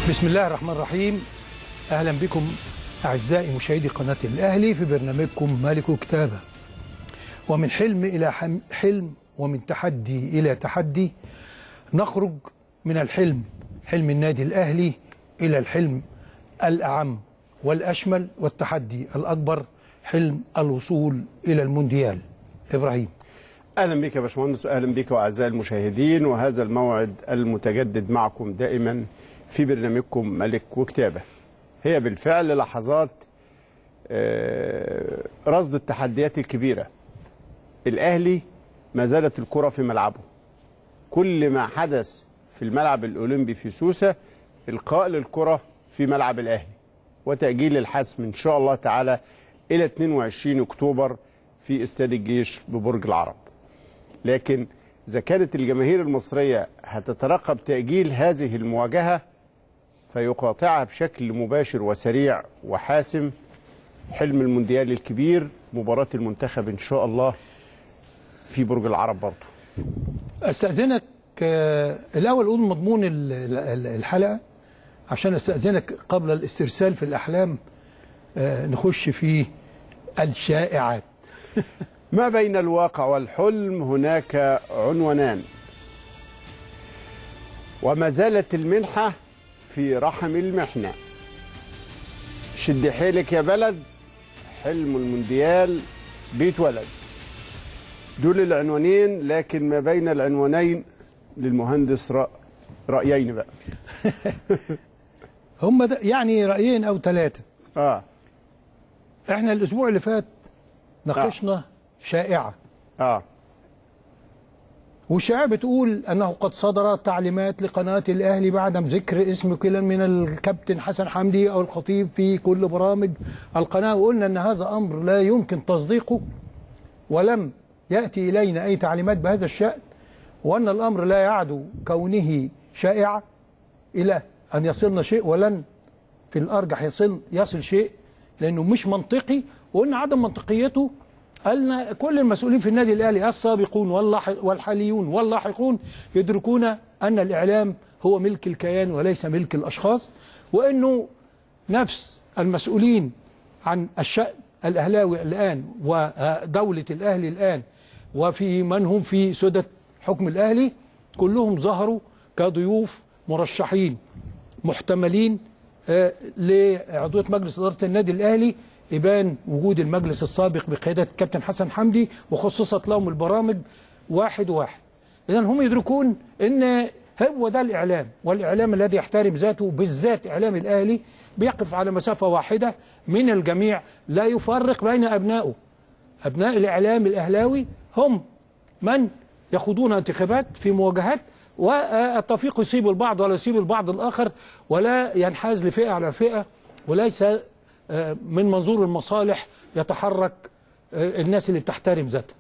بسم الله الرحمن الرحيم اهلا بكم اعزائي مشاهدي قناه الاهلي في برنامجكم مالك كتابه ومن حلم الى حم- حلم ومن تحدي الى تحدي نخرج من الحلم حلم النادي الاهلي الى الحلم الاعم والاشمل والتحدي الاكبر حلم الوصول الى المونديال ابراهيم اهلا بك يا باشمهندس واهلا بك واعزائي المشاهدين وهذا الموعد المتجدد معكم دائما في برنامجكم ملك وكتابه. هي بالفعل لحظات آه، رصد التحديات الكبيره. الاهلي ما زالت الكره في ملعبه. كل ما حدث في الملعب الاولمبي في سوسه القاء للكره في ملعب الاهلي وتاجيل الحسم ان شاء الله تعالى الى 22 اكتوبر في استاد الجيش ببرج العرب. لكن إذا كانت الجماهير المصرية هتترقب تأجيل هذه المواجهة فيقاطعها بشكل مباشر وسريع وحاسم حلم المونديال الكبير مباراة المنتخب إن شاء الله في برج العرب برضه استاذنك آه، الاول اقول مضمون ال- ال- الحلقه عشان استاذنك قبل الاسترسال في الاحلام آه، نخش في الشائعات ما بين الواقع والحلم هناك عنوانان وما زالت المنحة في رحم المحنة شد حيلك يا بلد حلم المونديال بيتولد دول العنوانين لكن ما بين العنوانين للمهندس رأ... رأيين بقى هم ده يعني رايين او ثلاثه اه احنا الاسبوع اللي فات ناقشنا شائعه اه والشائعه بتقول انه قد صدرت تعليمات لقناه الاهلي بعدم ذكر اسم كلا من الكابتن حسن حمدي او الخطيب في كل برامج القناه وقلنا ان هذا امر لا يمكن تصديقه ولم ياتي الينا اي تعليمات بهذا الشان وان الامر لا يعدو كونه شائعه الى ان يصلنا شيء ولن في الارجح يصل يصل شيء لانه مش منطقي وقلنا عدم منطقيته قالنا كل المسؤولين في النادي الاهلي السابقون واللاح- والحاليون واللاحقون يدركون ان الاعلام هو ملك الكيان وليس ملك الاشخاص وانه نفس المسؤولين عن الشأن الاهلاوي الان ودوله الاهلي الان وفي من هم في سدة حكم الاهلي كلهم ظهروا كضيوف مرشحين محتملين آه، لعضوية مجلس إدارة النادي الأهلي يبان وجود المجلس السابق بقيادة الكابتن حسن حمدي وخصصت لهم البرامج واحد واحد إذا هم يدركون أن هو ده الإعلام والإعلام الذي يحترم ذاته بالذات إعلام الأهلي بيقف على مسافة واحدة من الجميع لا يفرق بين أبنائه أبناء الإعلام الأهلاوي هم من يخوضون انتخابات في مواجهات والتوفيق يصيب البعض ولا يصيب البعض الآخر ولا ينحاز لفئة على فئة وليس آه، من منظور المصالح يتحرك آه، الناس اللي بتحترم ذاتها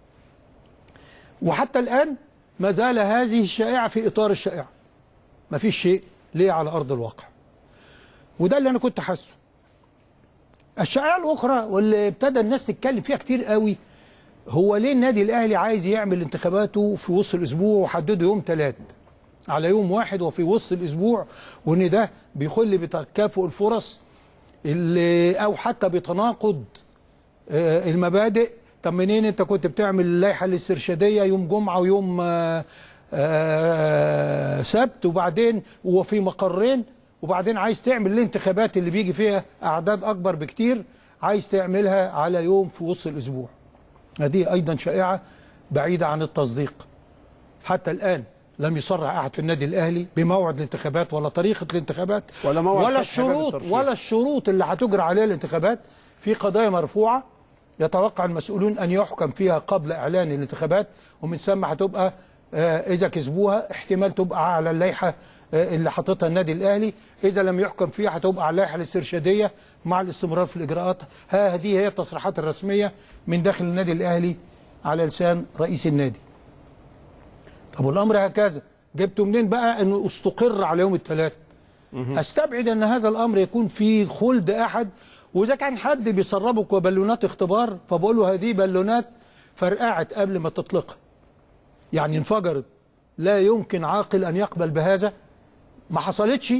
وحتى الآن ما زال هذه الشائعة في إطار الشائعة ما فيش شيء ليه على أرض الواقع وده اللي أنا كنت حاسه الشائعة الأخرى واللي ابتدى الناس تتكلم فيها كتير قوي هو ليه النادي الأهلي عايز يعمل انتخاباته في وسط الأسبوع وحدده يوم ثلاث على يوم واحد وفي وسط الأسبوع وإن ده بيخل بتكافؤ الفرص اللي أو حتى بتناقض آه، المبادئ طب منين انت كنت بتعمل اللائحه الاسترشاديه يوم جمعه ويوم آه، آه، سبت وبعدين وفي مقرين وبعدين عايز تعمل الانتخابات اللي بيجي فيها اعداد اكبر بكتير عايز تعملها على يوم في وسط الاسبوع هذه ايضا شائعه بعيده عن التصديق حتى الان لم يصرح احد في النادي الاهلي بموعد الانتخابات ولا طريقه الانتخابات ولا موعد ولا فتح باب الشروط الترشيح. ولا الشروط اللي هتجرى عليها الانتخابات في قضايا مرفوعه يتوقع المسؤولون ان يحكم فيها قبل اعلان الانتخابات ومن ثم هتبقى آه، اذا كسبوها احتمال تبقى على اللائحه آه، اللي حاططها النادي الاهلي اذا لم يحكم فيها هتبقى على اللائحه الاسترشاديه مع الاستمرار في الاجراءات ها هذه هي التصريحات الرسميه من داخل النادي الاهلي على لسان رئيس النادي طب والامر هكذا جبته منين بقى انه استقر على يوم الثلاث استبعد ان هذا الامر يكون في خلد احد واذا كان حد بيسربك بالونات اختبار فبقول له هذه بالونات فرقعت قبل ما تطلقها يعني انفجرت لا يمكن عاقل ان يقبل بهذا ما حصلتش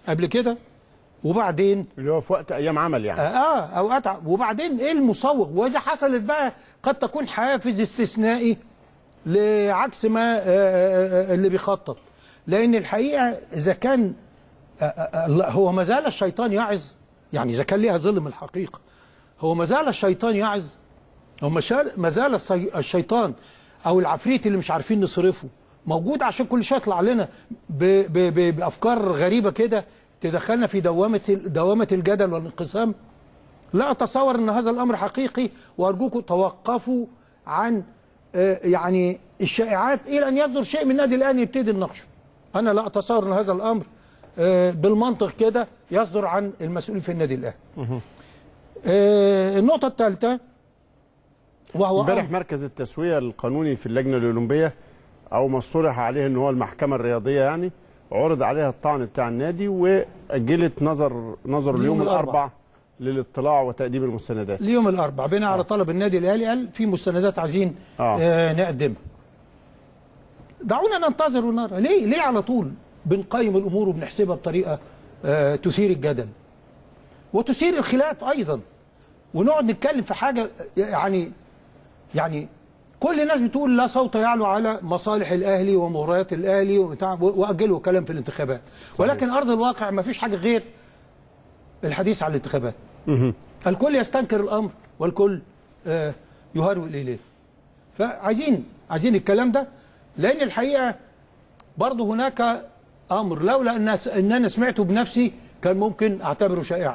قبل كده وبعدين اللي هو في وقت ايام عمل يعني اه اوقات ع- وبعدين ايه المصوغ واذا حصلت بقى قد تكون حافز استثنائي لعكس ما آه، آه، آه، اللي بيخطط لان الحقيقه اذا كان آه، آه، آه، هو ما زال الشيطان يعظ يعني اذا كان ليها ظلم الحقيقه هو ما زال الشيطان يعظ هو ما شال- ما زال الصي- الشيطان او العفريت اللي مش عارفين نصرفه موجود عشان كل شويه يطلع لنا ب ب ب بافكار غريبه كده تدخلنا في دوامه ال- دوامه الجدل والانقسام لا اتصور ان هذا الامر حقيقي وارجوكم توقفوا عن آه، يعني الشائعات الى ان يصدر شيء من النادي الاهلي يبتدي نناقشه انا لا اتصور ان هذا الامر آه، بالمنطق كده يصدر عن المسؤولين في النادي الاهلي آه، النقطه الثالثه وهو امبارح أمر- مركز التسويه القانوني في اللجنه الاولمبيه او ما اصطلح عليه ان هو المحكمه الرياضيه يعني عرض عليها الطعن بتاع النادي واجلت نظر نظر اليوم الأربع. الاربع للاطلاع وتقديم المستندات اليوم الاربعاء بناء على طلب النادي الاهلي قال في مستندات عايزين آه. آه نقدمها دعونا ننتظر ونرى ليه ليه على طول بنقيم الامور وبنحسبها بطريقه آه تثير الجدل وتثير الخلاف ايضا ونقعد نتكلم في حاجه يعني يعني كل الناس بتقول لا صوت يعلو على مصالح الاهلي ومباريات الاهلي وبتاع واجلوا كلام في الانتخابات ولكن ارض الواقع ما فيش حاجه غير الحديث عن الانتخابات الكل يستنكر الامر والكل آه، يهرول اليه فعايزين عايزين الكلام ده لان الحقيقه برضه هناك امر لولا ان ان انا سمعته بنفسي كان ممكن اعتبره شائعا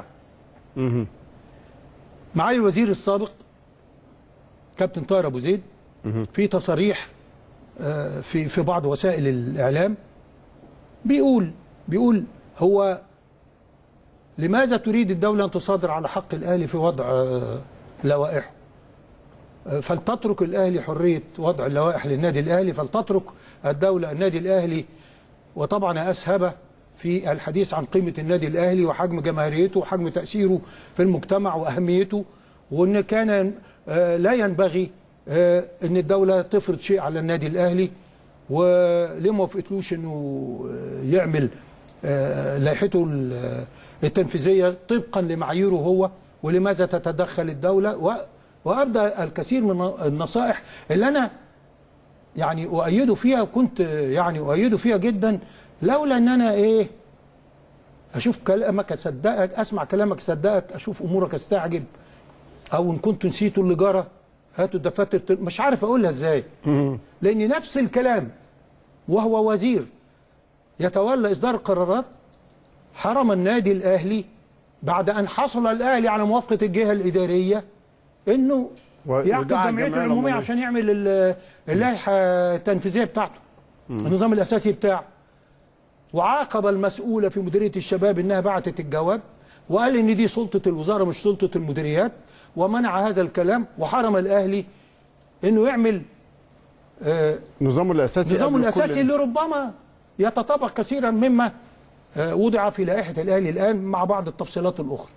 معالي الوزير السابق كابتن طاهر ابو زيد في تصاريح آه، في في بعض وسائل الاعلام بيقول بيقول هو لماذا تريد الدولة أن تصادر على حق الأهلي في وضع آه، لوائحه آه، فلتترك الأهلي حرية وضع اللوائح للنادي الأهلي فلتترك الدولة النادي الأهلي وطبعا أسهب في الحديث عن قيمة النادي الأهلي وحجم جماهيريته وحجم تأثيره في المجتمع وأهميته وأن كان آه، لا ينبغي آه، أن الدولة تفرض شيء على النادي الأهلي وليه ما وافقتلوش أنه آه، يعمل آه، لائحته ال- التنفيذية طبقا لمعاييره هو ولماذا تتدخل الدولة و- وأبدأ الكثير من النصائح اللي أنا يعني أؤيده فيها كنت يعني أؤيده فيها جدا لولا أن أنا إيه أشوف كلامك أصدقك أسمع كلامك أصدقك أشوف أمورك أستعجب أو إن كنت نسيت اللي جرى هاتوا الدفاتر تل- مش عارف أقولها إزاي لأن نفس الكلام وهو وزير يتولى إصدار القرارات حرم النادي الأهلي بعد أن حصل الأهلي على موافقة الجهة الإدارية إنه و- يعقد ودعا جمعيته الجمعية العمومية العمومية. عشان يعمل ال- اللائحة التنفيذية بتاعته النظام الأساسي بتاعه وعاقب المسؤولة في مديرية الشباب إنها بعتت الجواب وقال إن دي سلطة الوزارة مش سلطة المديريات ومنع هذا الكلام وحرم الأهلي إنه يعمل آه، نظامه الاساسي نظامه قبل الأساسي كل- اللي ربما يتطابق كثيرا مما آه، وضع في لائحة الأهلي الآن مع بعض التفصيلات الأخرى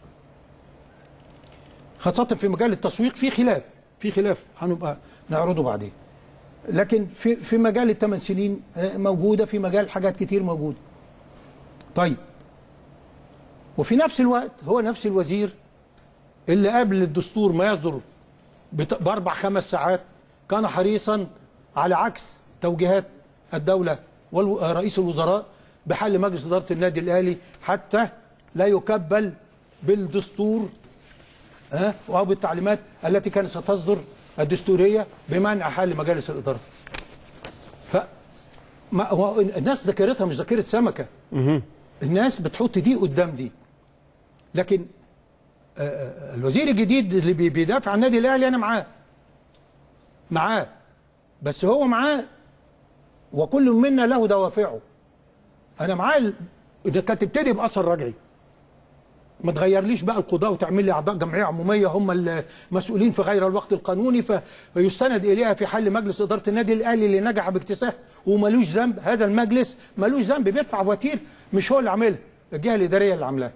خاصة في مجال التسويق في خلاف في خلاف هنبقى نعرضه بعدين لكن في في مجال الثمان سنين آه، موجودة في مجال حاجات كتير موجودة طيب وفي نفس الوقت هو نفس الوزير اللي قبل الدستور ما يصدر بت- باربع خمس ساعات كان حريصا على عكس توجيهات الدولة ورئيس الوزراء بحل مجلس إدارة النادي الأهلي حتى لا يكبل بالدستور ها أو بالتعليمات التي كانت ستصدر الدستورية بمنع حل مجالس الإدارة ف ما هو الناس ذاكرتها مش ذاكرة سمكة الناس بتحط دي قدام دي لكن آه، آه، الوزير الجديد اللي بي- بيدافع عن النادي الاهلي انا معاه معاه بس هو معاه وكل منا له دوافعه انا معاه ال- انك كانت تبتدي باثر رجعي ما تغيرليش بقى القضاء وتعمل لي اعضاء جمعيه عموميه هم المسؤولين في غير الوقت القانوني ف- فيستند اليها في حل مجلس اداره النادي الاهلي اللي نجح باكتساح وملوش ذنب هذا المجلس ملوش ذنب بيدفع فواتير مش هو اللي عاملها الجهه الاداريه اللي عاملاها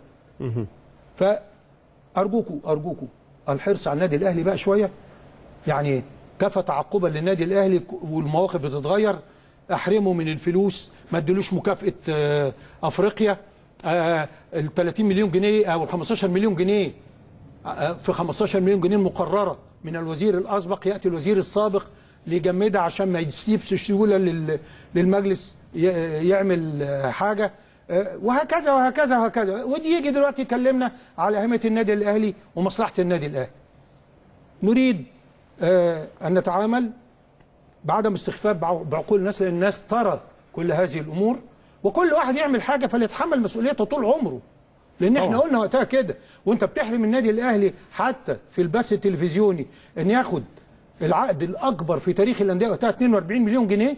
فارجوكوا ارجوكوا الحرص على النادي الاهلي بقى شويه يعني كفى تعقبا للنادي الاهلي ك- والمواقف بتتغير احرمه من الفلوس ما ادلوش مكافاه آه، افريقيا آه، ال 30 مليون جنيه او ال 15 مليون جنيه آه، في 15 مليون جنيه المقرره من الوزير الاسبق ياتي الوزير السابق ليجمدها عشان ما يسيبش سهوله لل- للمجلس ي- يعمل آه، حاجه آه، وهكذا وهكذا وهكذا ودي يجي دلوقتي يكلمنا على اهميه النادي الاهلي ومصلحه النادي الاهلي نريد آه، ان نتعامل بعدم استخفاف بعق- بعقول الناس لان الناس ترى كل هذه الامور وكل واحد يعمل حاجه فليتحمل مسؤوليته طول عمره لان احنا طبعا. قلنا وقتها كده وانت بتحرم النادي الاهلي حتى في البث التلفزيوني ان ياخد العقد الاكبر في تاريخ الانديه وقتها 42 مليون جنيه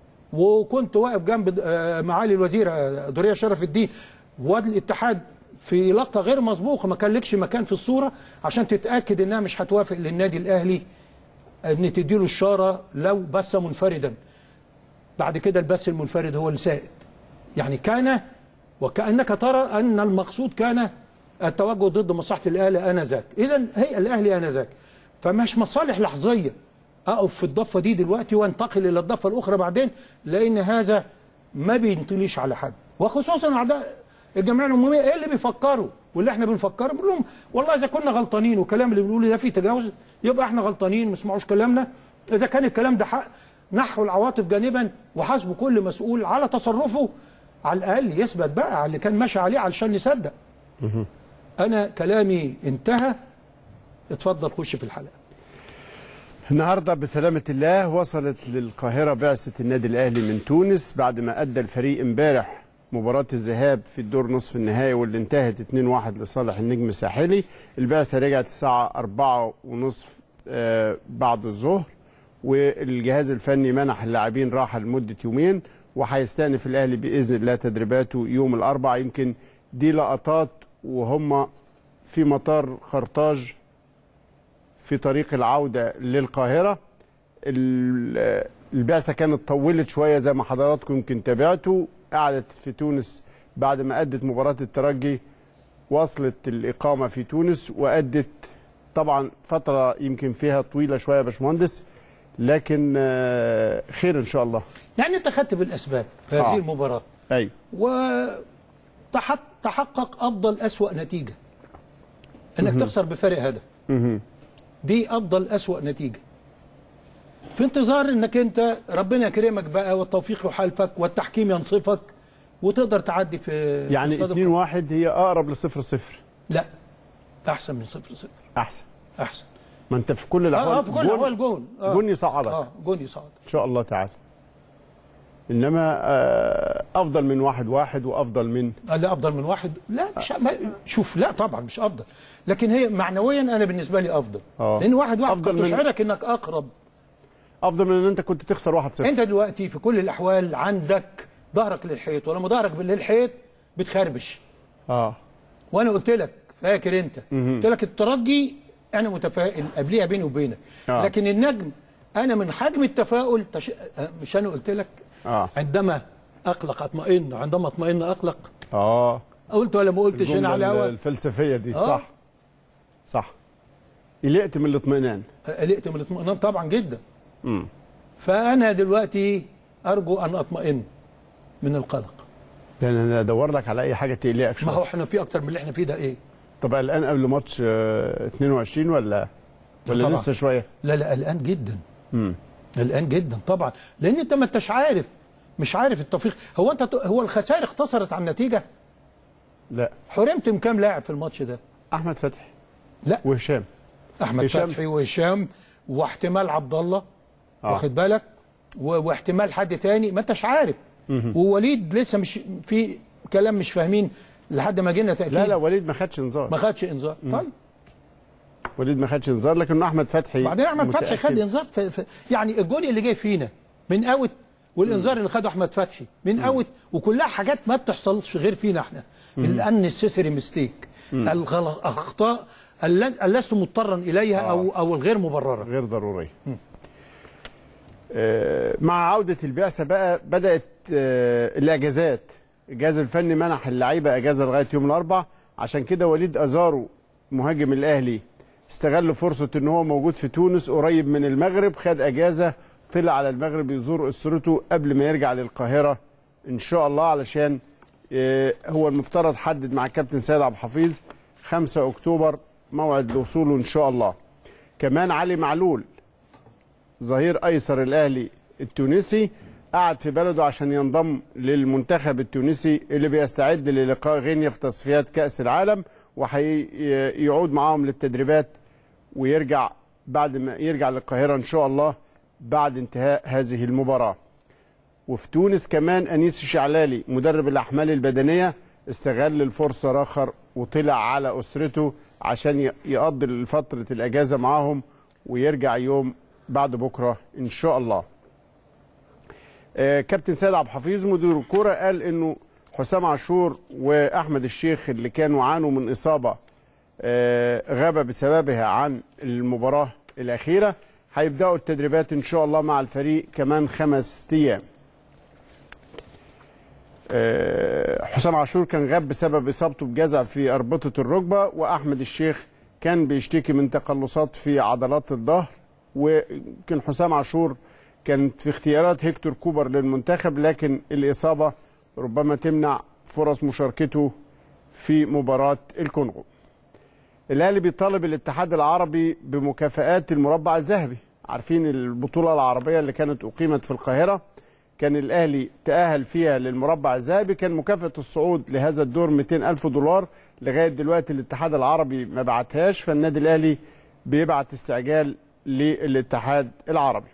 وكنت واقف جنب آه، معالي الوزير آه، دوريه شرف الدين والاتحاد في لقطه غير مسبوقه ما كان لكش مكان في الصوره عشان تتاكد انها مش هتوافق للنادي الاهلي ان تديله الشاره لو بث منفردا بعد كده البث المنفرد هو السائد يعني كان وكانك ترى ان المقصود كان التوجه ضد مصلحه الاهلي انذاك اذا هي الاهلي انذاك فمش مصالح لحظيه اقف في الضفه دي دلوقتي وانتقل الى الضفه الاخرى بعدين لان هذا ما بينطليش على حد وخصوصا اعداء الجمعيه العموميه ايه اللي بيفكروا واللي احنا بنفكره بنقول لهم والله اذا كنا غلطانين والكلام اللي بنقوله ده فيه تجاوز يبقى احنا غلطانين ما اسمعوش كلامنا اذا كان الكلام ده حق نحو العواطف جانبا وحاسبوا كل مسؤول على تصرفه على الاقل يثبت بقى على اللي كان ماشي عليه علشان نصدق انا كلامي انتهى اتفضل خش في الحلقه النهارده بسلامة الله وصلت للقاهرة بعثة النادي الأهلي من تونس بعد ما أدى الفريق امبارح مباراة الذهاب في الدور نصف النهائي واللي انتهت 2-1 لصالح النجم الساحلي البعثة رجعت الساعة 4 ونصف آه، بعد الظهر والجهاز الفني منح اللاعبين راحة لمدة يومين وهيستأنف الأهلي بإذن الله تدريباته يوم الأربعاء يمكن دي لقطات وهم في مطار خرطاج في طريق العودة للقاهرة ال- البعثة كانت طولت شوية زي ما حضراتكم يمكن تابعتوا قعدت في تونس بعد ما أدت مباراة الترجي وصلت الإقامة في تونس وأدت طبعا فترة يمكن فيها طويلة شوية يا باشمهندس لكن آه، خير إن شاء الله يعني انت خدت بالاسباب في هذه آه. المباراه أيوه وتحقق افضل اسوا نتيجه انك تخسر بفارق هدف دي افضل اسوا نتيجه في انتظار انك انت ربنا يكرمك بقى والتوفيق يحالفك والتحكيم ينصفك وتقدر تعدي في يعني في استاد 2 1 هي أقرب لصفر صفر لا احسن من صفر صفر أحسن احسن ما أنت في كل الأحوال اه آه، في كل جون- الاحوال جون آه. جون يصعدك اه جون يصعد ان شاء الله تعالى انما آه، افضل من واحد واحد وافضل من قال لي افضل من واحد لا مش ما شوف لا طبعا مش افضل لكن هي معنويا انا بالنسبه لي افضل آه. لان واحد واحد أفضل قد من- تشعرك انك اقرب افضل من ان انت كنت تخسر واحد صفر انت دلوقتي في كل الاحوال عندك ظهرك للحيط ولما ظهرك للحيط بتخربش اه وانا قلت لك فاكر انت قلت لك الترجي انا متفائل قبليها بيني وبينك آه. لكن النجم انا من حجم التفاؤل تش... آه، مش انا قلت لك اه عندما اقلق اطمئن عندما اطمئن اقلق اه قلت ولا ما قلتش هنا على الجملة الهوا الفلسفيه دي آه. صح صح قلقت من الاطمئنان قلقت من الاطمئنان طبعا جدا امم فانا دلوقتي ارجو ان اطمئن من القلق ده انا ادور لك على اي حاجه تقلقك ما شويه هو احنا في اكتر من اللي احنا فيه ده ايه طب الان قبل ماتش آه، 22 ولا ولا طبعاً. لسه شويه لا لا قلقان جدا امم قلقان جدا طبعا لان انت ما انتش عارف مش عارف التوفيق هو انت هو الخسائر اقتصرت على النتيجه لا حرمت من كام لاعب في الماتش ده احمد فتحي لا وهشام احمد هشام. فتحي وهشام واحتمال عبد الله آه. واخد بالك و- واحتمال حد تاني ما انتش عارف ووليد لسه مش في كلام مش فاهمين لحد ما جينا تاكيد لا لا وليد ما خدش انذار ما خدش انذار طيب وليد ما خدش انذار لكن احمد فتحي بعدين احمد فتحي خد متأكد. انذار في في يعني الجول اللي جاي فينا من اوت والانذار اللي خده احمد فتحي من اوت وكلها حاجات ما بتحصلش غير فينا احنا الانسيسري ميستيك الاخطاء الل- لست مضطرا اليها او او الغير مبرره غير ضرورية آه، مع عودة البعثة بقى بدأت آه، الأجازات الجهاز الفني منح اللعيبة أجازة لغاية يوم الأربع عشان كده وليد أزارو مهاجم الأهلي استغل فرصة إن هو موجود في تونس قريب من المغرب خد أجازة طلع على المغرب يزور أسرته قبل ما يرجع للقاهرة إن شاء الله علشان آه، هو المفترض حدد مع الكابتن سيد عبد الحفيظ 5 اكتوبر موعد لوصوله ان شاء الله كمان علي معلول ظهير ايسر الاهلي التونسي قعد في بلده عشان ينضم للمنتخب التونسي اللي بيستعد للقاء غينيا في تصفيات كاس العالم وهيعود معاهم للتدريبات ويرجع بعد ما يرجع للقاهره ان شاء الله بعد انتهاء هذه المباراه وفي تونس كمان انيس الشعلالي مدرب الاحمال البدنيه استغل الفرصه راخر وطلع على اسرته عشان ي- يقضي فتره الاجازه معاهم ويرجع يوم بعد بكره ان شاء الله. آه، كابتن سيد عبد الحفيظ مدير الكوره قال انه حسام عاشور واحمد الشيخ اللي كانوا عانوا من اصابه آه، غاب بسببها عن المباراه الاخيره هيبداوا التدريبات ان شاء الله مع الفريق كمان خمس ايام. آه، حسام عاشور كان غاب بسبب اصابته بجزع في اربطه الركبه واحمد الشيخ كان بيشتكي من تقلصات في عضلات الظهر وكان حسام عاشور كانت في اختيارات هيكتور كوبر للمنتخب لكن الاصابه ربما تمنع فرص مشاركته في مباراه الكونغو. الاهلي بيطالب الاتحاد العربي بمكافآت المربع الذهبي عارفين البطوله العربيه اللي كانت اقيمت في القاهره كان الاهلي تاهل فيها للمربع الذهبي كان مكافاه الصعود لهذا الدور 200 الف دولار لغايه دلوقتي الاتحاد العربي ما بعتهاش فالنادي الاهلي بيبعت استعجال للاتحاد العربي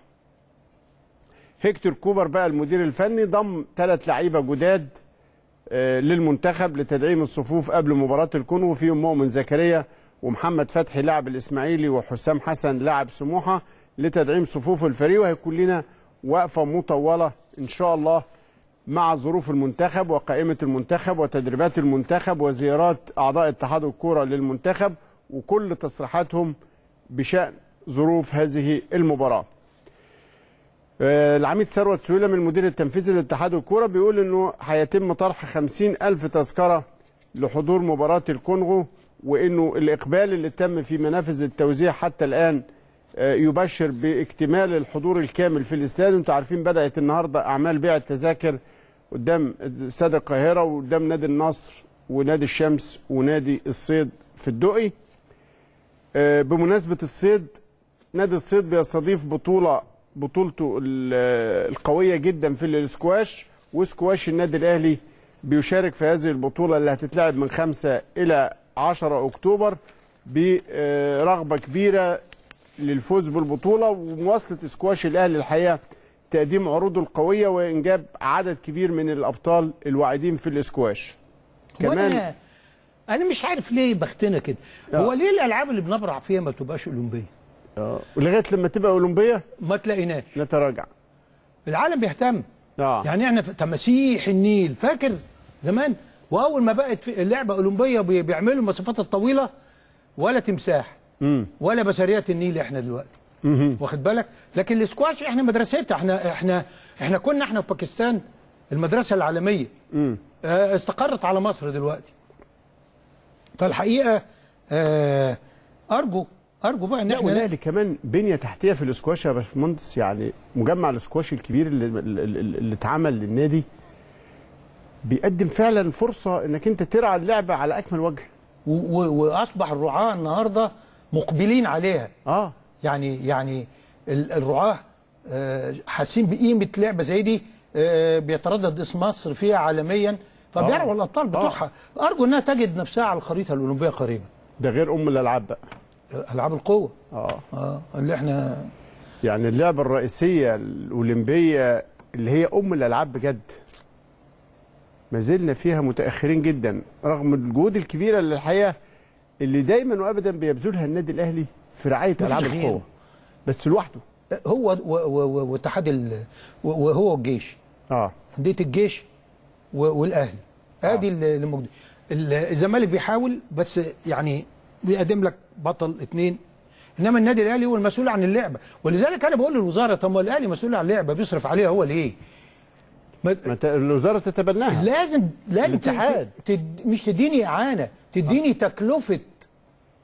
هيكتور كوبر بقى المدير الفني ضم ثلاث لعيبه جداد آه، للمنتخب لتدعيم الصفوف قبل مباراة الكونغو فيهم مؤمن زكريا ومحمد فتحي لاعب الإسماعيلي وحسام حسن لاعب سموحة لتدعيم صفوف الفريق وهيكون لنا وقفة مطولة إن شاء الله مع ظروف المنتخب وقائمة المنتخب وتدريبات المنتخب وزيارات أعضاء اتحاد الكرة للمنتخب وكل تصريحاتهم بشأن ظروف هذه المباراة آه، العميد ثروت سويلم المدير التنفيذي لاتحاد الكوره بيقول انه هيتم طرح 50 الف تذكره لحضور مباراه الكونغو وانه الاقبال اللي تم في منافذ التوزيع حتى الان آه، يبشر باكتمال الحضور الكامل في الاستاد انتوا عارفين بدات النهارده اعمال بيع التذاكر قدام استاد القاهره وقدام نادي النصر ونادي الشمس ونادي الصيد في الدقي آه، بمناسبه الصيد نادي الصيد بيستضيف بطوله بطولته ال- القويه جدا في الاسكواش وسكواش النادي الاهلي بيشارك في هذه البطوله اللي هتتلعب من 5 الى 10 اكتوبر برغبه كبيره للفوز بالبطوله ومواصله سكواش الاهلي الحقيقه تقديم عروضه القويه وانجاب عدد كبير من الابطال الواعدين في الاسكواش كمان كمان انا مش عارف ليه بختنا كده هو ليه الالعاب اللي بنبرع فيها ما تبقاش اولمبيه آه، ولغايه لما تبقى اولمبيه ما تلاقيناش نتراجع العالم بيهتم اه يعني احنا في تماسيح النيل فاكر زمان واول ما بقت في اللعبه اولمبيه بي- بيعملوا المسافات الطويله ولا تمساح ولا بسريات النيل احنا دلوقتي واخد بالك لكن الاسكواش احنا مدرستها احنا احنا احنا كنا احنا في باكستان المدرسه العالميه آه، استقرت على مصر دلوقتي فالحقيقه آه، ارجو ارجو بقى ان لا احنا والاهلي كمان بنيه تحتيه في الاسكواش يا باشمهندس يعني مجمع الاسكواش الكبير اللي اللي, اللي اتعمل للنادي بيقدم فعلا فرصه انك انت ترعى اللعبه على اكمل وجه و- و- واصبح الرعاه النهارده مقبلين عليها اه يعني يعني ال- الرعاه آه، حاسين بقيمه لعبه زي دي آه، بيتردد اسم مصر فيها عالميا فبيرعوا الابطال بتوعها ارجو انها تجد نفسها على الخريطه الاولمبيه قريبا ده غير ام الالعاب بقى العاب القوه اه اه اللي احنا يعني اللعبه الرئيسيه الاولمبيه اللي هي ام الالعاب بجد ما زلنا فيها متاخرين جدا رغم الجهود الكبيره اللي الحقيقه اللي دايما وابدا بيبذلها النادي الاهلي في رعايه مفيش العاب غيره. القوه بس لوحده هو و- و- و- واتحاد ال- و- وهو الجيش اه انديه الجيش و- والاهلي ادي اللي اللي موجود ال- الزمالك بيحاول بس يعني بيقدم لك بطل اثنين انما النادي الاهلي هو المسؤول عن اللعبه ولذلك انا بقول للوزاره طب ما الاهلي مسؤول عن اللعبه بيصرف عليها هو ليه؟ ما ما ت- الوزاره تتبناها لازم لازم ت- الاتحاد. تد مش تديني اعانه تديني تكلفه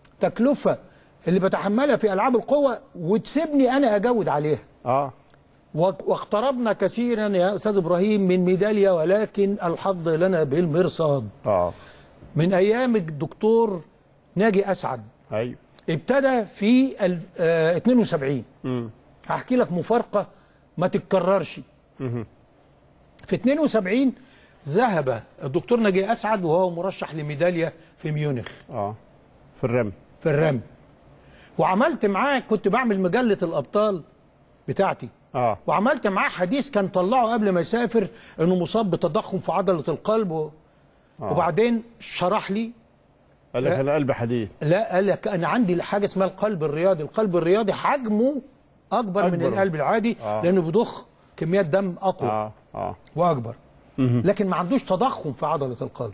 تكلفه اللي بتحملها في العاب القوه وتسيبني انا اجود عليها اه و- واقتربنا كثيرا يا استاذ ابراهيم من ميداليه ولكن الحظ لنا بالمرصاد اه من ايام الدكتور ناجي اسعد ايوه ابتدى في ال- آه، 72 مم. هحكي لك مفارقه ما تتكررش في 72 ذهب الدكتور ناجي اسعد وهو مرشح لميداليه في ميونخ اه في الرمي في الرمي وعملت معاه كنت بعمل مجله الابطال بتاعتي اه وعملت معاه حديث كان طلعه قبل ما يسافر انه مصاب بتضخم في عضله القلب و... وبعدين شرح لي قال لك انا قلبي حديد لا قال لك انا عندي حاجه اسمها القلب الرياضي القلب الرياضي حجمه اكبر, من أكبر. القلب العادي آه. لانه بيضخ كميات دم اقوى اه اه واكبر لكن ما عندوش تضخم في عضله القلب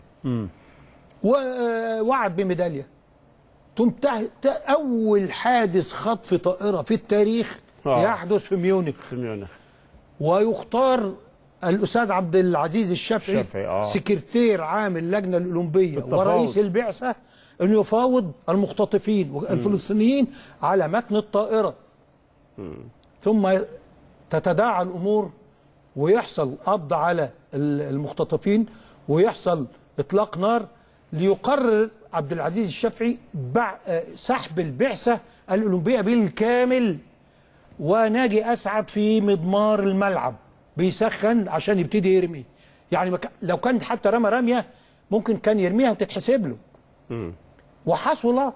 ووعد بميداليه تنتهي ت- اول حادث خطف طائره في التاريخ آه. يحدث في ميونخ في ميونخ ويختار الاستاذ عبد العزيز الشافعي الشافعي، آه. سكرتير عام اللجنه الاولمبيه بالتفاوض. ورئيس البعثه انه يفاوض المختطفين والفلسطينيين على متن الطائره ثم تتداعى الامور ويحصل قبض على ال- المختطفين ويحصل اطلاق نار ليقرر عبد العزيز الشافعي بع- آه، سحب البعثه الاولمبيه بالكامل وناجي اسعد في مضمار الملعب بيسخن عشان يبتدي يرمي يعني ما كان- لو كان حتى رمى رميه ممكن كان يرميها وتتحسب له وحصل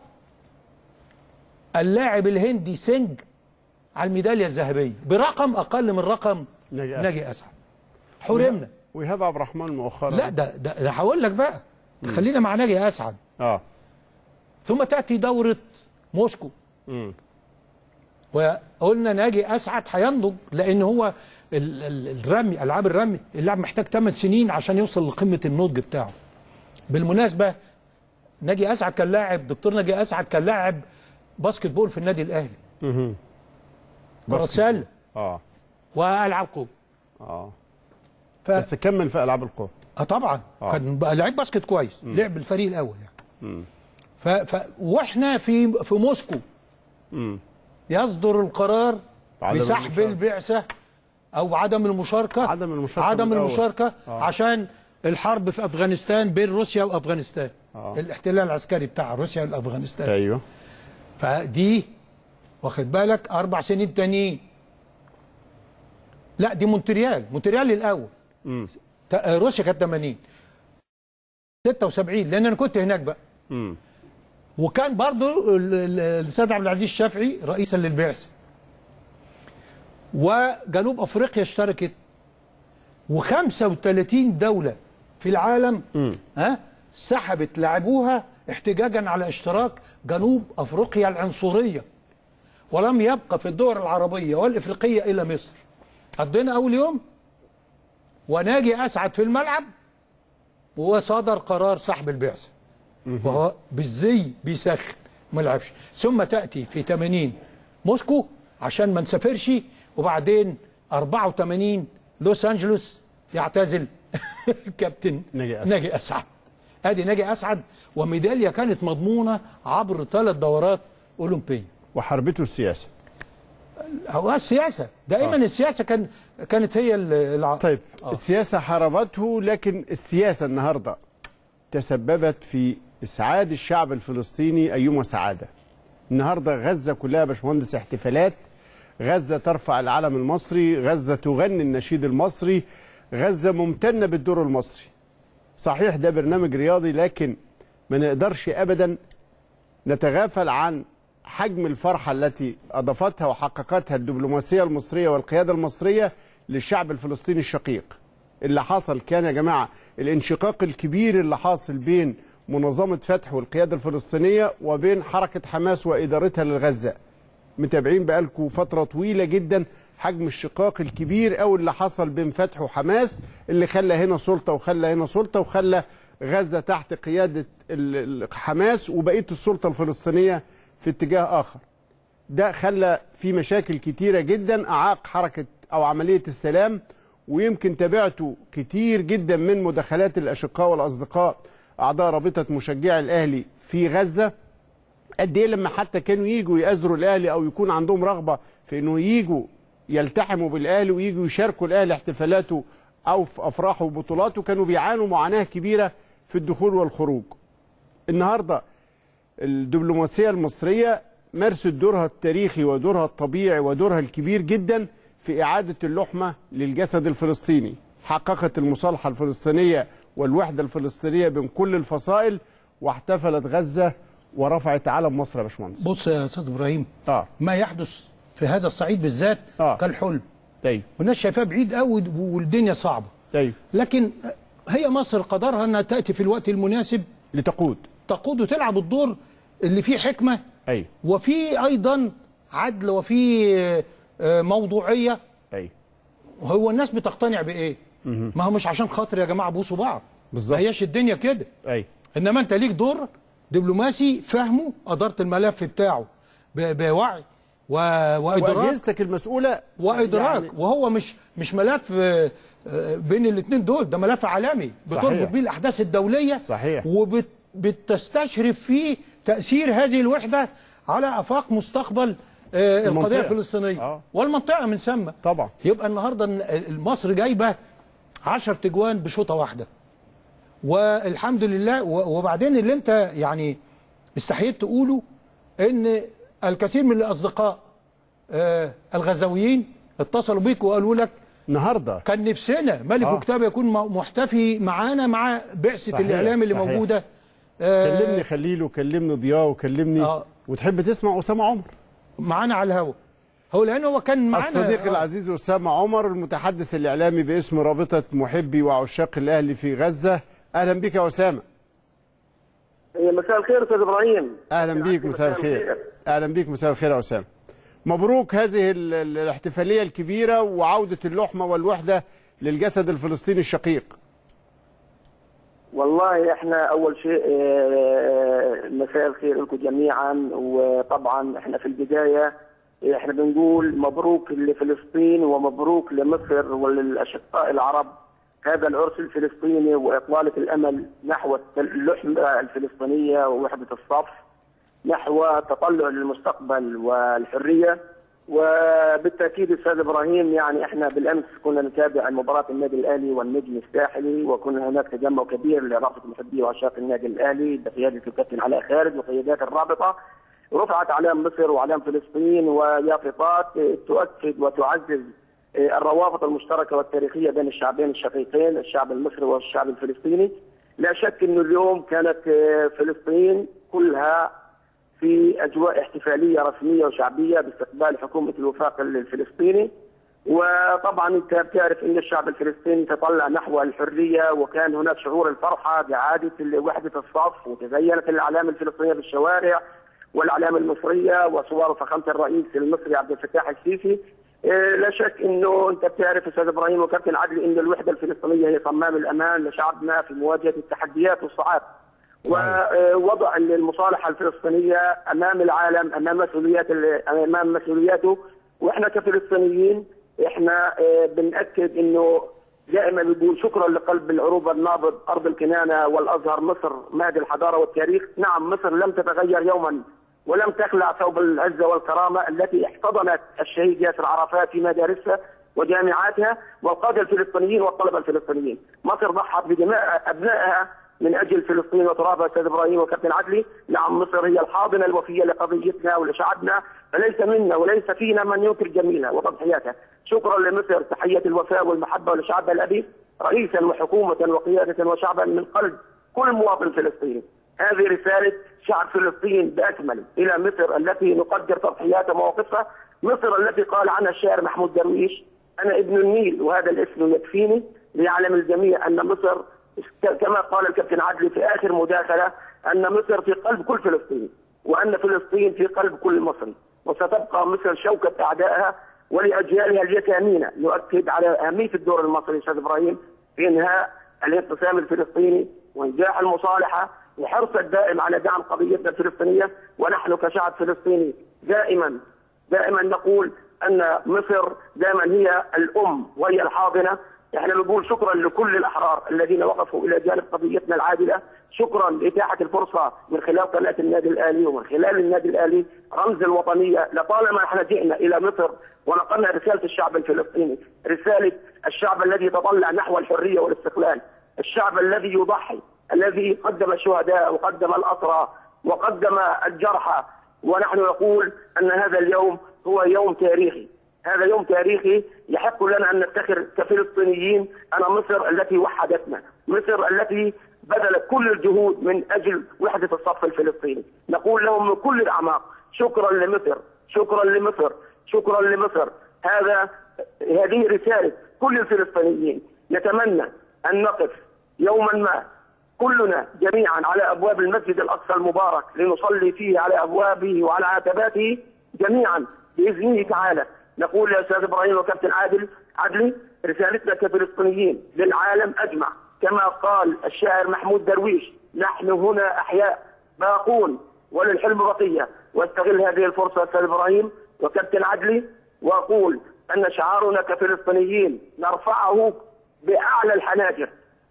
اللاعب الهندي سينج على الميداليه الذهبيه برقم اقل من رقم ناجي أسعد. ناجي اسعد حرمنا وإيهاب عبد الرحمن مؤخرا لا ده ده ده هقول لك بقى خلينا مع ناجي اسعد اه ثم تاتي دوره موسكو مم. وقلنا ناجي اسعد هينضج لان هو ال- ال- الرمي العاب الرمي اللاعب محتاج 8 سنين عشان يوصل لقمه النضج بتاعه بالمناسبه ناجي اسعد كان لاعب دكتور ناجي اسعد كان لاعب باسكت بول في النادي الاهلي مهم. كره باسكت سله اه والعاب قوه اه ف... بس كمل في العاب القوى اه طبعا آه. كان بقى لعيب باسكت كويس لعب الفريق الاول يعني ف... ف... واحنا في في موسكو يصدر القرار بعدم بسحب المشاركة. البعثه او عدم المشاركه عدم المشاركة عدم من الأول. المشاركه آه. عشان الحرب في افغانستان بين روسيا وافغانستان آه. الاحتلال العسكري بتاع روسيا وافغانستان ايوه فدي واخد بالك اربع سنين تانيين لا دي مونتريال مونتريال الاول مم. ت- روسيا كانت 80 76 لان انا كنت هناك بقى مم. وكان برضو ال- ال- الاستاذ عبد العزيز الشافعي رئيسا للبعثه وجنوب افريقيا اشتركت و35 دوله في العالم ها سحبت لاعبوها احتجاجا على اشتراك جنوب افريقيا العنصريه ولم يبقى في الدول العربيه والافريقيه الا مصر قضينا اول يوم وناجي اسعد في الملعب وصدر قرار سحب البعثه وهو بالزي بيسخن ما لعبش ثم تاتي في 80 موسكو عشان ما نسافرش وبعدين 84 لوس انجلوس يعتزل كابتن ناجي أسعد. ناجي اسعد ادي ناجي اسعد وميداليه كانت مضمونه عبر ثلاث دورات اولمبيه وحربته السياسه هو السياسه دائما آه. السياسه كان كانت هي ال- الع... طيب السياسه حاربته لكن السياسه النهارده تسببت في اسعاد الشعب الفلسطيني ايما سعاده النهارده غزه كلها يا باشمهندس احتفالات غزه ترفع العلم المصري غزه تغني النشيد المصري غزه ممتنه بالدور المصري صحيح ده برنامج رياضي لكن ما نقدرش ابدا نتغافل عن حجم الفرحة التي أضافتها وحققتها الدبلوماسية المصرية والقيادة المصرية للشعب الفلسطيني الشقيق اللي حصل كان يا جماعة الانشقاق الكبير اللي حاصل بين منظمة فتح والقيادة الفلسطينية وبين حركة حماس وإدارتها للغزة متابعين بقالكم فترة طويلة جدا حجم الشقاق الكبير أوي اللي حصل بين فتح وحماس اللي خلى هنا سلطة وخلى هنا سلطة وخلى غزة تحت قيادة ال- ال- حماس وبقية السلطة الفلسطينية في اتجاه آخر ده خلى في مشاكل كتيرة جدا أعاق حركة أو عملية السلام ويمكن تابعته كتير جدا من مداخلات الأشقاء والأصدقاء أعضاء رابطة مشجعي الأهلي في غزة قد ايه لما حتى كانوا يجوا يأزروا الاهلي او يكون عندهم رغبه في انه يجوا يلتحموا بالاهلي ويجوا يشاركوا الاهلي احتفالاته او في افراحه وبطولاته كانوا بيعانوا معاناه كبيره في الدخول والخروج النهارده الدبلوماسيه المصريه مارست دورها التاريخي ودورها الطبيعي ودورها الكبير جدا في اعاده اللحمه للجسد الفلسطيني حققت المصالحه الفلسطينيه والوحده الفلسطينيه بين كل الفصائل واحتفلت غزه ورفعت علم مصر يا باشمهندس بص يا استاذ ابراهيم اه ما يحدث في هذا الصعيد بالذات آه. كالحلم ايوه والناس شايفاه بعيد قوي والدنيا صعبه ايوه لكن هي مصر قدرها انها تاتي في الوقت المناسب لتقود تقود وتلعب الدور اللي فيه حكمه ايوه وفي ايضا عدل وفي آه، موضوعيه ايوه وهو الناس بتقتنع بايه؟ ما هو مش عشان خاطر يا جماعه بوسوا بعض بالظبط. ما هياش الدنيا كده ايوه انما انت ليك دور دبلوماسي فهمه اداره الملف بتاعه ب- بوعي و... وادراك واجهزتك المسؤوله وادراك يعني وهو مش مش ملف آه، آه، بين الاثنين دول ده ملف عالمي صحيح. بتربط بيه الاحداث الدوليه صحيح. وبتستشرف فيه تاثير هذه الوحده على افاق مستقبل آه، القضيه المنطقة. الفلسطينيه آه. والمنطقه من ثم طبعا يبقى النهارده ن- مصر جايبه 10 تجوان بشوطه واحده والحمد لله و- وبعدين اللي انت يعني استحييت تقوله ان الكثير من الاصدقاء آه، الغزاويين اتصلوا بيك وقالوا لك النهارده كان نفسنا ملك آه. وكتاب يكون م- محتفي معانا مع بعثه صحيح، الاعلام اللي صحيح. موجوده آه، كلمني خليل وكلمني ضياء وكلمني آه. وتحب تسمع اسامه عمر معانا على الهوا هو لانه هو كان معانا الصديق آه، العزيز اسامه عمر المتحدث الاعلامي باسم رابطه محبي وعشاق الاهلي في غزه اهلا بك يا اسامه مساء الخير استاذ ابراهيم اهلا بيك مساء الخير اهلا بيك مساء الخير يا اسامه مبروك هذه ال- ال- الاحتفاليه الكبيره وعوده اللحمه والوحده للجسد الفلسطيني الشقيق والله احنا اول شيء آه، مساء الخير لكم جميعا وطبعا احنا في البدايه احنا بنقول مبروك لفلسطين ومبروك لمصر وللاشقاء العرب هذا العرس الفلسطيني واطلاله الامل نحو اللحمه الفلسطينيه ووحده الصف نحو تطلع للمستقبل والحريه وبالتاكيد استاذ ابراهيم يعني احنا بالامس كنا نتابع مباراه النادي الاهلي والنجم الساحلي وكان هناك تجمع كبير لرابطه محبي وعشاق النادي الاهلي بقياده الكابتن علاء خالد وقيادات الرابطه رفعت علام مصر وعلام فلسطين ويافطات تؤكد وتعزز الروابط المشتركه والتاريخيه بين الشعبين الشقيقين الشعب المصري والشعب الفلسطيني لا شك انه اليوم كانت فلسطين كلها في اجواء احتفاليه رسميه وشعبيه باستقبال حكومه الوفاق الفلسطيني وطبعا انت بتعرف ان الشعب الفلسطيني تطلع نحو الحريه وكان هناك شعور الفرحه باعاده وحده الصف وتزينت الاعلام الفلسطينيه بالشوارع والاعلام المصريه وصور فخامه الرئيس المصري عبد الفتاح السيسي إيه لا شك انه انت بتعرف استاذ ابراهيم وكابتن عدلي ان الوحده الفلسطينيه هي صمام الامان لشعبنا في مواجهه التحديات والصعاب ووضع المصالحه الفلسطينيه امام العالم امام مسؤوليات امام مسؤولياته واحنا كفلسطينيين احنا بناكد انه دائما بنقول شكرا لقلب العروبه النابض ارض الكنانه والازهر مصر مهد الحضاره والتاريخ، نعم مصر لم تتغير يوما ولم تخلع ثوب العزه والكرامه التي احتضنت الشهيد ياسر عرفات في مدارسها وجامعاتها والقاده الفلسطينيين والطلبه الفلسطينيين، مصر ضحت بدماء ابنائها من اجل فلسطين وترابها استاذ ابراهيم وكابتن عدلي، نعم مصر هي الحاضنه الوفيه لقضيتنا ولشعبنا، فليس منا وليس فينا من ينكر جميلها وتضحياتها، شكرا لمصر تحيه الوفاء والمحبه لشعبها الابي رئيسا وحكومه وقياده وشعبا من قلب كل مواطن فلسطيني. هذه رساله شعب فلسطين باكمله الى مصر التي نقدر تضحياتها ومواقفها، مصر التي قال عنها الشاعر محمود درويش انا ابن النيل وهذا الاسم يكفيني ليعلم الجميع ان مصر كما قال الكابتن عدلي في اخر مداخله ان مصر في قلب كل فلسطيني وان فلسطين في قلب كل مصري وستبقى مصر شوكه اعدائها ولاجيالها اليتامين نؤكد على اهميه الدور المصري استاذ ابراهيم في انهاء الانقسام الفلسطيني وانجاح المصالحه وحرص الدائم على دعم قضيتنا الفلسطينيه ونحن كشعب فلسطيني دائما دائما نقول ان مصر دائما هي الام وهي الحاضنه احنا بنقول شكرا لكل الاحرار الذين وقفوا الى جانب قضيتنا العادله شكرا لاتاحه الفرصه من خلال قناه النادي الاهلي ومن خلال النادي الاهلي رمز الوطنيه لطالما احنا جئنا الى مصر ونقلنا رساله الشعب الفلسطيني، رساله الشعب الذي يتطلع نحو الحريه والاستقلال، الشعب الذي يضحي، الذي قدم الشهداء وقدم الاسرى وقدم الجرحى ونحن نقول ان هذا اليوم هو يوم تاريخي هذا يوم تاريخي يحق لنا ان نفتخر كفلسطينيين ان مصر التي وحدتنا، مصر التي بذلت كل الجهود من اجل وحده الصف الفلسطيني، نقول لهم من كل الاعماق شكرا لمصر، شكرا لمصر، شكرا لمصر، هذا هذه رساله كل الفلسطينيين، نتمنى ان نقف يوما ما كلنا جميعا على ابواب المسجد الاقصى المبارك لنصلي فيه على ابوابه وعلى عتباته جميعا باذنه تعالى نقول يا استاذ ابراهيم وكابتن عادل عدلي رسالتنا كفلسطينيين للعالم اجمع كما قال الشاعر محمود درويش نحن هنا احياء باقون وللحلم بقيه واستغل هذه الفرصه استاذ ابراهيم وكابتن عدلي واقول ان شعارنا كفلسطينيين نرفعه باعلى الحناجر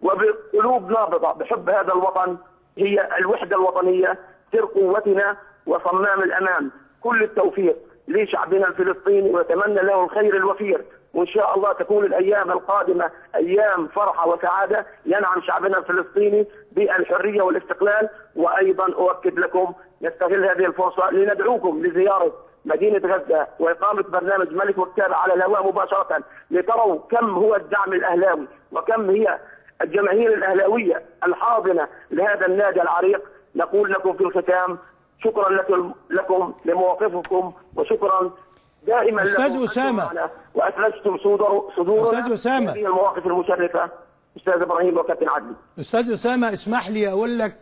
وبقلوب نابضه بحب هذا الوطن هي الوحده الوطنيه سر قوتنا وصمام الامام كل التوفيق لشعبنا الفلسطيني ونتمنى له الخير الوفير وان شاء الله تكون الايام القادمه ايام فرحه وسعاده ينعم شعبنا الفلسطيني بالحريه والاستقلال وايضا اؤكد لكم نستغل هذه الفرصه لندعوكم لزياره مدينه غزه واقامه برنامج ملك وكتابه على الهواء مباشره لتروا كم هو الدعم الاهلاوي وكم هي الجماهير الاهلاويه الحاضنه لهذا النادي العريق نقول لكم في الختام شكرا لكم لكم لمواقفكم وشكرا دائما أستاذ لكم أسامة. معنا وافرجتم صدور صدورنا أستاذ أسامة. هذه المواقف المشرفه استاذ ابراهيم وكابتن عدلي استاذ اسامه اسمح لي اقول لك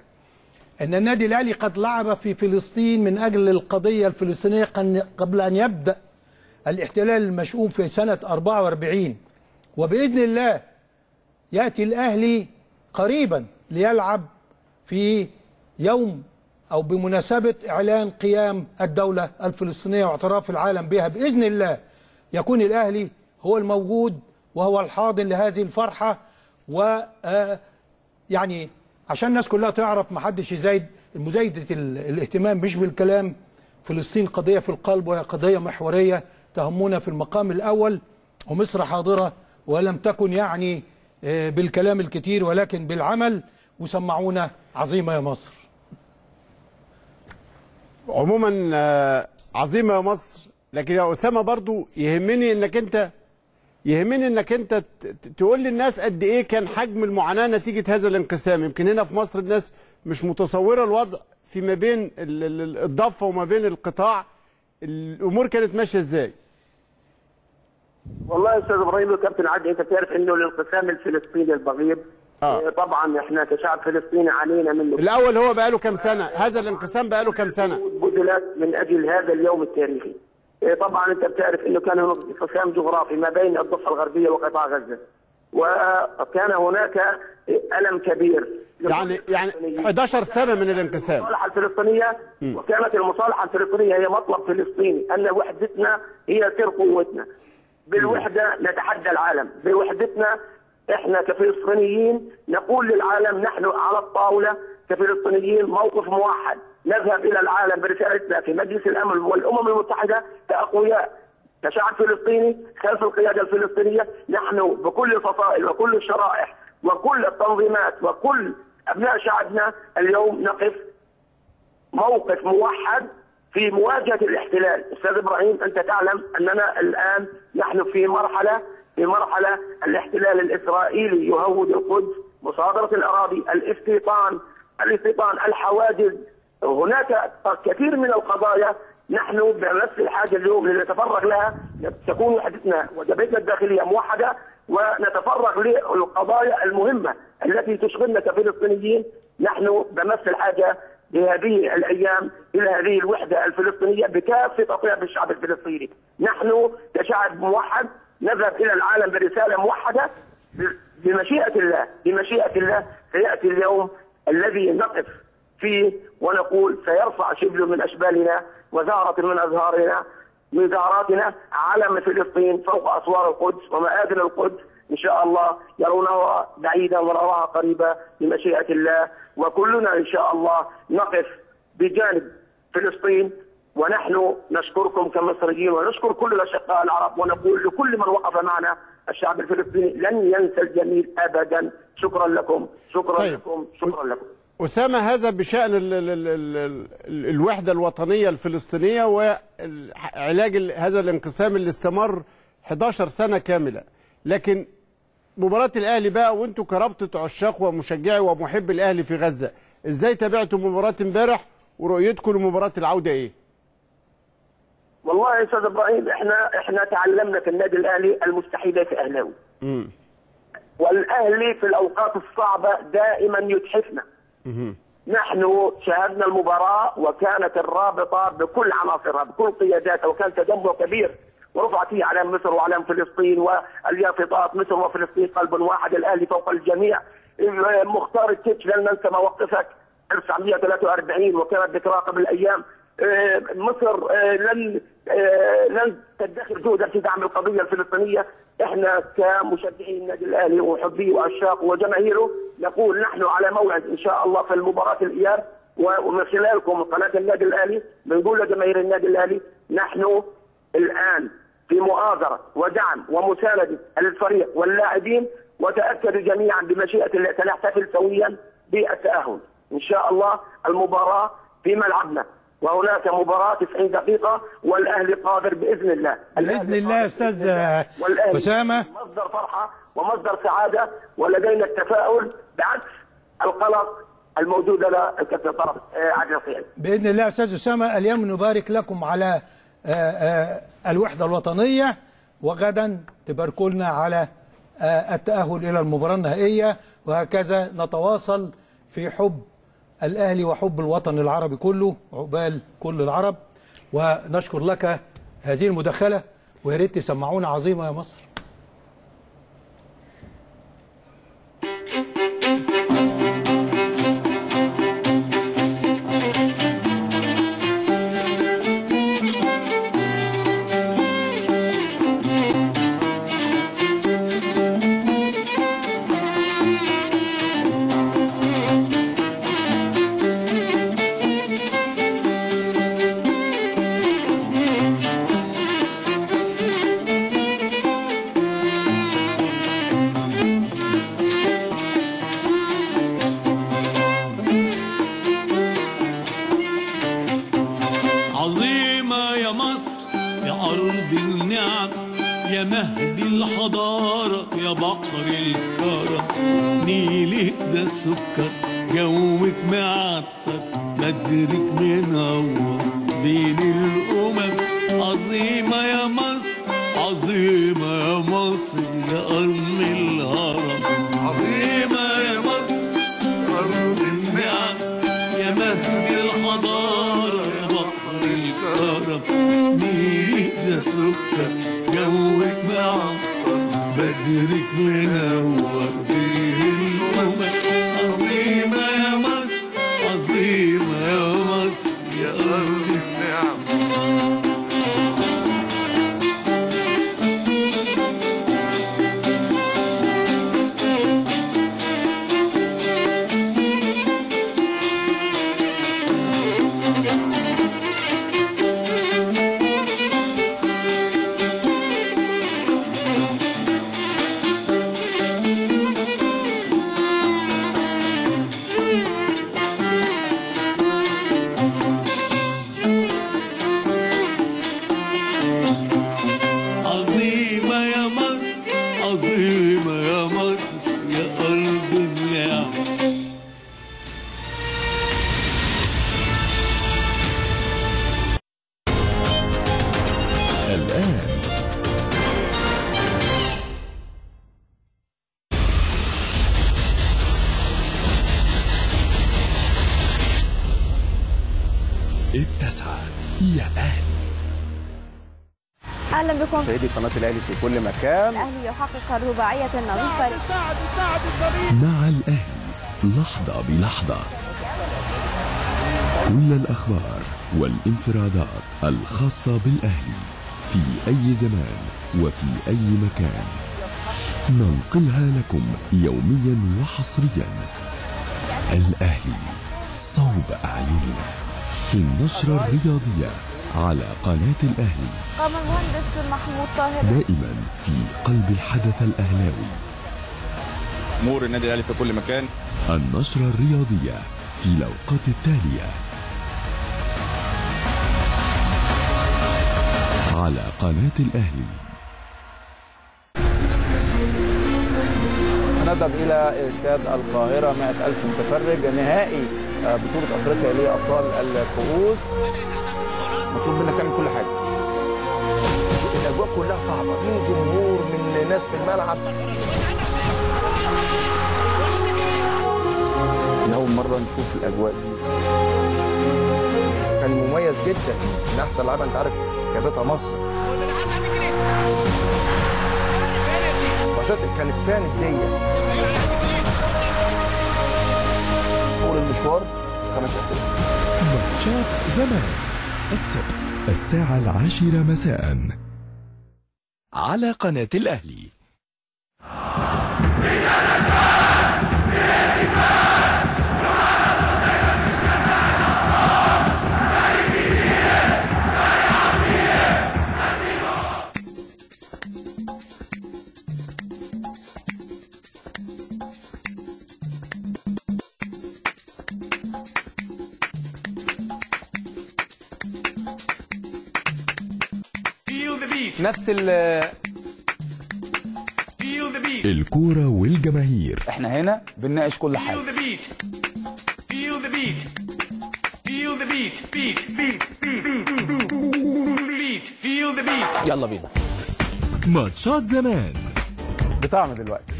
ان النادي الاهلي قد لعب في فلسطين من اجل القضيه الفلسطينيه قن- قبل ان يبدا الاحتلال المشؤوم في سنه 44 وباذن الله ياتي الاهلي قريبا ليلعب في يوم او بمناسبه اعلان قيام الدوله الفلسطينيه واعتراف العالم بها باذن الله يكون الاهلي هو الموجود وهو الحاضن لهذه الفرحه و آه، يعني عشان الناس كلها تعرف ما حدش يزايد مزايده ال- الاهتمام مش بالكلام فلسطين قضيه في القلب وهي قضيه محوريه تهمنا في المقام الاول ومصر حاضره ولم تكن يعني آه، بالكلام الكتير ولكن بالعمل وسمعونا عظيمه يا مصر عموما آه، عظيمه يا مصر لكن يا اسامه برضو يهمني انك انت يهمني انك انت ت- ت- تقول للناس قد ايه كان حجم المعاناه نتيجه هذا الانقسام يمكن هنا في مصر الناس مش متصوره الوضع فيما بين ال- ال- الضفه وما بين القطاع الامور كانت ماشيه ازاي والله يا استاذ ابراهيم وكابتن عدلي انت تعرف انه الانقسام الفلسطيني البغيض آه. آه، طبعا احنا كشعب فلسطيني عانينا منه الاول هو بقاله كام سنه هذا الانقسام بقاله كام سنه بذلت من اجل هذا اليوم التاريخي. إيه طبعا انت بتعرف انه كان هناك انقسام جغرافي ما بين الضفه الغربيه وقطاع غزه. وكان هناك الم كبير يعني يعني 11 سنه من الانقسام المصالحه الفلسطينيه وكانت المصالحه الفلسطينيه هي مطلب فلسطيني ان وحدتنا هي سر قوتنا. بالوحده نتحدى العالم، بوحدتنا احنا كفلسطينيين نقول للعالم نحن على الطاوله كفلسطينيين موقف موحد، نذهب الى العالم برسالتنا في مجلس الامن والامم المتحده كاقوياء كشعب فلسطيني خلف القياده الفلسطينيه نحن بكل الفصائل وكل الشرائح وكل التنظيمات وكل ابناء شعبنا اليوم نقف موقف موحد في مواجهه الاحتلال، استاذ ابراهيم انت تعلم اننا الان نحن في مرحله في مرحله الاحتلال الاسرائيلي يهود القدس، مصادره الاراضي، الاستيطان، الاستيطان، الحواجز، هناك كثير من القضايا نحن بنفس الحاجه اليوم لنتفرغ لها تكون وحدتنا وجبهتنا الداخليه موحده ونتفرغ للقضايا المهمه التي تشغلنا كفلسطينيين نحن بنفس الحاجه بهذه الايام الى هذه الوحده الفلسطينيه بكافه اطياف الشعب الفلسطيني. نحن كشعب موحد نذهب الى العالم برساله موحده بمشيئه الله بمشيئه الله سياتي اليوم الذي نقف فيه ونقول سيرفع شبل من اشبالنا وزهره من ازهارنا من زهراتنا علم فلسطين فوق اسوار القدس ومآذن القدس ان شاء الله يرونها بعيدا ونراها قريبه بمشيئه الله وكلنا ان شاء الله نقف بجانب فلسطين ونحن نشكركم كمصريين ونشكر كل الاشقاء العرب ونقول لكل من وقف معنا الشعب الفلسطيني لن ينسى الجميل ابدا شكرا لكم شكرا طيب. لكم شكرا لكم أسامة هذا بشأن ال ال ال ال ال الوحدة الوطنية الفلسطينية وعلاج ال- هذا الانقسام اللي استمر 11 سنة كاملة لكن مباراة الأهلي بقى وانتوا كرابطة عشاق ومشجعي ومحب الأهلي في غزة ازاي تابعتوا مباراة امبارح ورؤيتكم لمباراة العودة ايه؟ والله يا استاذ ابراهيم احنا احنا تعلمنا في النادي الاهلي المستحيل ليس اهلاوي مم. والاهلي في الاوقات الصعبه دائما يتحفنا نحن شاهدنا المباراه وكانت الرابطه بكل عناصرها بكل قياداتها وكان تجمع كبير ورفعت فيه علم مصر وعلم فلسطين واليافطات مصر وفلسطين قلب واحد الاهلي فوق الجميع مختار التتش لن ننسى موقفك 1943 وكانت ذكرى قبل ايام آه، مصر آه، لن آه، لن تدخر جهدا في دعم القضيه الفلسطينيه احنا كمشجعين النادي الاهلي ومحبيه وعشاقه وجماهيره نقول نحن على موعد ان شاء الله في المباراه الاياب ومن خلالكم قناه النادي الاهلي بنقول لجماهير النادي الاهلي نحن الان في مؤازره ودعم ومسانده الفريق واللاعبين وتاكدوا جميعا بمشيئه الله سنحتفل سويا بالتاهل ان شاء الله المباراه في ملعبنا وهناك مباراة 90 دقيقة والأهلي قادر بإذن الله بإذن الله يا أستاذ والأهلي أسامة. مصدر فرحة ومصدر سعادة ولدينا التفاؤل بعكس القلق الموجود لدى الكابتن طرف آه، عادل الصيعي بإذن الله أستاذ أسامة اليوم نبارك لكم على آه، آه، الوحدة الوطنية وغدا تباركوا لنا على آه، التأهل إلى المباراة النهائية وهكذا نتواصل في حب الأهلي وحب الوطن العربي كله عقبال كل العرب ونشكر لك هذه المداخلة ويا ريت تسمعونا عظيمة يا مصر عظيمة يا مصر يا أرض النعم يا مهد الحضارة يا بحر الكرم نيلك ده السكر جوك معطر بدرك منور بين الأمم عظيمة يا مصر عظيمة يا مصر يا أرض الهرم عظيمة يا مصر أرض النعم يا مهد الحضارة يا بحر الكرم نيلك ده سكر جوك معطر بدرك منور بين الأمم عظيمة يا مصر عظيمة يا مصر يا أرض النعم عظيمة يا مصر عظيمة يا مصر يا أرض النعم الآن التسعة يا أهلي اهلا بكم مشاهدي قناة الأهلي في كل مكان الاهلي يحقق الرباعيه النظيفه مع الأهلي لحظة بلحظة كل الأخبار والانفرادات الخاصة بالأهلي في أي زمان وفي أي مكان ننقلها لكم يوميا وحصريا الأهلي صوب أعيننا في النشرة الرياضية على قناة الأهلي قام المهندس محمود طاهر دائما في قلب الحدث الأهلاوي جمهور النادي الاهلي في كل مكان النشرة الرياضية في الأوقات التالية على قناة الأهلي نذهب إلى استاد القاهرة 100 ألف متفرج نهائي آه، بطولة أفريقيا لأبطال الكؤوس مطلوب منك تعمل كل حاجة الاجواء كلها صعبه من جمهور من ناس في الملعب من أول مرة نشوف الأجواء دي كان مميز جدا من احسن لعيبه انت عارف جابتها مصر ماتشات كانت فيها نديه طول المشوار خمس أسئلة ماتشات زمان السبت الساعة العاشرة مساء على قناة الأهلي نفس ال الكورة والجماهير احنا هنا بنناقش كل حاجة يلا بينا ماتشات زمان بطعم دلوقتي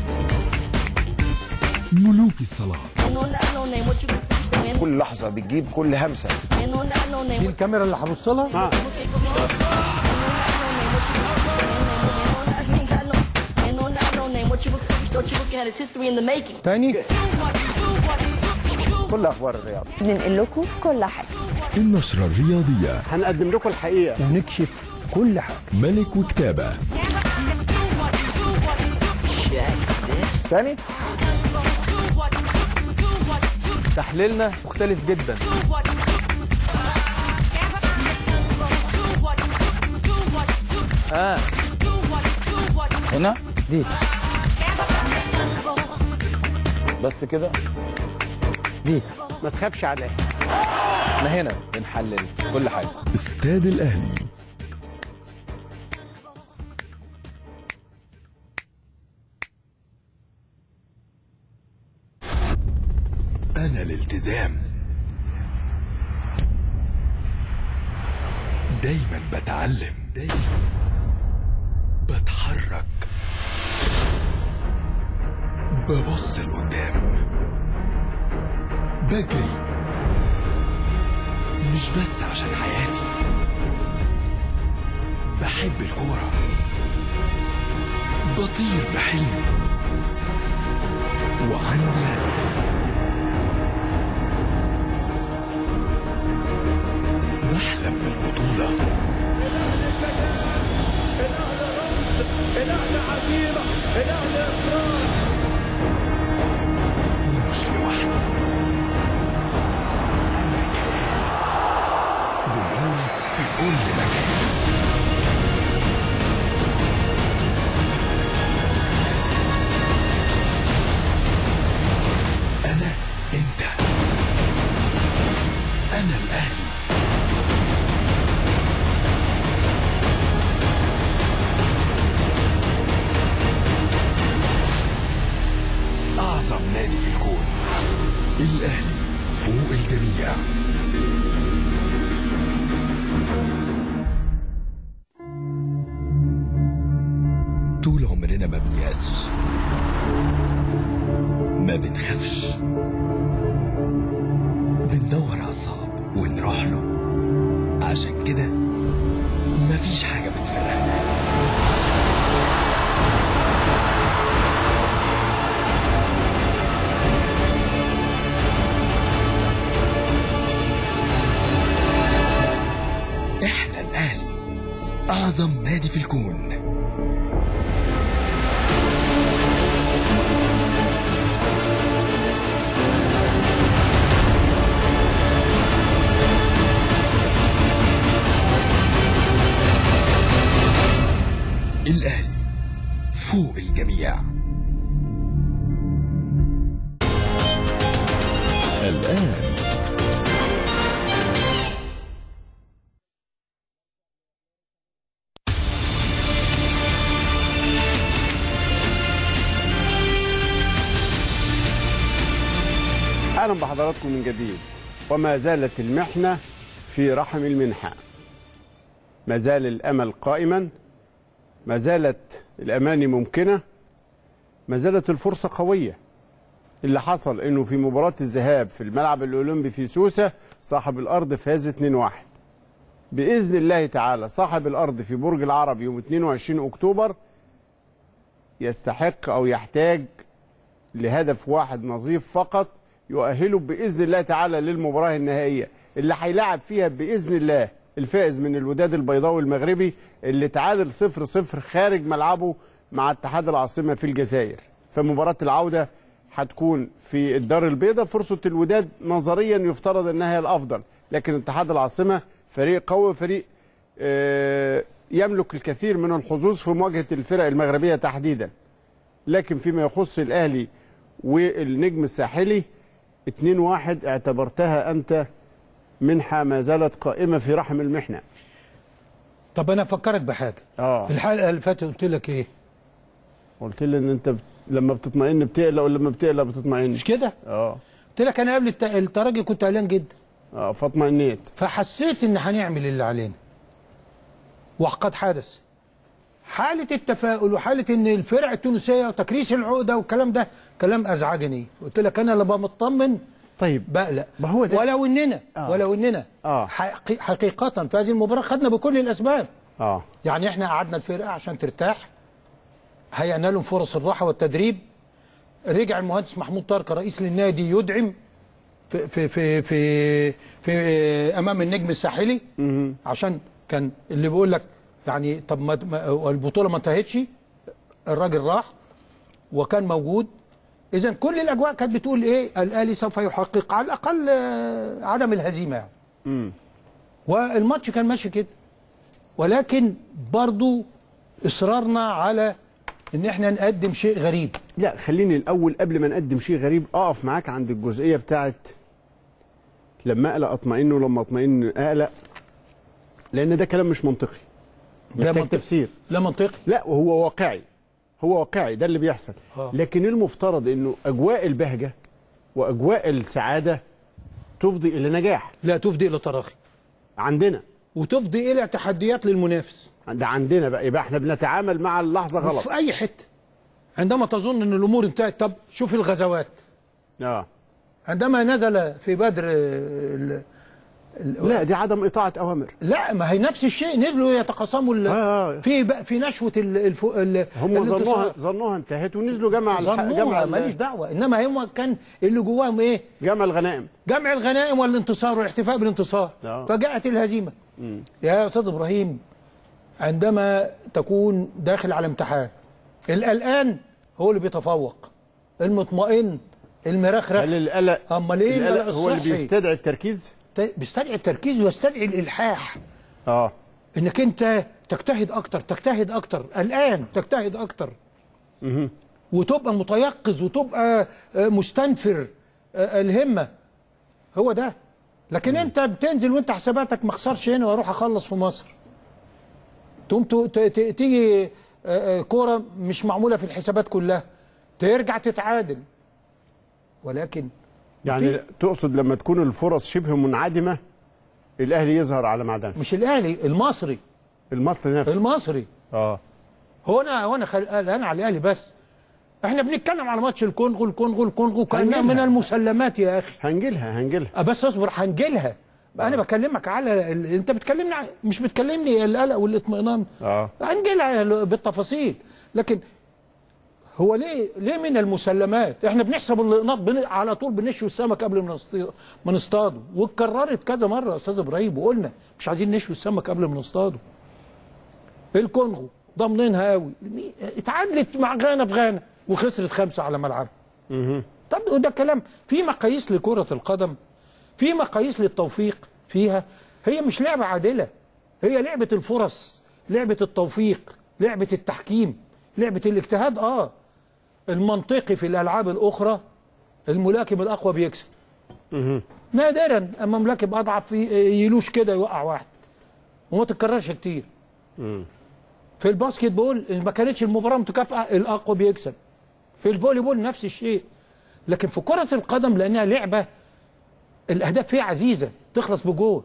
ملوك الصلاة كل لحظه بتجيب كل همسه دي الكاميرا اللي هبص لها تاني كل أخبار الرياضة ننقل لكم كل حاجة النشرة الرياضية هنقدم لكم الحقيقه ونكشف كل حاجة ملك وكتابة تاني تحليلنا مختلف جدا اه هنا دي بس كده دي ما تخافش عليها احنا هنا بنحلل كل حاجة استاد الأهلي أنا الالتزام دايما بتعلم دايما بتحرك ببص لقدام بجري مش بس عشان حياتي بحب الكورة بطير بحلمي وعندي هدف بحلم بالبطولة مش لوحدي أنا كيان جمهوري في كل مكان أنا أنت أنا الأهلي أعظم نادي في الكون الأهلي فوق الجميع طول عمرنا ما بنيأسش ما بنخافش بندور على الصعب ونروح له عشان كده مفيش حاجة بتفرقنا احنا الأهلي أعظم نادي في الكون الجميع الآن اهلا بحضراتكم من جديد وما زالت المحنه في رحم المنحى ما زال الامل قائما ما زالت الاماني ممكنه ما زالت الفرصه قويه اللي حصل انه في مباراه الذهاب في الملعب الاولمبي في سوسه صاحب الارض فاز 2-1 باذن الله تعالى صاحب الارض في برج العرب يوم 22 اكتوبر يستحق او يحتاج لهدف واحد نظيف فقط يؤهله باذن الله تعالى للمباراه النهائيه اللي هيلاعب فيها باذن الله الفائز من الوداد البيضاوي المغربي اللي تعادل 0 0 خارج ملعبه مع اتحاد العاصمه في الجزائر فمباراه العوده هتكون في الدار البيضاء فرصه الوداد نظريا يفترض انها هي الافضل لكن اتحاد العاصمه فريق قوي فريق آه، يملك الكثير من الحظوظ في مواجهه الفرق المغربيه تحديدا لكن فيما يخص الاهلي والنجم الساحلي 2-1 اعتبرتها انت منحة ما زالت قائمة في رحم المحنة طب انا افكرك بحاجه اه الحلقه اللي فاتت قلت لك ايه قلت لي ان انت بت... لما بتطمئن بتقلق ولما بتقلق بتطمئن مش كده اه قلت لك انا قبل الت- الترجي كنت قلقان جدا اه فاطمئنيت فحسيت ان هنعمل اللي علينا وقد حدث حالة التفاؤل وحالة ان الفرق التونسية وتكريس العقدة والكلام ده كلام ازعجني قلت لك انا لما مطمن طيب بقلق ما هو ده ولو اننا آه. ولو اننا آه. حقي- حقيقة في هذه المباراة خدنا بكل الاسباب اه يعني احنا قعدنا الفرقة عشان ترتاح هيئنا لهم فرص الراحة والتدريب رجع المهندس محمود طارق رئيس للنادي يدعم في في في في, في امام النجم الساحلي عشان كان اللي بيقول لك يعني طب ما ما- البطوله ما انتهتش الراجل راح وكان موجود اذا كل الاجواء كانت بتقول ايه الاهلي سوف يحقق على الاقل آه، عدم الهزيمه يعني امم والماتش كان ماشي كده ولكن برضو اصرارنا على ان احنا نقدم شيء غريب لا خليني الاول قبل ما نقدم شيء غريب اقف معاك عند الجزئيه بتاعت لما اقلق اطمئن ولما اطمئن اقلق لان ده كلام مش منطقي لا محتاج منطقي. تفسير لا منطقي لا وهو واقعي هو واقعي ده اللي بيحصل آه. لكن المفترض انه اجواء البهجه واجواء السعاده تفضي الى نجاح لا تفضي الى تراخي عندنا وتفضي الى تحديات للمنافس ده عندنا بقى يبقى احنا بنتعامل مع اللحظه غلط في اي حته عندما تظن ان الامور انتهت طب شوف الغزوات اه عندما نزل في بدر ال- ال- لا دي عدم اطاعه اوامر لا ما هي نفس الشيء نزلوا يتقاسموا ال- آه. في بقى في نشوه ال الف... ال هم الانتصار. ظنوها ظنوها انتهت ونزلوا جمع الح- ظنوها جمع ماليش ال- دعوه انما هم كان اللي جواهم ايه جمع الغنائم جمع الغنائم والانتصار والاحتفاء بالانتصار آه. فجاءت الهزيمه يا استاذ ابراهيم عندما تكون داخل على امتحان القلقان هو اللي بيتفوق المطمئن المرخرخ هل القلق امال ايه القلق القلق هو اللي الصحي بيستدعي التركيز ت- بيستدعي التركيز ويستدعي الالحاح اه انك انت تجتهد اكتر تجتهد اكتر الان تجتهد اكتر وتبقى متيقظ وتبقى آه، مستنفر آه، الهمه هو ده لكن انت بتنزل وانت حساباتك ما اخسرش هنا واروح اخلص في مصر تقوم ت- ت- ت- تيجي آه، آه، كوره مش معموله في الحسابات كلها ترجع تتعادل ولكن يعني في- تقصد لما تكون الفرص شبه منعدمه الاهلي يظهر على معدنه مش الاهلي المصري المصري نفسه المصري اه هو انا هو انا خل... انا على الاهلي بس احنا بنتكلم على ماتش الكونغو الكونغو الكونغو كانها هنجيلها. من المسلمات يا اخي هنجيلها هنجيلها أه بس اصبر هنجيلها انا بكلمك على ال... انت بتكلمني ع- مش بتكلمني القلق والاطمئنان اه هنجيلها بالتفاصيل لكن هو ليه ليه من المسلمات احنا بنحسب اللقناط بن... على طول بنشوي السمك قبل ما نصط- ما نصطاده واتكررت كذا مره يا استاذ ابراهيم وقلنا مش عايزين نشوي السمك قبل ما نصطاده الكونغو ضامنينها قوي اتعادلت مع غانا في غانا وخسرت خمسه على ملعبها طب وده كلام في مقاييس لكره القدم في مقاييس للتوفيق فيها هي مش لعبه عادله هي لعبه الفرص لعبه التوفيق لعبه التحكيم لعبه الاجتهاد اه المنطقي في الالعاب الاخرى الملاكم الاقوى بيكسب نادرا اما ملاكم اضعف ي- يلوش كده يوقع واحد وما تتكررش كتير في الباسكت بول ما كانتش المباراه متكافئه الاقوى بيكسب في الفولي بول نفس الشيء لكن في كره القدم لانها لعبه الاهداف فيها عزيزه تخلص بجول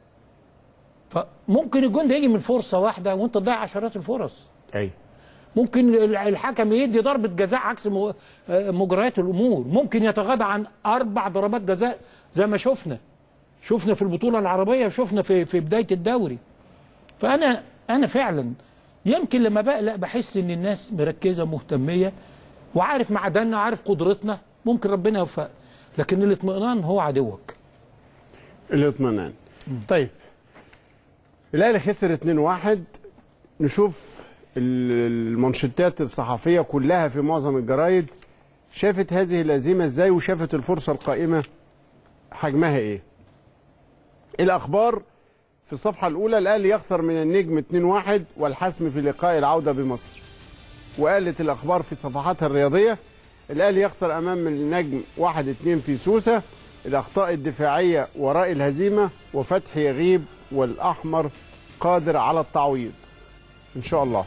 فممكن الجون ده يجي من فرصه واحده وانت تضيع عشرات الفرص اي ممكن الحكم يدي ضربة جزاء عكس م- مجريات الأمور ممكن يتغاضى عن أربع ضربات جزاء زي ما شفنا شفنا في البطولة العربية وشفنا في في بداية الدوري فأنا أنا فعلا يمكن لما بقلق بحس إن الناس مركزة مهتمية وعارف معدننا عارف قدرتنا ممكن ربنا يوفق لكن الاطمئنان هو عدوك الاطمئنان طيب الاهلي خسر 2-1 نشوف ال- المانشيتات الصحفيه كلها في معظم الجرايد شافت هذه الهزيمه ازاي وشافت الفرصه القائمه حجمها ايه الاخبار في الصفحه الاولى الاهلي يخسر من النجم 2-1 والحسم في لقاء العوده بمصر وقالت الاخبار في صفحاتها الرياضيه الاهلي يخسر امام النجم 1-2 في سوسه الاخطاء الدفاعيه وراء الهزيمه وفتح يغيب والاحمر قادر على التعويض ان شاء الله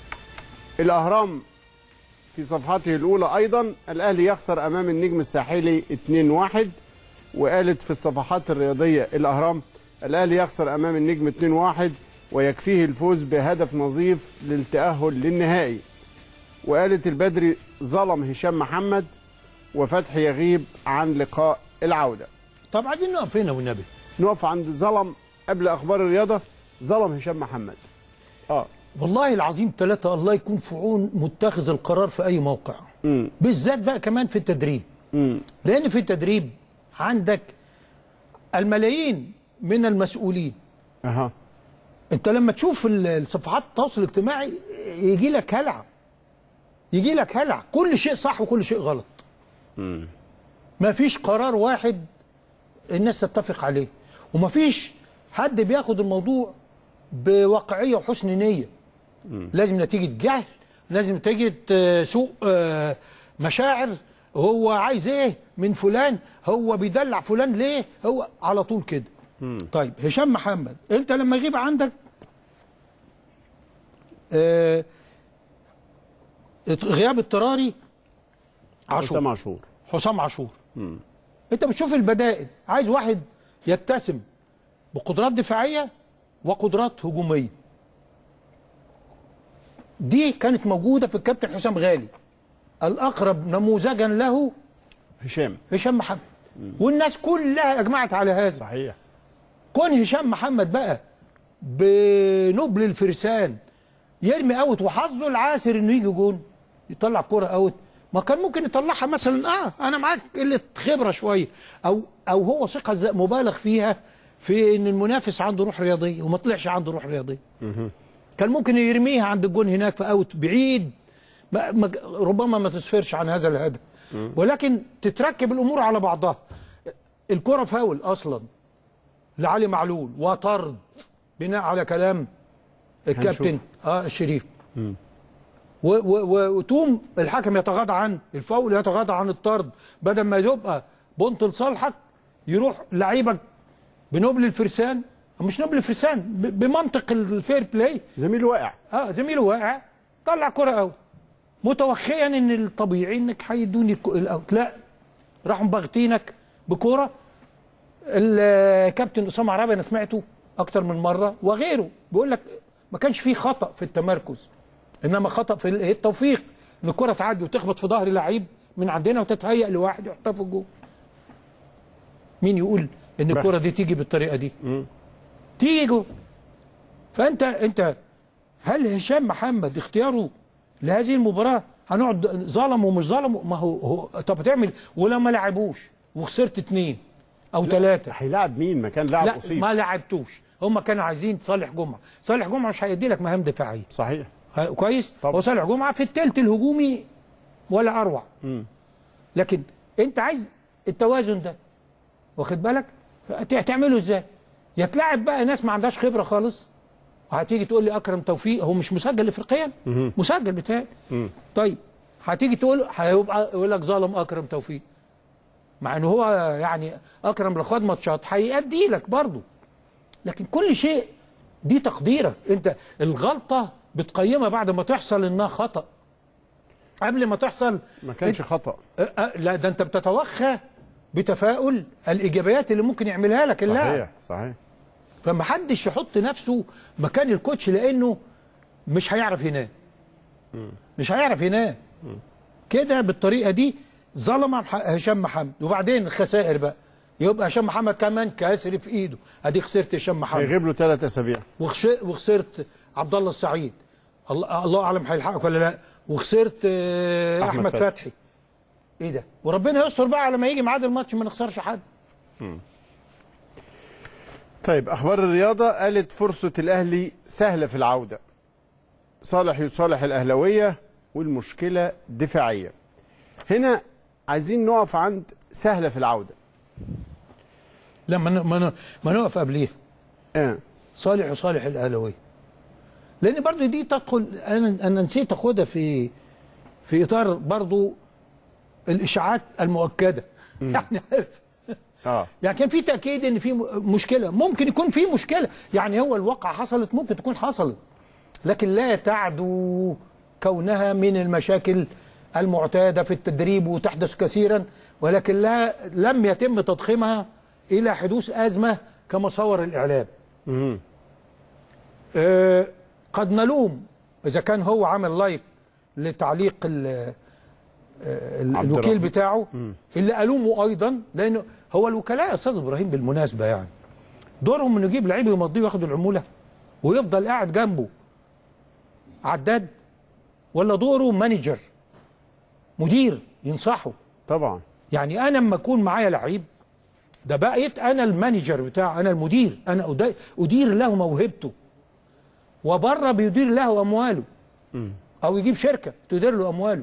الاهرام في صفحته الاولى ايضا الاهلي يخسر امام النجم الساحلي 2-1 وقالت في الصفحات الرياضيه الاهرام الاهلي يخسر امام النجم 2-1 ويكفيه الفوز بهدف نظيف للتاهل للنهائي وقالت البدري ظلم هشام محمد وفتح يغيب عن لقاء العوده طب عايزين نقف هنا والنبي نقف عند ظلم قبل اخبار الرياضه ظلم هشام محمد اه والله العظيم ثلاثة الله يكون في عون متخذ القرار في أي موقع امم بالذات بقى كمان في التدريب امم لان في التدريب عندك الملايين من المسؤولين اها انت لما تشوف ال- الصفحات التواصل الاجتماعي يجي لك هلع يجي لك هلع كل شيء صح وكل شيء غلط ما فيش قرار واحد الناس تتفق عليه وما فيش حد بياخد الموضوع بواقعية وحسن نية لازم نتيجة جهل لازم نتيجة آه، سوء آه، مشاعر هو عايز ايه من فلان هو بيدلع فلان ليه هو على طول كده طيب هشام محمد انت لما يغيب عندك آه، غياب اضطراري عاشور حسام عاشور حسام عاشور انت بتشوف البدائل عايز واحد يتسم بقدرات دفاعيه وقدرات هجوميه دي كانت موجوده في الكابتن حسام غالي الاقرب نموذجا له هشام هشام محمد والناس كلها اجمعت على هذا صحيح كون هشام محمد بقى بنبل الفرسان يرمي اوت وحظه العاسر انه يجي جون يطلع كرة اوت ما كان ممكن يطلعها مثلا اه انا معاك قله خبره شويه او او هو ثقه ز- مبالغ فيها في ان المنافس عنده روح رياضيه وما طلعش عنده روح رياضيه كان ممكن يرميها عند الجون هناك في اوت بعيد ما ما ربما ما تسفرش عن هذا الهدف ولكن تتركب الامور على بعضها الكره فاول اصلا لعلي معلول وطرد بناء على كلام الكابتن هنشوف. اه الشريف و- و- و- وتقوم الحكم يتغاضى عن الفاول يتغاضى عن الطرد بدل ما يبقى بونت لصالحك يروح لعيبك بنبل الفرسان مش نبل الفرسان ب- بمنطق الفير بلاي زميله واقع اه زميله واقع طلع كرة اوت متوخيا ان الطبيعي انك هيدوني الك- الاوت لا راحوا مبغتينك بكرة الكابتن اسامه عرابي انا سمعته اكتر من مره وغيره بيقول لك ما كانش فيه خطا في التمركز انما خطا في ال- التوفيق ان الكره تعدي وتخبط في ظهر لعيب من عندنا وتتهيأ لواحد يحطها في الجول مين يقول ان الكره دي تيجي بالطريقه دي تيجي جول فانت انت هل هشام محمد اختياره لهذه المباراه هنقعد ظلم ومش ظلم ما هو, هو طب هتعمل ولو ما لعبوش وخسرت اثنين او ثلاثه هيلاعب مين ما كان لاعب لا اصيب ما لعبتوش هم كانوا عايزين صالح جمعه صالح جمعه مش هيدي لك مهام دفاعيه صحيح ه- كويس طبعا. هو صالح جمعه في الثلث الهجومي ولا اروع لكن انت عايز التوازن ده واخد بالك فت- هتعمله ازاي يا تلاعب بقى ناس ما عندهاش خبره خالص وهتيجي تقول لي اكرم توفيق هو مش مسجل افريقيا مسجل بتاعي طيب هتيجي تقول هيبقى يقول لك ظالم اكرم توفيق مع ان هو يعني اكرم لو خد ماتشات هيأدي لك برضه لكن كل شيء دي تقديرك انت الغلطه بتقيمها بعد ما تحصل انها خطأ قبل ما تحصل ما كانش خطا أه، أه، لا ده انت بتتوخى بتفاؤل الايجابيات اللي ممكن يعملها لك اللاعب صحيح صحيح فما حدش يحط نفسه مكان الكوتش لانه مش هيعرف ينام مش هيعرف ينام كده بالطريقه دي ظلم هشام محمد وبعدين الخسائر بقى يبقى هشام محمد كمان كاسر في ايده ادي خسرت هشام محمد هيغيب له ثلاث اسابيع وخش- وخسرت عبد الله السعيد الله, الله اعلم هيلحقك ولا لا وخسرت آه، أحمد احمد فتحي. فتحي ايه ده وربنا يستر بقى على ما يجي ميعاد الماتش ما نخسرش حد طيب اخبار الرياضه قالت فرصه الاهلي سهله في العوده صالح يصالح الاهلاويه والمشكله دفاعيه هنا عايزين نقف عند سهله في العوده لا ما ن- ما ن- ما نقف قبليها اه صالح وصالح الاهلاويه لان برضو دي تدخل انا انا نسيت اخدها في في اطار برضو الاشاعات المؤكده يعني عارف اه يعني كان في تاكيد ان في م- مشكله ممكن يكون في مشكله يعني هو الواقع حصلت ممكن تكون حصلت لكن لا تعدو كونها من المشاكل المعتاده في التدريب وتحدث كثيرا ولكن لا لم يتم تضخيمها الى حدوث ازمه كما صور الاعلام مم. آه، قد نلوم اذا كان هو عمل لايك لتعليق ال- آه، ال- عبد الوكيل الرحمن. بتاعه اللي الومه ايضا لانه هو الوكلاء يا استاذ ابراهيم بالمناسبه يعني دورهم انه يجيب لعيب يمضيه وياخد العموله ويفضل قاعد جنبه عداد ولا دوره مانجر مدير ينصحه طبعا يعني انا لما اكون معايا لعيب ده بقيت انا المانجر بتاعه انا المدير انا أد- ادير له موهبته وبره بيدير له امواله او يجيب شركه تدير له امواله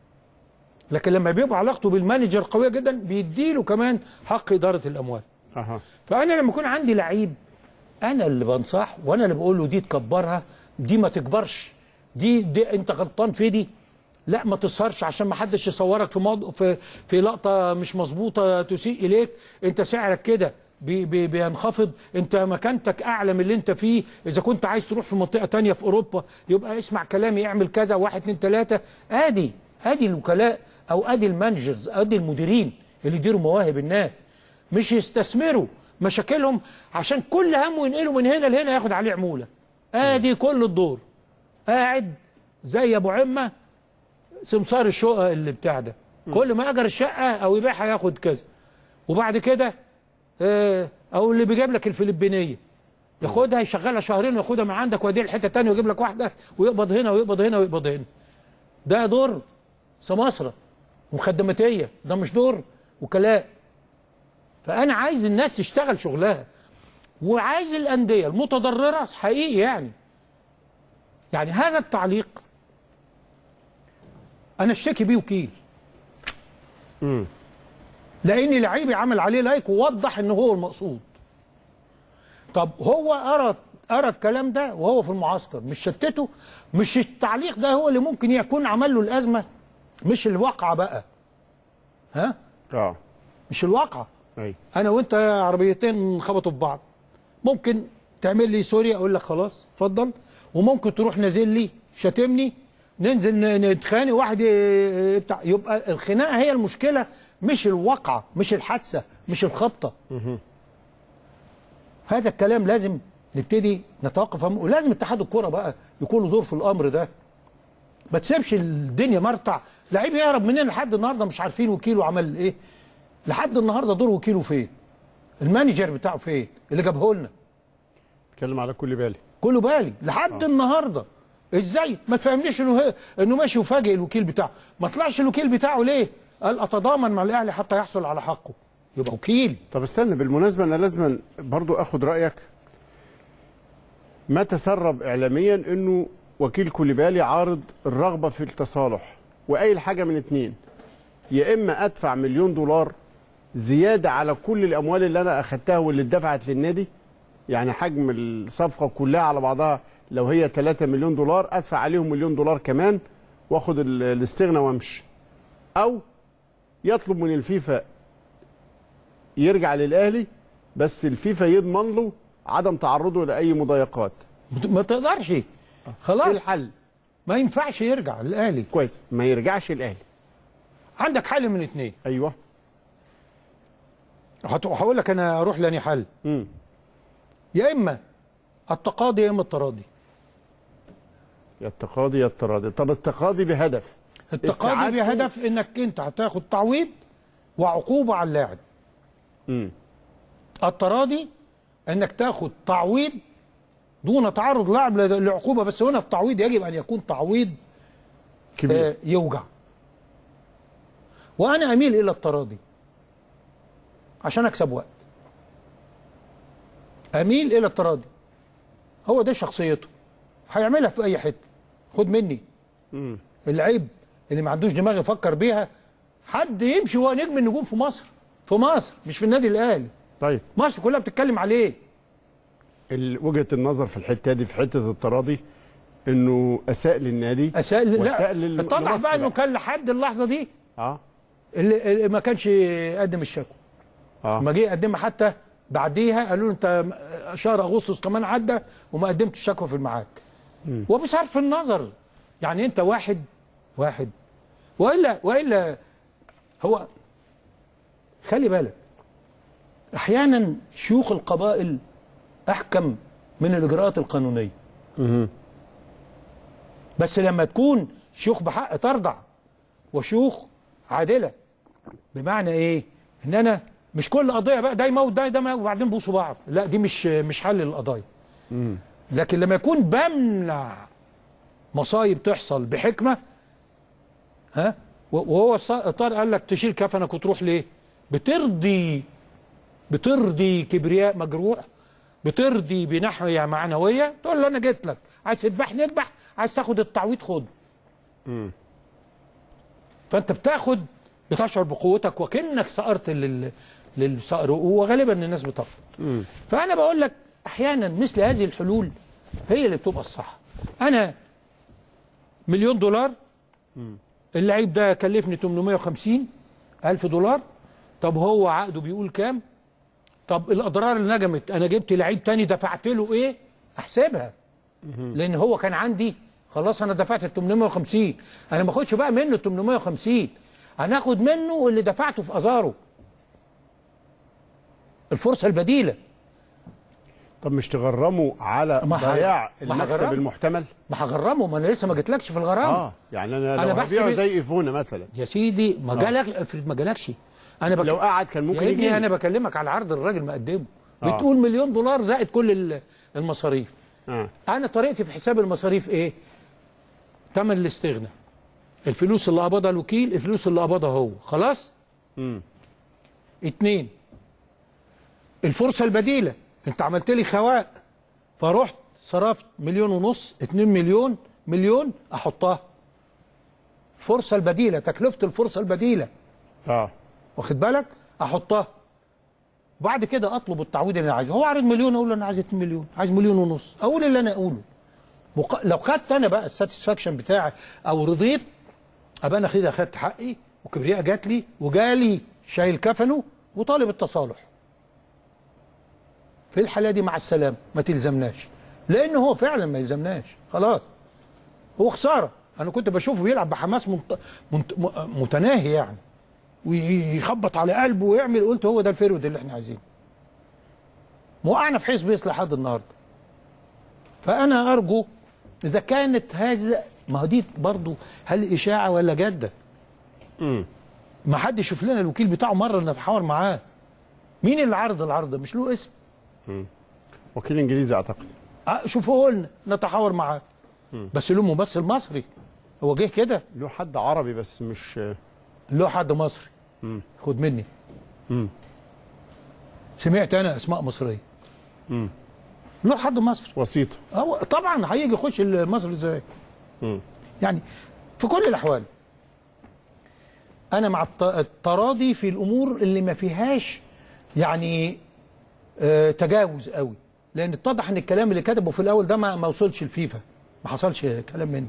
لكن لما بيبقى علاقته بالمانجر قويه جدا بيديله كمان حق اداره الاموال اها فانا لما يكون عندي لعيب انا اللي بنصح وانا اللي بقول له دي تكبرها دي ما تكبرش دي, دي انت غلطان في دي لا ما تسهرش عشان ما حدش يصورك في موضوع في في لقطه مش مظبوطه تسيء اليك انت سعرك كده بي بي بينخفض انت مكانتك اعلى من اللي انت فيه اذا كنت عايز تروح في منطقه تانية في اوروبا يبقى اسمع كلامي اعمل كذا واحد اتنين تلاته ادي ادي الوكلاء او ادي المانجرز ادي المديرين اللي يديروا مواهب الناس مش يستثمروا مشاكلهم عشان كل همه ينقله من هنا لهنا ياخد عليه عموله ادي كل الدور قاعد زي ابو عمه سمسار الشقه اللي بتاع ده كل ما اجر الشقه او يبيعها ياخد كذا وبعد كده آه، او اللي بيجيب لك الفلبينيه ياخدها يشغلها شهرين وياخدها من عندك ويوديها لحته ثانيه ويجيب لك واحده ويقبض هنا ويقبض هنا ويقبض هنا ده دور سماسره ومخدماتيه ده مش دور وكلاء فانا عايز الناس تشتغل شغلها وعايز الانديه المتضرره حقيقي يعني يعني هذا التعليق انا اشتكي بيه وكيل لان لعيبي عمل عليه لايك ووضح ان هو المقصود طب هو ارى ارى الكلام ده وهو في المعسكر مش شتته مش التعليق ده هو اللي ممكن يكون عمل له الازمه مش الواقعه بقى ها اه مش الواقعه اي انا وانت عربيتين خبطوا في بعض ممكن تعمل لي سوري اقول لك خلاص اتفضل وممكن تروح نازل لي شاتمني ننزل ن- نتخانق واحد ي- بتاع يبقى الخناقه هي المشكله مش الواقعه مش الحادثه مش الخبطه هذا الكلام لازم نبتدي نتوقف أم- ولازم اتحاد الكوره بقى يكون له دور في الامر ده ما تسيبش الدنيا مرتع لعيب يهرب مننا لحد النهارده مش عارفين وكيله عمل ايه لحد النهارده دور وكيله فين المانجر بتاعه فين اللي جابه لنا اتكلم على كل بالي كله بالي لحد النهارده ازاي ما تفهمنيش انه هي- انه ماشي وفاجئ الوكيل بتاعه ما طلعش الوكيل بتاعه ليه قال اتضامن مع الاهلي حتى يحصل على حقه يبقى وكيل طب استنى بالمناسبه انا لازم برضو اخد رايك ما تسرب اعلاميا انه وكيل كوليبالي عارض الرغبه في التصالح وقايل حاجه من اتنين يا اما ادفع مليون دولار زياده على كل الاموال اللي انا اخدتها واللي اتدفعت للنادي يعني حجم الصفقه كلها على بعضها لو هي 3 مليون دولار ادفع عليهم مليون دولار كمان واخد ال- الاستغنى وامشي او يطلب من الفيفا يرجع للاهلي بس الفيفا يضمن له عدم تعرضه لاي مضايقات ما تقدرش ايه خلاص الحل ما ينفعش يرجع الاهلي كويس ما يرجعش الاهلي عندك حل من اتنين ايوه هت- هقول لك انا اروح لاني حل امم يا اما التقاضي يا اما التراضي يا التقاضي يا التراضي طب التقاضي بهدف التقاضي استعادته- بهدف انك انت هتاخد تعويض وعقوبه على اللاعب امم التراضي انك تاخد تعويض دون تعرض لاعب ل- لعقوبه بس هنا التعويض يجب ان يكون تعويض كبير آه، يوجع وانا اميل الى التراضي عشان اكسب وقت اميل الى التراضي هو ده شخصيته هيعملها في اي حته خد مني امم العيب اللي ما عندوش دماغ يفكر بيها حد يمشي وهو نجم النجوم في مصر في مصر مش في النادي الاهلي طيب مصر كلها بتتكلم عليه ال- وجهه النظر في الحته دي في حته التراضي انه اساء للنادي اساء واساء لا لل- اتضح لمصر بقى انه بقى. كان لحد اللحظه دي اه اللي, اللي ما كانش يقدم الشكوى اه لما جه يقدمها حتى بعديها قالوا له انت شهر اغسطس كمان عدى وما قدمتش الشكوى في الميعاد وبصرف النظر يعني انت واحد واحد والا والا هو خلي بالك احيانا شيوخ القبائل احكم من الاجراءات القانونيه مهم. بس لما تكون شيوخ بحق ترضع وشيوخ عادله بمعنى ايه ان انا مش كل قضيه بقى ده يموت ده ده يموت وبعدين بوسوا بعض لا دي مش مش حل للقضايا لكن لما يكون بمنع مصايب تحصل بحكمه ها وهو الص- طارق قال لك تشيل كفنك وتروح ليه بترضي بترضي كبرياء مجروح بترضي بناحيه معنويه تقول له انا جيت لك عايز تذبحني اذبح عايز تاخد التعويض خده فانت بتاخد بتشعر بقوتك وكانك صقرت لل للصقر وغالبا الناس بترفض فانا بقول لك احيانا مثل هذه الحلول هي اللي بتبقى الصح انا مليون دولار اللعيب ده كلفني 850 الف دولار طب هو عقده بيقول كام طب الاضرار اللي نجمت انا جبت لعيب تاني دفعت له ايه احسبها لان هو كان عندي خلاص انا دفعت ال 850 انا ما اخدش بقى منه ال 850 هناخد منه اللي دفعته في ازاره الفرصه البديله طب مش تغرموا على ما ه- ضياع ما المكسب هغرمه. المحتمل ما هغرمه ما انا لسه ما جيتلكش في الغرامه اه يعني انا أنا لو بحسب هبيعه ال- زي ايفونا مثلا يا سيدي ما جالك افرض ما جالكش انا بك... لو قعد كان ممكن يا يجي ابني انا بكلمك على العرض الراجل مقدمه آه. بتقول مليون دولار زائد كل ال- المصاريف آه. انا طريقتي في حساب المصاريف ايه ثمن الاستغناء الفلوس اللي قبضها الوكيل الفلوس اللي قبضها هو خلاص مم. اتنين الفرصة البديلة انت عملت لي خواء فرحت صرفت مليون ونص اتنين مليون مليون احطها الفرصة البديلة تكلفة الفرصة البديلة اه واخد بالك احطها وبعد كده اطلب التعويض اللي انا عايزه هو عارض مليون اقول له انا عايز 2 مليون عايز مليون ونص اقول اللي انا اقوله مق... لو خدت انا بقى الساتسفاكشن بتاعي او رضيت ابقى انا كده خدت حقي وكبرياء جات لي وجالي شايل كفنه وطالب التصالح في الحاله دي مع السلامه ما تلزمناش لان هو فعلا ما يلزمناش خلاص هو خساره انا كنت بشوفه بيلعب بحماس منت... منت... م- متناهي يعني ويخبط على قلبه ويعمل قلت هو ده الفيرود اللي احنا عايزينه موقعنا في حزب يصلح لحد النهارده فانا ارجو اذا كانت هذا ما هو دي برضه هل اشاعه ولا جده مم. ما حد يشوف لنا الوكيل بتاعه مره نتحاور معاه مين اللي عرض العرض ده مش له اسم وكيل انجليزي اعتقد آه، شوفوا لنا نتحاور معاه بس له ممثل مصري هو جه كده له حد عربي بس مش له حد مصري خد مني مم. سمعت انا اسماء مصريه مم. له حد مصري وسيط هو طبعا هيجي يخش مصر ازاي مم. يعني في كل الاحوال انا مع الت- التراضي في الامور اللي ما فيهاش يعني آه، تجاوز قوي لان اتضح ان الكلام اللي كتبه في الاول ده ما ما وصلش الفيفا ما حصلش كلام من ده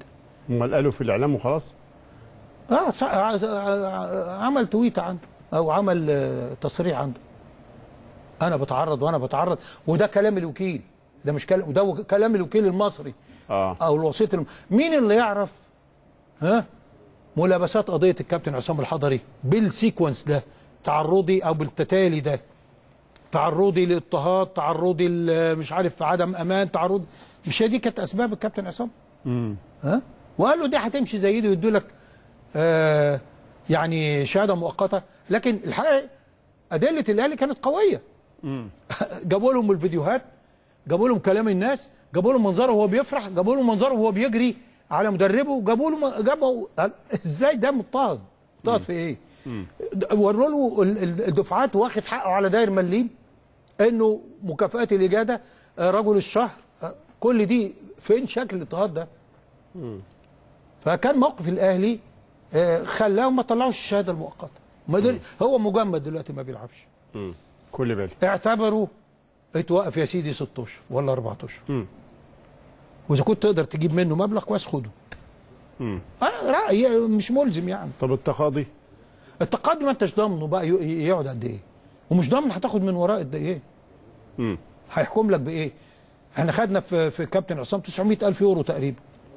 امال قالوا في الاعلام وخلاص اه ص- ع- ع- عمل تويت عنده او عمل آه، تصريح عنده انا بتعرض وانا بتعرض وده كلام الوكيل ده مش كلام وده وك- كلام الوكيل المصري اه او الوسيط الم... مين اللي يعرف ها ملابسات قضيه الكابتن عصام الحضري بالسيكونس ده تعرضي او بالتتالي ده تعرضي لاضطهاد تعرضي ل- مش عارف عدم امان تعرض مش هي دي كانت اسباب الكابتن عصام امم ها وقال له دي هتمشي زي دي ويدوا لك آه يعني شهاده مؤقته لكن الحقيقه ادله الاهلي كانت قويه جابوا لهم الفيديوهات جابوا لهم كلام الناس جابوا لهم منظره وهو بيفرح جابوا لهم منظره وهو بيجري على مدربه جابوا له جابوا قال ازاي ده مضطهد مضطهد في ايه وروا له ال- ال- الدفعات واخد حقه على داير مليم انه مكافآت الاجاده آه، رجل الشهر آه، كل دي فين شكل الاضطهاد ده فكان موقف الاهلي آه، خلاهم ما طلعوش الشهاده المؤقته ما دل... هو مجمد دلوقتي ما بيلعبش امم كل بالي اعتبروا اتوقف يا سيدي 6 اشهر ولا 4 اشهر امم واذا كنت تقدر تجيب منه مبلغ كويس خده امم أنا رأيي مش ملزم يعني طب التقاضي التقدم ما انتش ضامنه بقى ي- يقعد قد ايه ومش ضامن هتاخد من وراه قد ايه امم هيحكم لك بايه احنا خدنا في في كابتن عصام 900 الف يورو تقريبا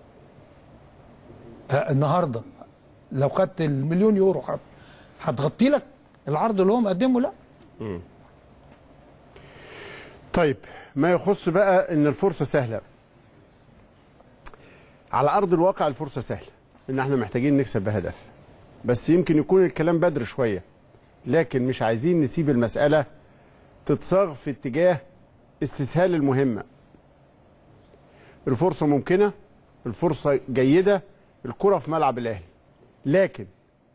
ها، النهارده لو خدت المليون يورو هت- هتغطي لك العرض اللي هو مقدمه لا طيب ما يخص بقى ان الفرصه سهله على ارض الواقع الفرصه سهله ان احنا محتاجين نكسب بهدف بس يمكن يكون الكلام بدر شويه لكن مش عايزين نسيب المساله تتصاغ في اتجاه استسهال المهمه الفرصه ممكنه الفرصه جيده الكره في ملعب الاهلي لكن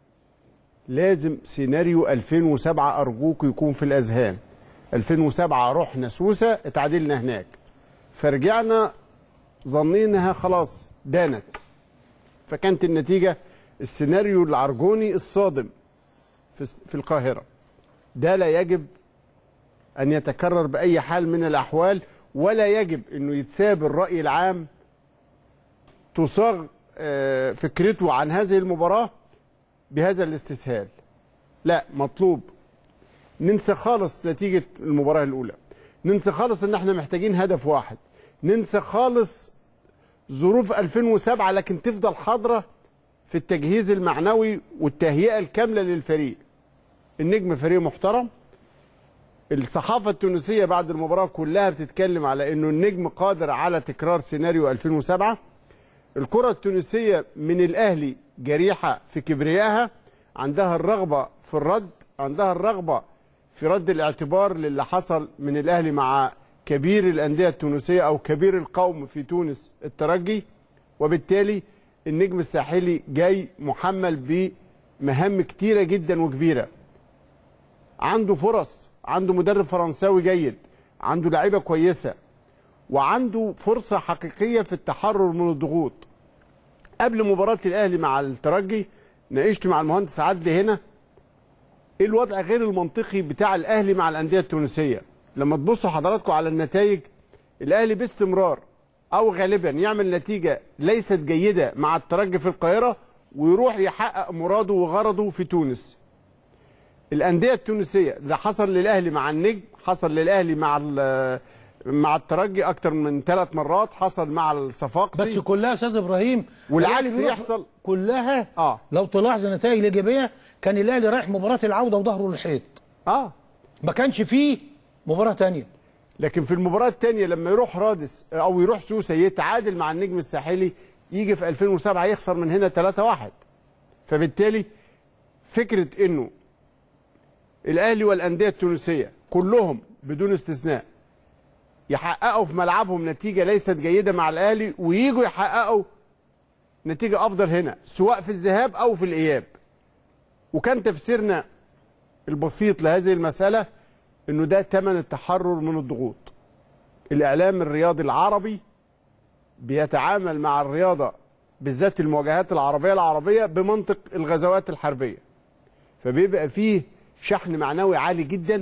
لازم سيناريو 2007 ارجوك يكون في الاذهان 2007 رحنا سوسه اتعادلنا هناك فرجعنا ظنينها خلاص دانت فكانت النتيجه السيناريو العرجوني الصادم في في القاهره ده لا يجب ان يتكرر باي حال من الاحوال ولا يجب انه يتساب الراي العام تصاغ آه، فكرته عن هذه المباراه بهذا الاستسهال لا مطلوب ننسى خالص نتيجة المباراة الأولى ننسى خالص إن احنا محتاجين هدف واحد ننسى خالص ظروف 2007 لكن تفضل حاضرة في التجهيز المعنوي والتهيئة الكاملة للفريق النجم فريق محترم الصحافة التونسية بعد المباراة كلها بتتكلم على إنه النجم قادر على تكرار سيناريو 2007 الكرة التونسية من الأهلي جريحة في كبريائها عندها الرغبة في الرد عندها الرغبة في رد الاعتبار للي حصل من الأهلي مع كبير الأندية التونسية أو كبير القوم في تونس الترجي وبالتالي النجم الساحلي جاي محمل بمهام كتيرة جدا وكبيرة عنده فرص عنده مدرب فرنساوي جيد عنده لعيبة كويسة وعنده فرصة حقيقية في التحرر من الضغوط قبل مباراة الأهلي مع الترجي ناقشت مع المهندس عدلي هنا ايه الوضع غير المنطقي بتاع الاهلي مع الانديه التونسيه لما تبصوا حضراتكم على النتائج الاهلي باستمرار او غالبا يعمل نتيجه ليست جيده مع الترجي في القاهره ويروح يحقق مراده وغرضه في تونس الانديه التونسيه ده حصل للاهلي مع النجم حصل للاهلي مع ال- مع الترجي اكتر من ثلاث مرات حصل مع الصفاقسي بس كلها يا استاذ ابراهيم والعكس الأهلي بيروح- يحصل. كلها اه لو تلاحظ النتائج الايجابيه كان الاهلي رايح مباراه العوده وظهره للحيط اه ما كانش فيه مباراه تانية لكن في المباراة الثانية لما يروح رادس أو يروح سوسة يتعادل مع النجم الساحلي يجي في 2007 يخسر من هنا 3-1 فبالتالي فكرة إنه الأهلي والأندية التونسية كلهم بدون استثناء يحققوا في ملعبهم نتيجة ليست جيدة مع الأهلي ويجوا يحققوا نتيجة أفضل هنا سواء في الذهاب أو في الإياب وكان تفسيرنا البسيط لهذه المسألة انه ده ثمن التحرر من الضغوط الاعلام الرياضي العربي بيتعامل مع الرياضه بالذات المواجهات العربيه العربيه بمنطق الغزوات الحربيه فبيبقى فيه شحن معنوي عالي جدا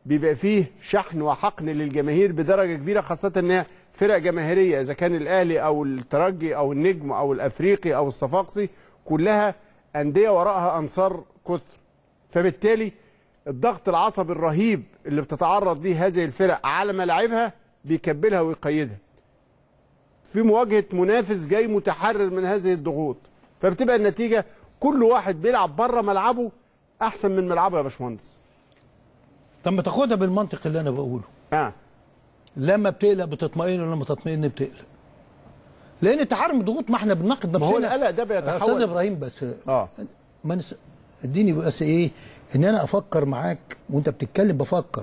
بيبقى فيه شحن وحقن للجماهير بدرجه كبيره خاصه انها فرق جماهيريه اذا كان الاهلي او الترجي او النجم او الافريقي او الصفاقسي كلها انديه وراءها انصار كثر فبالتالي الضغط العصبي الرهيب اللي بتتعرض ليه هذه الفرق على ملاعبها بيكبلها ويقيدها في مواجهه منافس جاي متحرر من هذه الضغوط فبتبقى النتيجه كل واحد بيلعب بره ملعبه احسن من ملعبه يا باشمهندس طب ما تاخدها بالمنطق اللي انا بقوله اه لما بتقلق بتطمئن ولما تطمئن بتقلق لان تعارم الضغوط ما احنا بنناقض ما نفسنا هو القلق ده يا استاذ بيتحول ابراهيم بس اه ما نس... اديني بس ايه ان انا افكر معاك وانت بتتكلم بفكر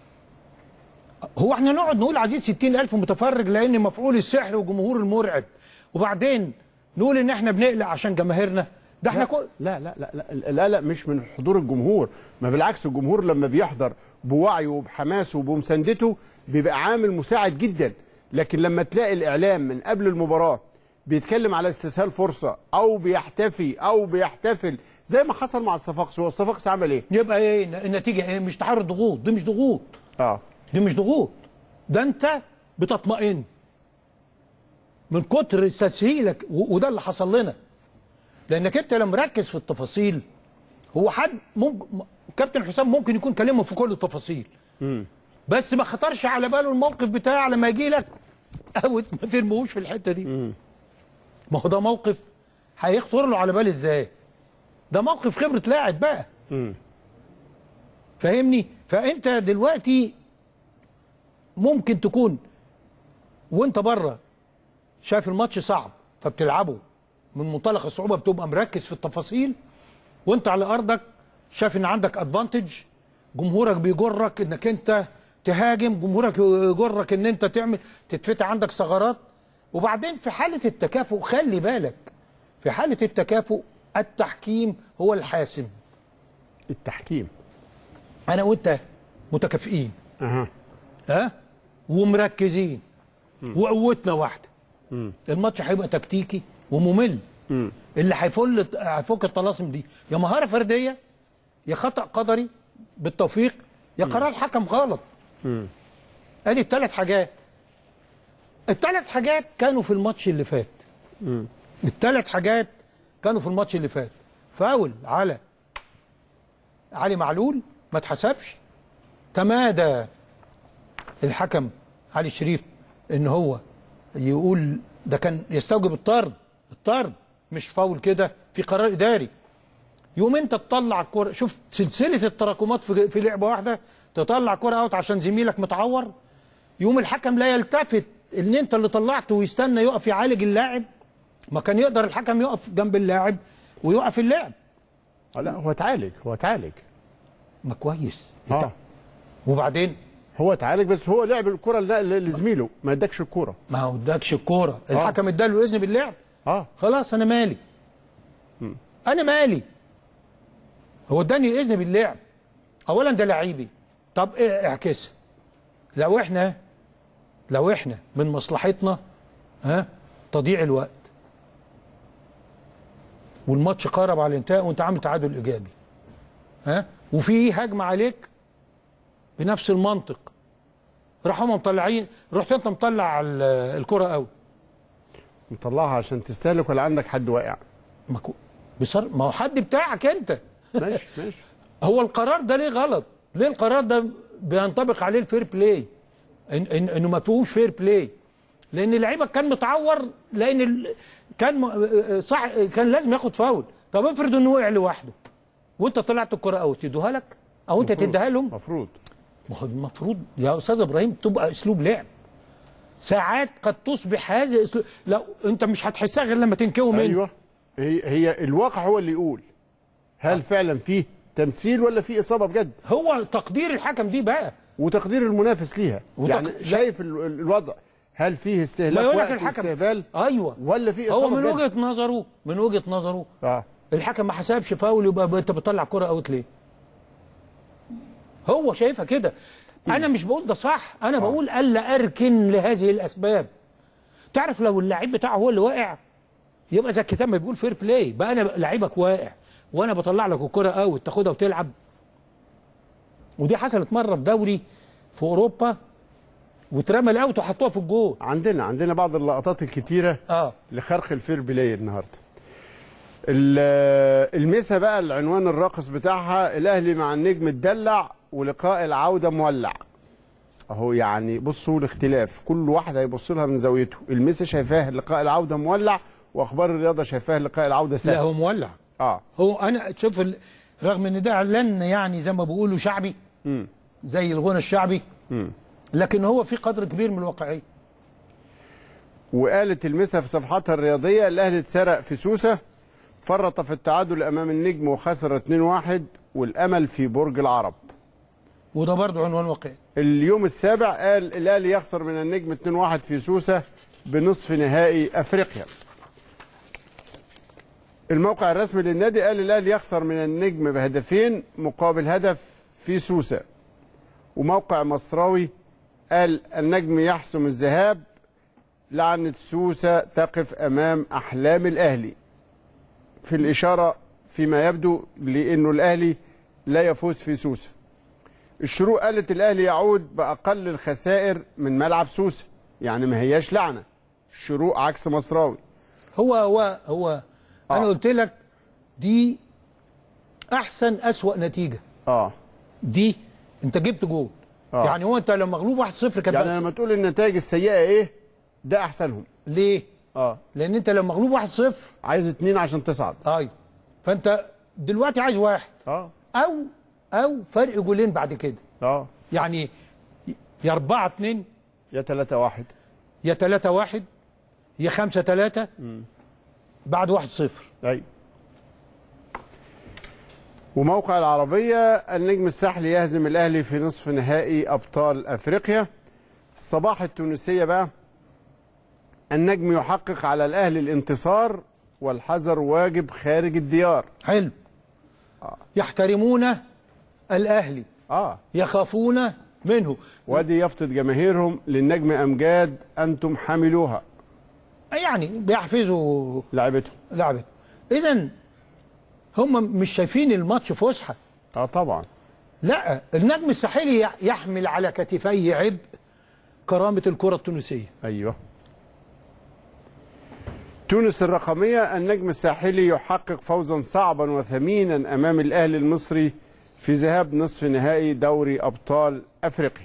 هو احنا نقعد نقول عايزين 60000 متفرج لان مفعول السحر وجمهور المرعب وبعدين نقول ان احنا بنقلق عشان جماهيرنا ده احنا لا, كل لا لا لا لا القلق مش من حضور الجمهور ما بالعكس الجمهور لما بيحضر بوعيه وبحماسه وبمساندته بيبقى عامل مساعد جدا لكن لما تلاقي الاعلام من قبل المباراه بيتكلم على استسهال فرصه او بيحتفي او بيحتفل زي ما حصل مع الصفاقسي هو الصفاقسي عمل ايه؟ يبقى ايه النتيجه ايه مش تعرض ضغوط دي مش ضغوط اه دي مش ضغوط ده انت بتطمئن من كتر تسهيلك و- وده اللي حصل لنا لانك انت لما مركز في التفاصيل هو حد ممكن كابتن حسام ممكن يكون كلمه في كل التفاصيل بس ما خطرش على باله الموقف بتاعه لما يجي لك اوت ما ترموش في الحته دي ما هو ده موقف هيخطر له على بال ازاي ده موقف خبره لاعب بقى فاهمني فانت دلوقتي ممكن تكون وانت بره شايف الماتش صعب فبتلعبه من منطلق الصعوبه بتبقى مركز في التفاصيل وانت على ارضك شايف ان عندك ادفانتج جمهورك بيجرك انك انت تهاجم جمهورك يجرك ان انت تعمل تتفتح عندك ثغرات وبعدين في حاله التكافؤ خلي بالك في حاله التكافؤ التحكيم هو الحاسم التحكيم انا وانت متكافئين اها ها ومركزين وقوتنا واحده الماتش هيبقى تكتيكي وممل اللي هيفل هيفك الطلاسم دي يا مهاره فرديه يا خطا قدري بالتوفيق يا قرار حكم غلط ادي الثلاث حاجات الثلاث حاجات كانوا في الماتش اللي فات الثلاث حاجات كانوا في الماتش اللي فات فاول على علي معلول ما اتحسبش تمادى الحكم علي شريف ان هو يقول ده كان يستوجب الطرد الطرد مش فاول كده في قرار اداري يوم انت تطلع الكرة شوف سلسله التراكمات في في لعبه واحده تطلع كرة اوت عشان زميلك متعور يوم الحكم لا يلتفت ان انت اللي طلعته ويستنى يقف يعالج اللاعب ما كان يقدر الحكم يقف جنب اللاعب ويوقف اللعب آه، لا هو اتعالج هو اتعالج ما كويس اه وبعدين هو اتعالج بس هو لعب الكره ل- ل- لزميله ما ادكش الكره ما هو اداكش الكوره الحكم اداله اذن باللعب اه خلاص انا مالي انا مالي هو اداني الاذن باللعب اولا ده لعيبي طب ايه اعكسها لو احنا لو احنا من مصلحتنا ها تضييع الوقت والماتش قارب على الانتهاء وانت عامل تعادل ايجابي ها وفي هجمه عليك بنفس المنطق راحوا هم مطلعين رحت انت مطلع ال- الكره قوي مطلعها عشان تستهلك ولا عندك حد واقع ما كو- بصر ما هو حد بتاعك انت ماشي ماشي هو القرار ده ليه غلط ليه القرار ده بينطبق عليه الفير بلاي إن إن انه ما فيهوش فير بلاي لان لعيبك كان متعور لان ال... كان م... صح كان لازم ياخد فاول طب افرض انه وقع لوحده وانت طلعت الكره اوت تدوها لك او انت تديها لهم المفروض ما هو المفروض يا استاذ ابراهيم تبقى اسلوب لعب ساعات قد تصبح هذا اسلوب لو انت مش هتحسها غير لما تنكوه منه ايوه هي هي الواقع هو اللي يقول هل فعلا فيه تمثيل ولا فيه اصابه بجد هو تقدير الحكم دي بقى وتقدير المنافس ليها وتق- يعني شايف ال- ال- الوضع هل فيه ما استهلاك يقول لك وقت الحكم واستهبال ايوه ولا فيه هو اصابه من بجد؟ وجهه نظره من وجهه نظره اه الحكم ما حسبش فاول يبقى ب- انت بتطلع كرة اوت ليه؟ هو شايفها كده انا مش بقول ده صح انا بقول الا اركن لهذه الاسباب تعرف لو اللعيب بتاعه هو اللي واقع يبقى زي الكتاب ما بيقول فير بلاي بقى انا لعيبك واقع وانا بطلع لك الكرة اوت تاخدها وتلعب ودي حصلت مره في دوري في اوروبا واترمى الاوت وحطوها في الجول عندنا عندنا بعض اللقطات الكتيره اه لخرق الفير بلاي النهارده ال- المسا بقى العنوان الراقص بتاعها الاهلي مع النجم اتدلع ولقاء العوده مولع اهو يعني بصوا الاختلاف كل واحد هيبص لها من زاويته المسا شايفاه لقاء العوده مولع واخبار الرياضه شايفاه لقاء العوده لا سهل هو مولع اه هو انا شوف ال- رغم ان ده اعلان يعني زي ما بيقولوا شعبي مم. زي الغنى الشعبي مم. لكن هو في قدر كبير من الواقعيه وقالت المسا في صفحتها الرياضيه الاهلي اتسرق في سوسه فرط في التعادل امام النجم وخسر 2-1 والامل في برج العرب وده برضه عنوان واقعي اليوم السابع قال الاهلي يخسر من النجم 2-1 في سوسه بنصف نهائي افريقيا. الموقع الرسمي للنادي قال الاهلي يخسر من النجم بهدفين مقابل هدف في سوسه. وموقع مصراوي قال النجم يحسم الذهاب لعنة سوسه تقف امام احلام الاهلي. في الاشاره فيما يبدو لانه الاهلي لا يفوز في سوسه. الشروق قالت الاهلي يعود باقل الخسائر من ملعب سوسه يعني ما هياش لعنه الشروق عكس مصراوي هو هو هو آه. انا قلت لك دي احسن اسوأ نتيجه اه دي انت جبت جول آه. يعني هو انت لو مغلوب 1-0 كان يعني بقى- لما تقول النتائج السيئه ايه ده احسنهم ليه؟ اه لان انت لو مغلوب 1-0 عايز اتنين عشان تصعد ايوه فانت دلوقتي عايز واحد اه او او فرق جولين بعد كده اه يعني يا 4 2 يا 3 1 يا 3 1 يا 5 3 بعد 1 0 ايوه وموقع العربية النجم الساحلي يهزم الأهلي في نصف نهائي أبطال أفريقيا الصباح التونسية بقى النجم يحقق على الأهلي الانتصار والحذر واجب خارج الديار حلو يحترمون الاهلي اه يخافون منه وادي يفقد جماهيرهم للنجم أمجاد أنتم حاملوها يعني بيحفزوا لعبتهم لعبه اذا هم مش شايفين الماتش فسحه اه طبعا لا النجم الساحلي يح- يحمل على كتفيه عبء كرامه الكره التونسيه ايوه تونس الرقمية النجم الساحلي يحقق فوزا صعبا وثمينا أمام الأهلي المصري في ذهاب نصف نهائي دوري أبطال أفريقيا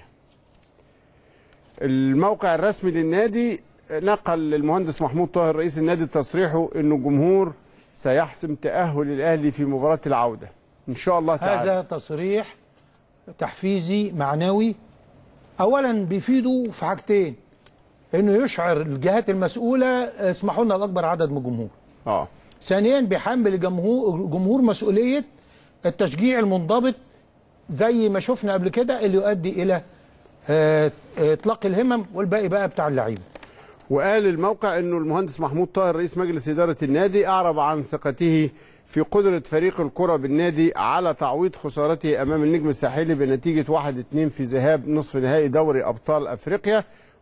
الموقع الرسمي للنادي نقل المهندس محمود طاهر رئيس النادي تصريحه أنه الجمهور سيحسم تأهل الأهلي في مباراة العودة إن شاء الله تعالى هذا تصريح تحفيزي معنوي اولا بيفيدوا في حاجتين انه يشعر الجهات المسؤوله اسمحوا لنا باكبر عدد من الجمهور اه ثانيا بيحمل الجمهور الجمهور مسؤوليه التشجيع المنضبط زي ما شفنا قبل كده اللي يؤدي الى آه، اطلاق الهمم والباقي بقى بتاع اللعيبه وقال الموقع انه المهندس محمود طاهر رئيس مجلس اداره النادي اعرب عن ثقته في قدره فريق الكره بالنادي على تعويض خسارته امام النجم الساحلي بنتيجه 1-2 في ذهاب نصف نهائي دوري ابطال افريقيا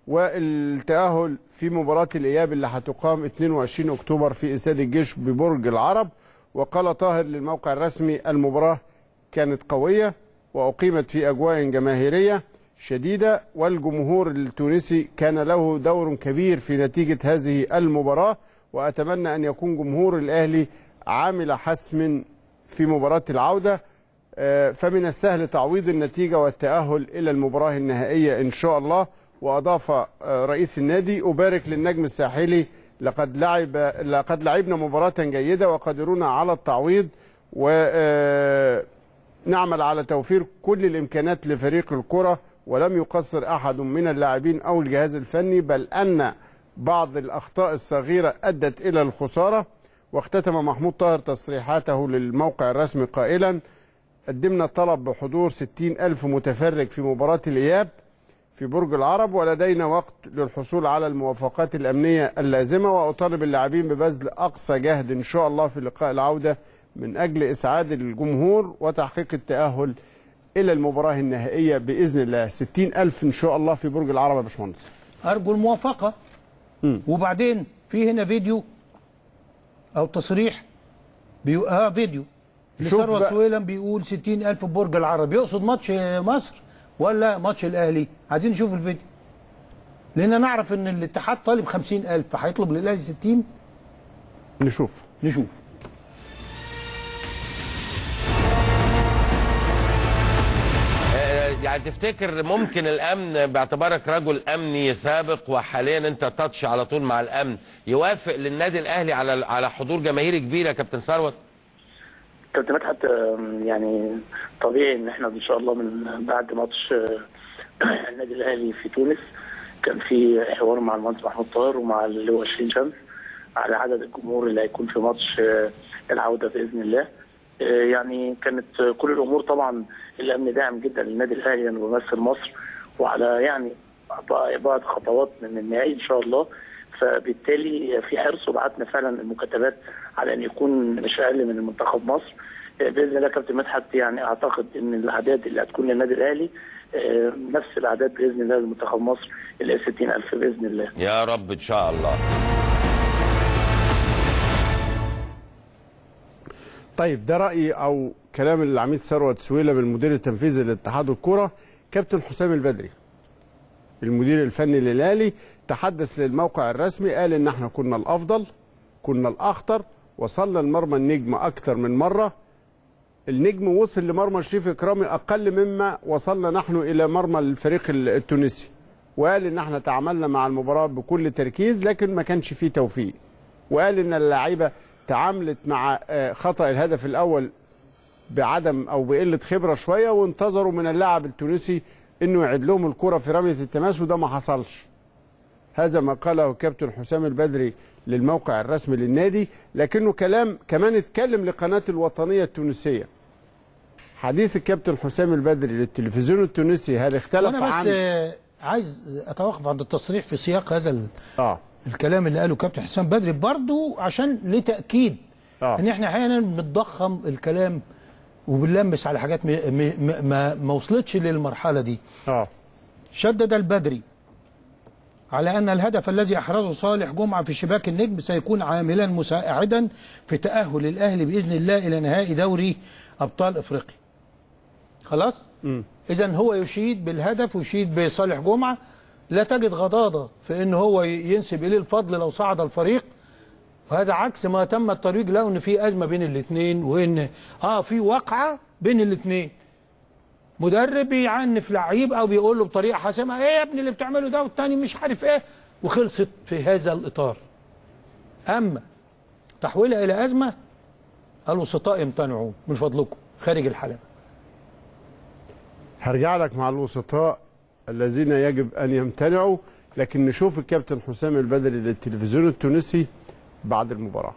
والتاهل في مباراه الاياب اللي هتقام 22 اكتوبر في استاد الجيش ببرج العرب وقال طاهر للموقع الرسمي المباراه كانت قويه واقيمت في اجواء جماهيريه شديدة والجمهور التونسي كان له دور كبير في نتيجة هذه المباراة وأتمنى أن يكون جمهور الأهلي عامل حسم في مباراة العودة آه، فمن السهل تعويض النتيجة والتأهل إلى المباراة النهائية إن شاء الله وأضاف آه، رئيس النادي أبارك للنجم الساحلي لقد لعب لقد لعبنا مباراة جيدة وقادرون على التعويض و آه، نعمل على توفير كل الامكانات لفريق الكره ولم يقصر احد من اللاعبين او الجهاز الفني بل ان بعض الاخطاء الصغيره ادت الى الخساره واختتم محمود طاهر تصريحاته للموقع الرسمي قائلا قدمنا طلب بحضور 60 ألف متفرج في مباراة الإياب في برج العرب ولدينا وقت للحصول على الموافقات الأمنية اللازمة وأطالب اللاعبين ببذل أقصى جهد إن شاء الله في لقاء العودة من أجل إسعاد الجمهور وتحقيق التأهل إلى المباراة النهائية بإذن الله 60 ألف إن شاء الله في برج العرب يا باشمهندس ارجو الموافقه مم. وبعدين في هنا فيديو او تصريح بيو... اه فيديو شوف ثروت بقى- سويلم بيقول 60000 في برج العرب يقصد ماتش مصر ولا ماتش الاهلي عايزين نشوف الفيديو لان نعرف ان الاتحاد طالب 50000 فهيطلب للاهلي 60 نشوف نشوف آه، يعني تفتكر ممكن الامن باعتبارك رجل امني سابق وحاليا انت تاتش على طول مع الامن يوافق للنادي الاهلي على على حضور جماهيري كبيره يا كابتن ثروت كابتن مدحت آم، يعني طبيعي ان احنا ان شاء الله من بعد ماتش آه، النادي الاهلي في تونس كان في حوار مع المهندس محمود طاهر ومع اللي هو شيرين شمس على عدد الجمهور اللي هيكون في ماتش آه، العوده باذن الله آه، يعني كانت آه، كل الامور طبعا الامن داعم جدا للنادي الاهلي لانه بيمثل مصر وعلى يعني بعض خطوات من النهائي ان شاء الله فبالتالي في حرص وبعتنا فعلا المكاتبات على ان يكون مش اقل من المنتخب مصر آه، باذن الله كابتن مدحت يعني اعتقد ان الاعداد اللي هتكون للنادي الاهلي آه، نفس الاعداد باذن الله لمنتخب مصر اللي هي 60000 باذن الله يا رب ان شاء الله طيب ده رأيي أو كلام العميد ثروت سويلم المدير التنفيذي لاتحاد الكرة كابتن حسام البدري المدير الفني للأهلي تحدث للموقع الرسمي قال إن احنا كنا الأفضل كنا الأخطر وصلنا لمرمى النجم أكثر من مرة النجم وصل لمرمى شريف إكرامي أقل مما وصلنا نحن إلى مرمى الفريق التونسي وقال إن احنا تعاملنا مع المباراة بكل تركيز لكن ما كانش فيه توفيق وقال إن اللعيبة تعاملت مع آه، خطأ الهدف الأول بعدم أو بقلة خبرة شوية وانتظروا من اللاعب التونسي إنه يعيد لهم الكرة في رمية التماس وده ما حصلش هذا ما قاله كابتن حسام البدري للموقع الرسمي للنادي لكنه كلام كمان اتكلم لقناة الوطنية التونسية حديث الكابتن حسام البدري للتلفزيون التونسي هل اختلف وانا بس عن آه، عايز اتوقف عند التصريح في سياق هذا ال- اه الكلام اللي قاله كابتن حسام بدري برضو عشان لتاكيد آه. ان احنا احيانا بنضخم الكلام وبنلمس على حاجات م- م- ما ما وصلتش للمرحله دي اه شدد البدري على أن الهدف الذي أحرزه صالح جمعة في شباك النجم سيكون عاملا مساعدا في تأهل الأهلي بإذن الله إلى نهائي دوري أبطال إفريقيا خلاص؟ إذا هو يشيد بالهدف ويشيد بصالح جمعة لا تجد غضاضة في أن هو ينسب إليه الفضل لو صعد الفريق وهذا عكس ما تم الترويج له ان في ازمه بين الاثنين وان اه في وقعه بين الاثنين مدرب بيعنف لعيب او بيقول له بطريقه حاسمه ايه يا ابني اللي بتعمله ده والتاني مش عارف ايه وخلصت في هذا الاطار اما تحويلها الى ازمه الوسطاء يمتنعوا من فضلكم خارج الحلبه هرجع لك مع الوسطاء الذين يجب ان يمتنعوا لكن نشوف الكابتن حسام البدري للتلفزيون التونسي بعد المباراه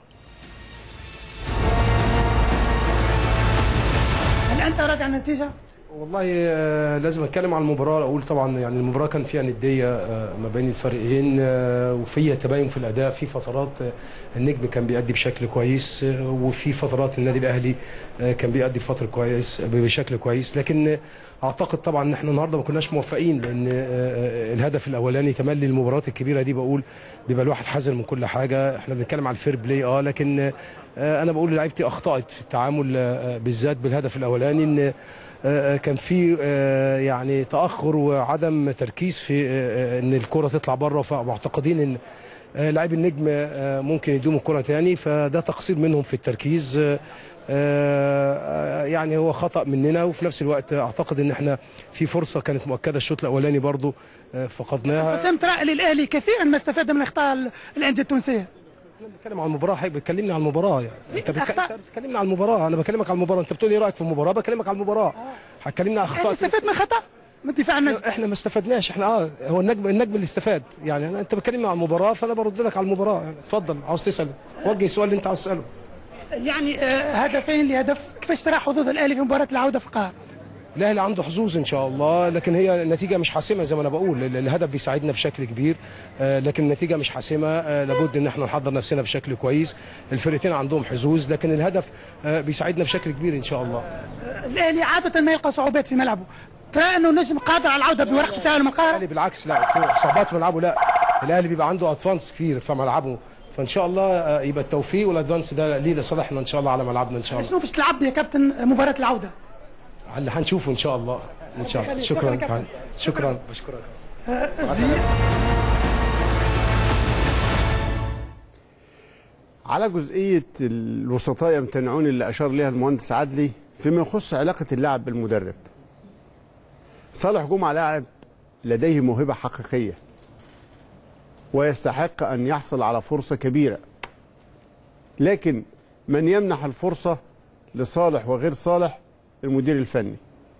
هل انت راضي عن النتيجه؟ والله آه، لازم اتكلم عن المباراه اقول طبعا يعني المباراه كان فيها نديه آه، ما بين الفريقين آه، وفيها تباين في الاداء في فترات آه، النجم كان بيأدي بشكل كويس آه، وفي فترات النادي الاهلي آه، كان بيأدي بفتره كويس بشكل كويس لكن آه، اعتقد طبعا ان احنا النهارده ما كناش موفقين لان آه، آه، الهدف الاولاني تملي المباريات الكبيره دي بقول بيبقى الواحد حذر من كل حاجه احنا بنتكلم على الفير بلاي اه لكن آه، انا بقول لعيبتي اخطات في التعامل آه، بالذات بالهدف الاولاني ان آه، كان في آه، يعني تاخر وعدم تركيز في آه، ان الكره تطلع بره فمعتقدين ان آه، لاعبي النجم آه، ممكن يدوم الكره تاني فده تقصير منهم في التركيز آه، آه، يعني هو خطا مننا وفي نفس الوقت اعتقد ان احنا في فرصه كانت مؤكده الشوط الاولاني برضو آه، فقدناها حسام ترى للاهلي كثيرا ما استفاد من اخطاء ال- الانديه التونسيه بتكلم عن المباراه حضرتك بتكلمني عن المباراه يعني انت بتك- أنت بتكلمني عن المباراه انا بكلمك عن المباراه انت بتقول ايه رايك في المباراه بكلمك عن المباراه هتكلمني عن الاهلي اخطاء استفاد من خطا من دفاع النجم احنا ما استفدناش احنا اه هو النجم النجم اللي استفاد يعني أنا انت بتكلمني عن المباراه فانا برد لك على المباراه يعني اتفضل عاوز تسال وجه السؤال اللي انت عاوز تساله يعني آه، هدفين لهدف كيفاش ترى حظوظ الاهلي في مباراه العوده في القاهره الاهلي عنده حظوظ ان شاء الله لكن هي النتيجه مش حاسمه زي ما انا بقول ال- الهدف بيساعدنا بشكل كبير آه، لكن النتيجه مش حاسمه آه، لابد ان احنا نحضر نفسنا بشكل كويس الفرقتين عندهم حظوظ لكن الهدف آه، بيساعدنا بشكل كبير ان شاء الله الاهلي عاده ما يلقى صعوبات في ملعبه ترى انه نجم قادر على العوده بورقه التاهل من القاهره الاهلي بالعكس لا في صعوبات في ملعبه لا الاهلي بيبقى عنده ادفانس كبير في ملعبه فان شاء الله آه، يبقى التوفيق والادفانس ده ليه لصالحنا ان شاء الله على ملعبنا ان شاء الله شنو بس تلعب يا كابتن مباراه العوده اللي هنشوفه ان شاء الله ان شاء الله شكراً شكرا يا كابتن. شكرا بشكرك آه، زي- على جزئية الوسطاء يمتنعون اللي أشار لها المهندس عدلي فيما يخص علاقة اللاعب بالمدرب صالح جمعة لاعب لديه موهبة حقيقية ويستحق أن يحصل على فرصة كبيرة لكن من يمنح الفرصة لصالح وغير صالح المدير الفني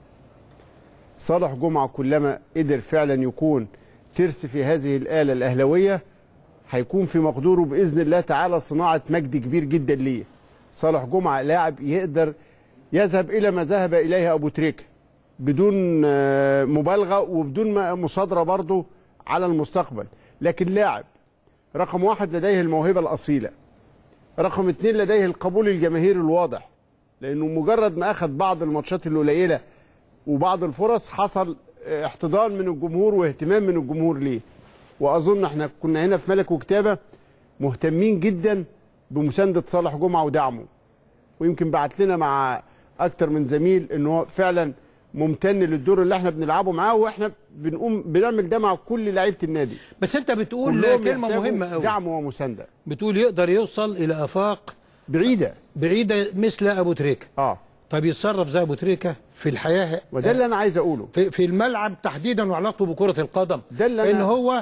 صالح جمعة كلما قدر فعلا يكون ترس في هذه الآلة الأهلوية هيكون في مقدوره باذن الله تعالى صناعه مجد كبير جدا ليه. صالح جمعه لاعب يقدر يذهب الى ما ذهب اليه ابو تريكه بدون آه، مبالغه وبدون ما- مصادره برضه على المستقبل، لكن لاعب رقم واحد لديه الموهبه الاصيله. رقم اثنين لديه القبول الجماهيري الواضح لانه مجرد ما اخذ بعض الماتشات القليله وبعض الفرص حصل آه، احتضان من الجمهور واهتمام من الجمهور ليه. واظن احنا كنا هنا في ملك وكتابه مهتمين جدا بمسانده صالح جمعه ودعمه ويمكن بعت لنا مع اكتر من زميل ان هو فعلا ممتن للدور اللي احنا بنلعبه معاه واحنا بنقوم بنعمل ده مع كل لعيبه النادي بس انت بتقول كلهم كلمه يحتاجوا مهمه قوي دعم ومسانده بتقول يقدر يوصل الى افاق بعيده بعيده مثل ابو تريكه اه طب يتصرف زي ابو تريكه في الحياه وده اللي انا عايز اقوله في, في الملعب تحديدا وعلاقته بكره القدم ده اللي ان أنا- هو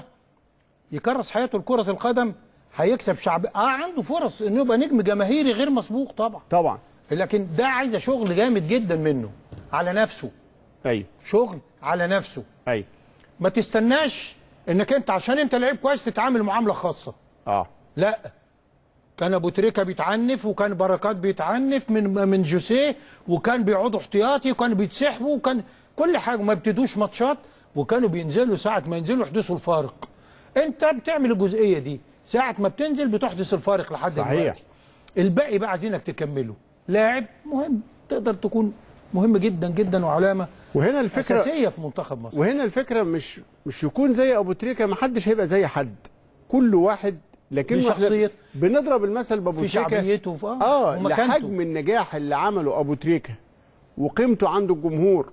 يكرس حياته لكره القدم هيكسب شعب اه عنده فرص انه يبقى نجم جماهيري غير مسبوق طبعا طبعا لكن ده عايزه شغل جامد جدا منه على نفسه ايوه شغل على نفسه ايوه ما تستناش انك انت عشان انت لعيب كويس تتعامل معامله خاصه اه لا كان ابو تريكه بيتعنف وكان بركات بيتعنف من من جوسيه وكان بيقعدوا احتياطي وكان بيتسحبوا وكان كل حاجه ما بيبتدوش ماتشات وكانوا بينزلوا ساعه ما ينزلوا يحدثوا الفارق انت بتعمل الجزئيه دي ساعه ما بتنزل بتحدث الفارق لحد صحيح. دلوقتي الباقي بقى عايزينك تكمله لاعب مهم تقدر تكون مهم جدا جدا وعلامه وهنا الفكره اساسيه في منتخب مصر وهنا الفكره مش مش يكون زي ابو تريكه ما حدش هيبقى زي حد كل واحد لكن في شخصية. بنضرب المثل بابو في تريكه شعبيته في اه ومكانته. لحجم النجاح اللي عمله ابو تريكه وقيمته عند الجمهور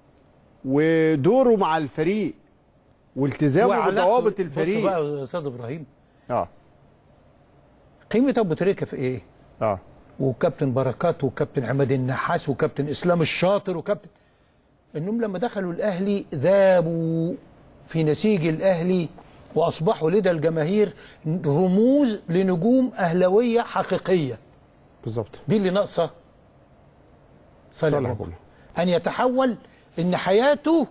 ودوره مع الفريق والتزامه وعلاقته- بضوابط بص الفريق بقى يا استاذ ابراهيم اه قيمه ابو تريكه في ايه؟ اه وكابتن بركات وكابتن عماد النحاس وكابتن اسلام الشاطر وكابتن انهم لما دخلوا الاهلي ذابوا في نسيج الاهلي واصبحوا لدى الجماهير رموز لنجوم اهلاويه حقيقيه بالظبط دي اللي ناقصه صالح صالح جمعة. جمعة. ان يتحول ان حياته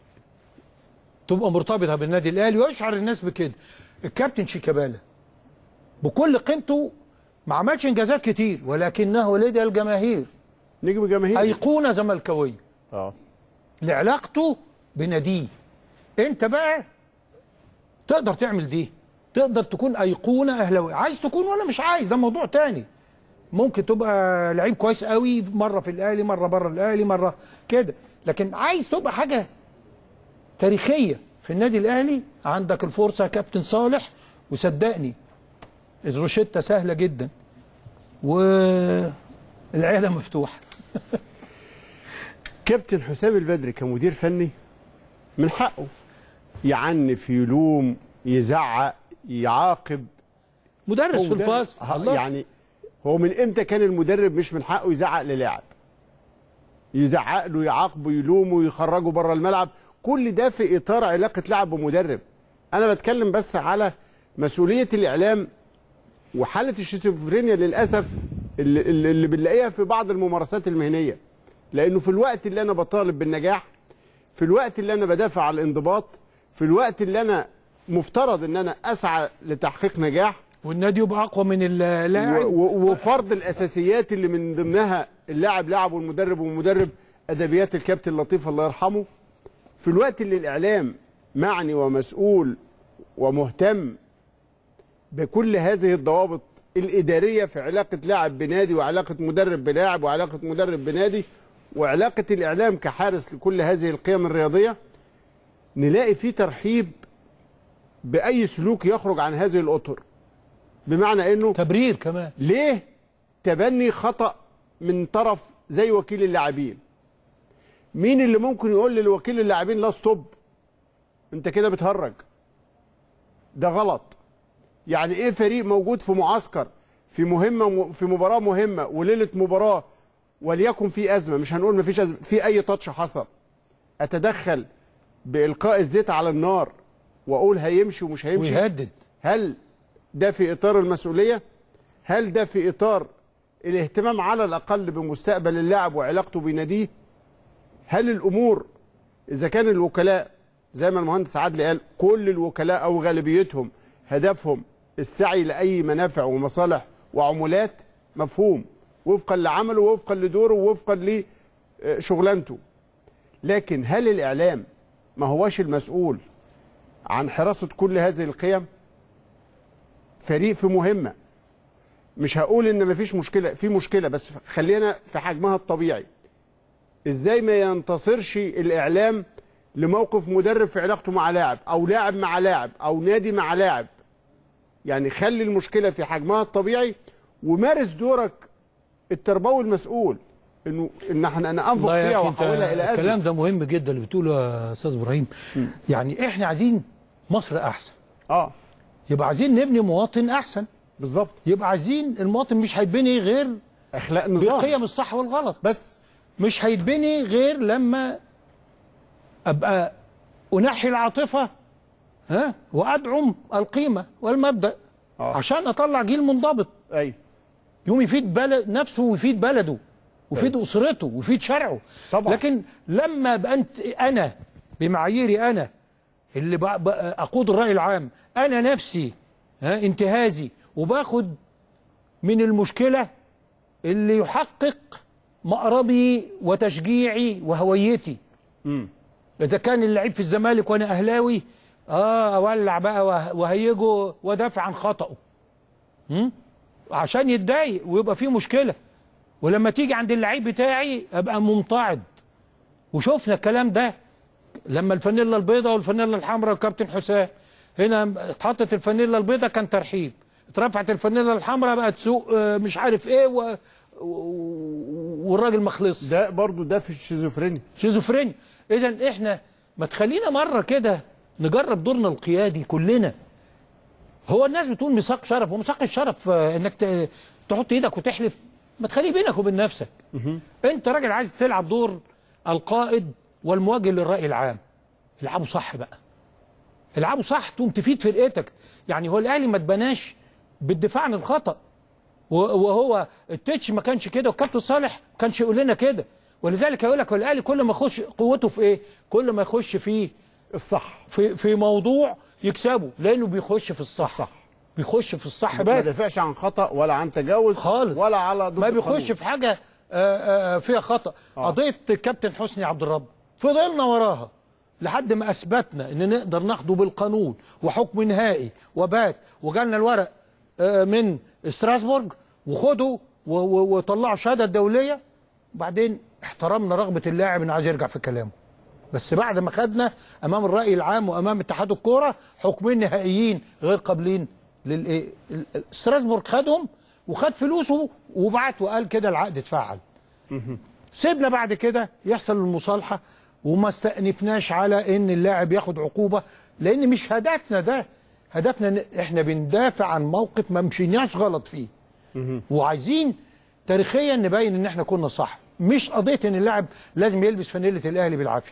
تبقى مرتبطه بالنادي الاهلي ويشعر الناس بكده الكابتن شيكابالا بكل قيمته ما عملش انجازات كتير ولكنه لدى الجماهير نجم جماهيري ايقونه زملكاويه اه لعلاقته بناديه انت بقى تقدر تعمل دي تقدر تكون ايقونه اهلاويه عايز تكون ولا مش عايز ده موضوع تاني ممكن تبقى لعيب كويس قوي مره في الاهلي مره بره الاهلي مره كده لكن عايز تبقى حاجه تاريخيه في النادي الاهلي عندك الفرصه يا كابتن صالح وصدقني الروشته سهله جدا والعياده مفتوحه كابتن حسام البدري كمدير فني من حقه يعنف يلوم يزعق يعاقب مدرس هو في مدرب. الفاصل ه- الله. يعني هو من امتى كان المدرب مش من حقه يزعق للاعب يزعق له يعاقبه يلومه يخرجه بره الملعب كل ده في اطار علاقه لاعب بمدرب انا بتكلم بس على مسؤوليه الاعلام وحاله الشيزوفرينيا للاسف اللي, اللي اللي بنلاقيها في بعض الممارسات المهنيه لانه في الوقت اللي انا بطالب بالنجاح في الوقت اللي انا بدافع على الانضباط في الوقت اللي انا مفترض ان انا اسعى لتحقيق نجاح والنادي يبقى اقوى من اللاعب و- و- وفرض الاساسيات اللي من ضمنها اللاعب لاعب والمدرب والمدرب ادبيات الكابتن لطيف الله يرحمه في الوقت اللي الاعلام معني ومسؤول ومهتم بكل هذه الضوابط الاداريه في علاقه لاعب بنادي وعلاقه مدرب بلاعب وعلاقه مدرب بنادي وعلاقه الاعلام كحارس لكل هذه القيم الرياضيه نلاقي فيه ترحيب باي سلوك يخرج عن هذه الاطر بمعنى انه تبرير كمان ليه تبني خطأ من طرف زي وكيل اللاعبين مين اللي ممكن يقول للوكيل اللاعبين لا ستوب انت كده بتهرج ده غلط يعني ايه فريق موجود في معسكر في مهمه في مباراه مهمه وليله مباراه وليكن في ازمه مش هنقول مفيش ازمه في اي تاتش حصل اتدخل بالقاء الزيت على النار واقول هيمشي ومش هيمشي ويهدد هل ده في اطار المسؤوليه هل ده في اطار الاهتمام على الاقل بمستقبل اللاعب وعلاقته بناديه هل الامور اذا كان الوكلاء زي ما المهندس عادل قال كل الوكلاء او غالبيتهم هدفهم السعي لاي منافع ومصالح وعمولات مفهوم وفقا لعمله وفقا لدوره ووفقا لشغلانته لكن هل الاعلام ما هوش المسؤول عن حراسه كل هذه القيم فريق في مهمه مش هقول ان مفيش مشكله في مشكله بس خلينا في حجمها الطبيعي ازاي ما ينتصرش الاعلام لموقف مدرب في علاقته مع لاعب او لاعب مع لاعب او نادي مع لاعب يعني خلي المشكله في حجمها الطبيعي ومارس دورك التربوي المسؤول انه ان احنا انا انفق والله يا فيها أخي أنت واحولها الى الكلام ازمه ده مهم جدا اللي بتقوله يا استاذ ابراهيم يعني احنا عايزين مصر احسن اه يبقى عايزين نبني مواطن احسن بالظبط يبقى عايزين المواطن مش هيتبني غير اخلاق نظام بقيم الصح والغلط بس مش هيتبني غير لما ابقى انحي العاطفه ها وادعم القيمه والمبدا آه. عشان اطلع جيل منضبط ايوه يوم يفيد بلد نفسه ويفيد بلده ويفيد اسرته ويفيد شرعه طبعا. لكن لما ابقى انت انا بمعاييري انا اللي بق- بق- اقود الراي العام انا نفسي ها انتهازي وباخد من المشكله اللي يحقق مقربي وتشجيعي وهويتي امم اذا كان اللعيب في الزمالك وانا اهلاوي اه اولع بقى وه- وهيجه وادافع عن خطأه مم؟ عشان يتضايق ويبقى فيه مشكله ولما تيجي عند اللعيب بتاعي ابقى ممتعض وشفنا الكلام ده لما الفانيلا البيضاء والفانيلا الحمراء والكابتن حسام هنا اتحطت الفانيلا البيضاء كان ترحيب اترفعت الفانيلا الحمراء بقت سوق آه، مش عارف ايه و... و- والراجل مخلص ده برضو ده في الشيزوفرينيا شيزوفرينيا اذا احنا ما تخلينا مره كده نجرب دورنا القيادي كلنا هو الناس بتقول ميثاق شرف وميثاق الشرف آه، انك ت- تحط ايدك وتحلف ما تخليه بينك وبين نفسك انت راجل عايز تلعب دور القائد والموجه للراي العام العبوا صح بقى العبوا صح تقوم تفيد فرقتك يعني هو الاهلي ما اتبناش بالدفاع عن الخطا و- وهو التتش ما كانش كده والكابتن صالح ما كانش يقول لنا كده ولذلك هيقول لك الاهلي كل ما يخش قوته في ايه؟ كل ما يخش في الصح في في موضوع يكسبه لانه بيخش في الصح صح. بيخش في الصح ما بس دافعش عن خطا ولا عن تجاوز خالص ولا على ضد ما بيخش القانون. في حاجه آه، آه، فيها خطا آه. قضيه الكابتن حسني عبد الرب فضلنا وراها لحد ما اثبتنا ان نقدر ناخده بالقانون وحكم نهائي وبات وجالنا الورق آه، من ستراسبورج وخدوا و- و- وطلعوا شهاده دوليه وبعدين احترمنا رغبه اللاعب انه عايز يرجع في كلامه بس بعد ما خدنا امام الراي العام وامام اتحاد الكوره حكمين نهائيين غير قابلين للايه ال- ال- ستراسبورج خدهم وخد فلوسه وبعت وقال كده العقد اتفعل سيبنا بعد كده يحصل المصالحه وما استأنفناش على ان اللاعب ياخد عقوبه لان مش هدفنا ده هدفنا ان احنا بندافع عن موقف ما مشيناش غلط فيه وعايزين تاريخيا نبين ان احنا كنا صح مش قضيه ان اللاعب لازم يلبس فانيله الاهلي بالعافيه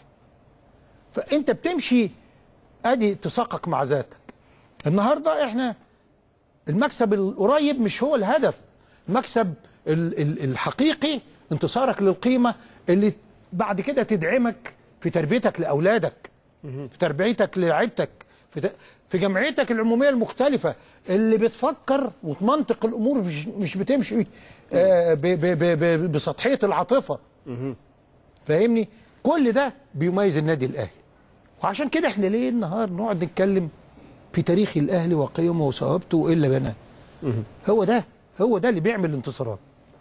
فانت بتمشي ادي اتساقك مع ذاتك النهارده احنا المكسب القريب مش هو الهدف المكسب ال- ال- الحقيقي انتصارك للقيمه اللي بعد كده تدعمك في تربيتك لاولادك في تربيتك لعيبتك في ت- في جمعيتك العموميه المختلفه اللي بتفكر وتمنطق الامور مش مش بتمشي آه، ب- ب- ب- ب- بسطحيه العاطفه فاهمني كل ده بيميز النادي الاهلي وعشان كده احنا ليه النهار نقعد نتكلم في تاريخ الاهلي وقيمه وثوابته وايه اللي بناه هو ده هو ده اللي بيعمل الانتصارات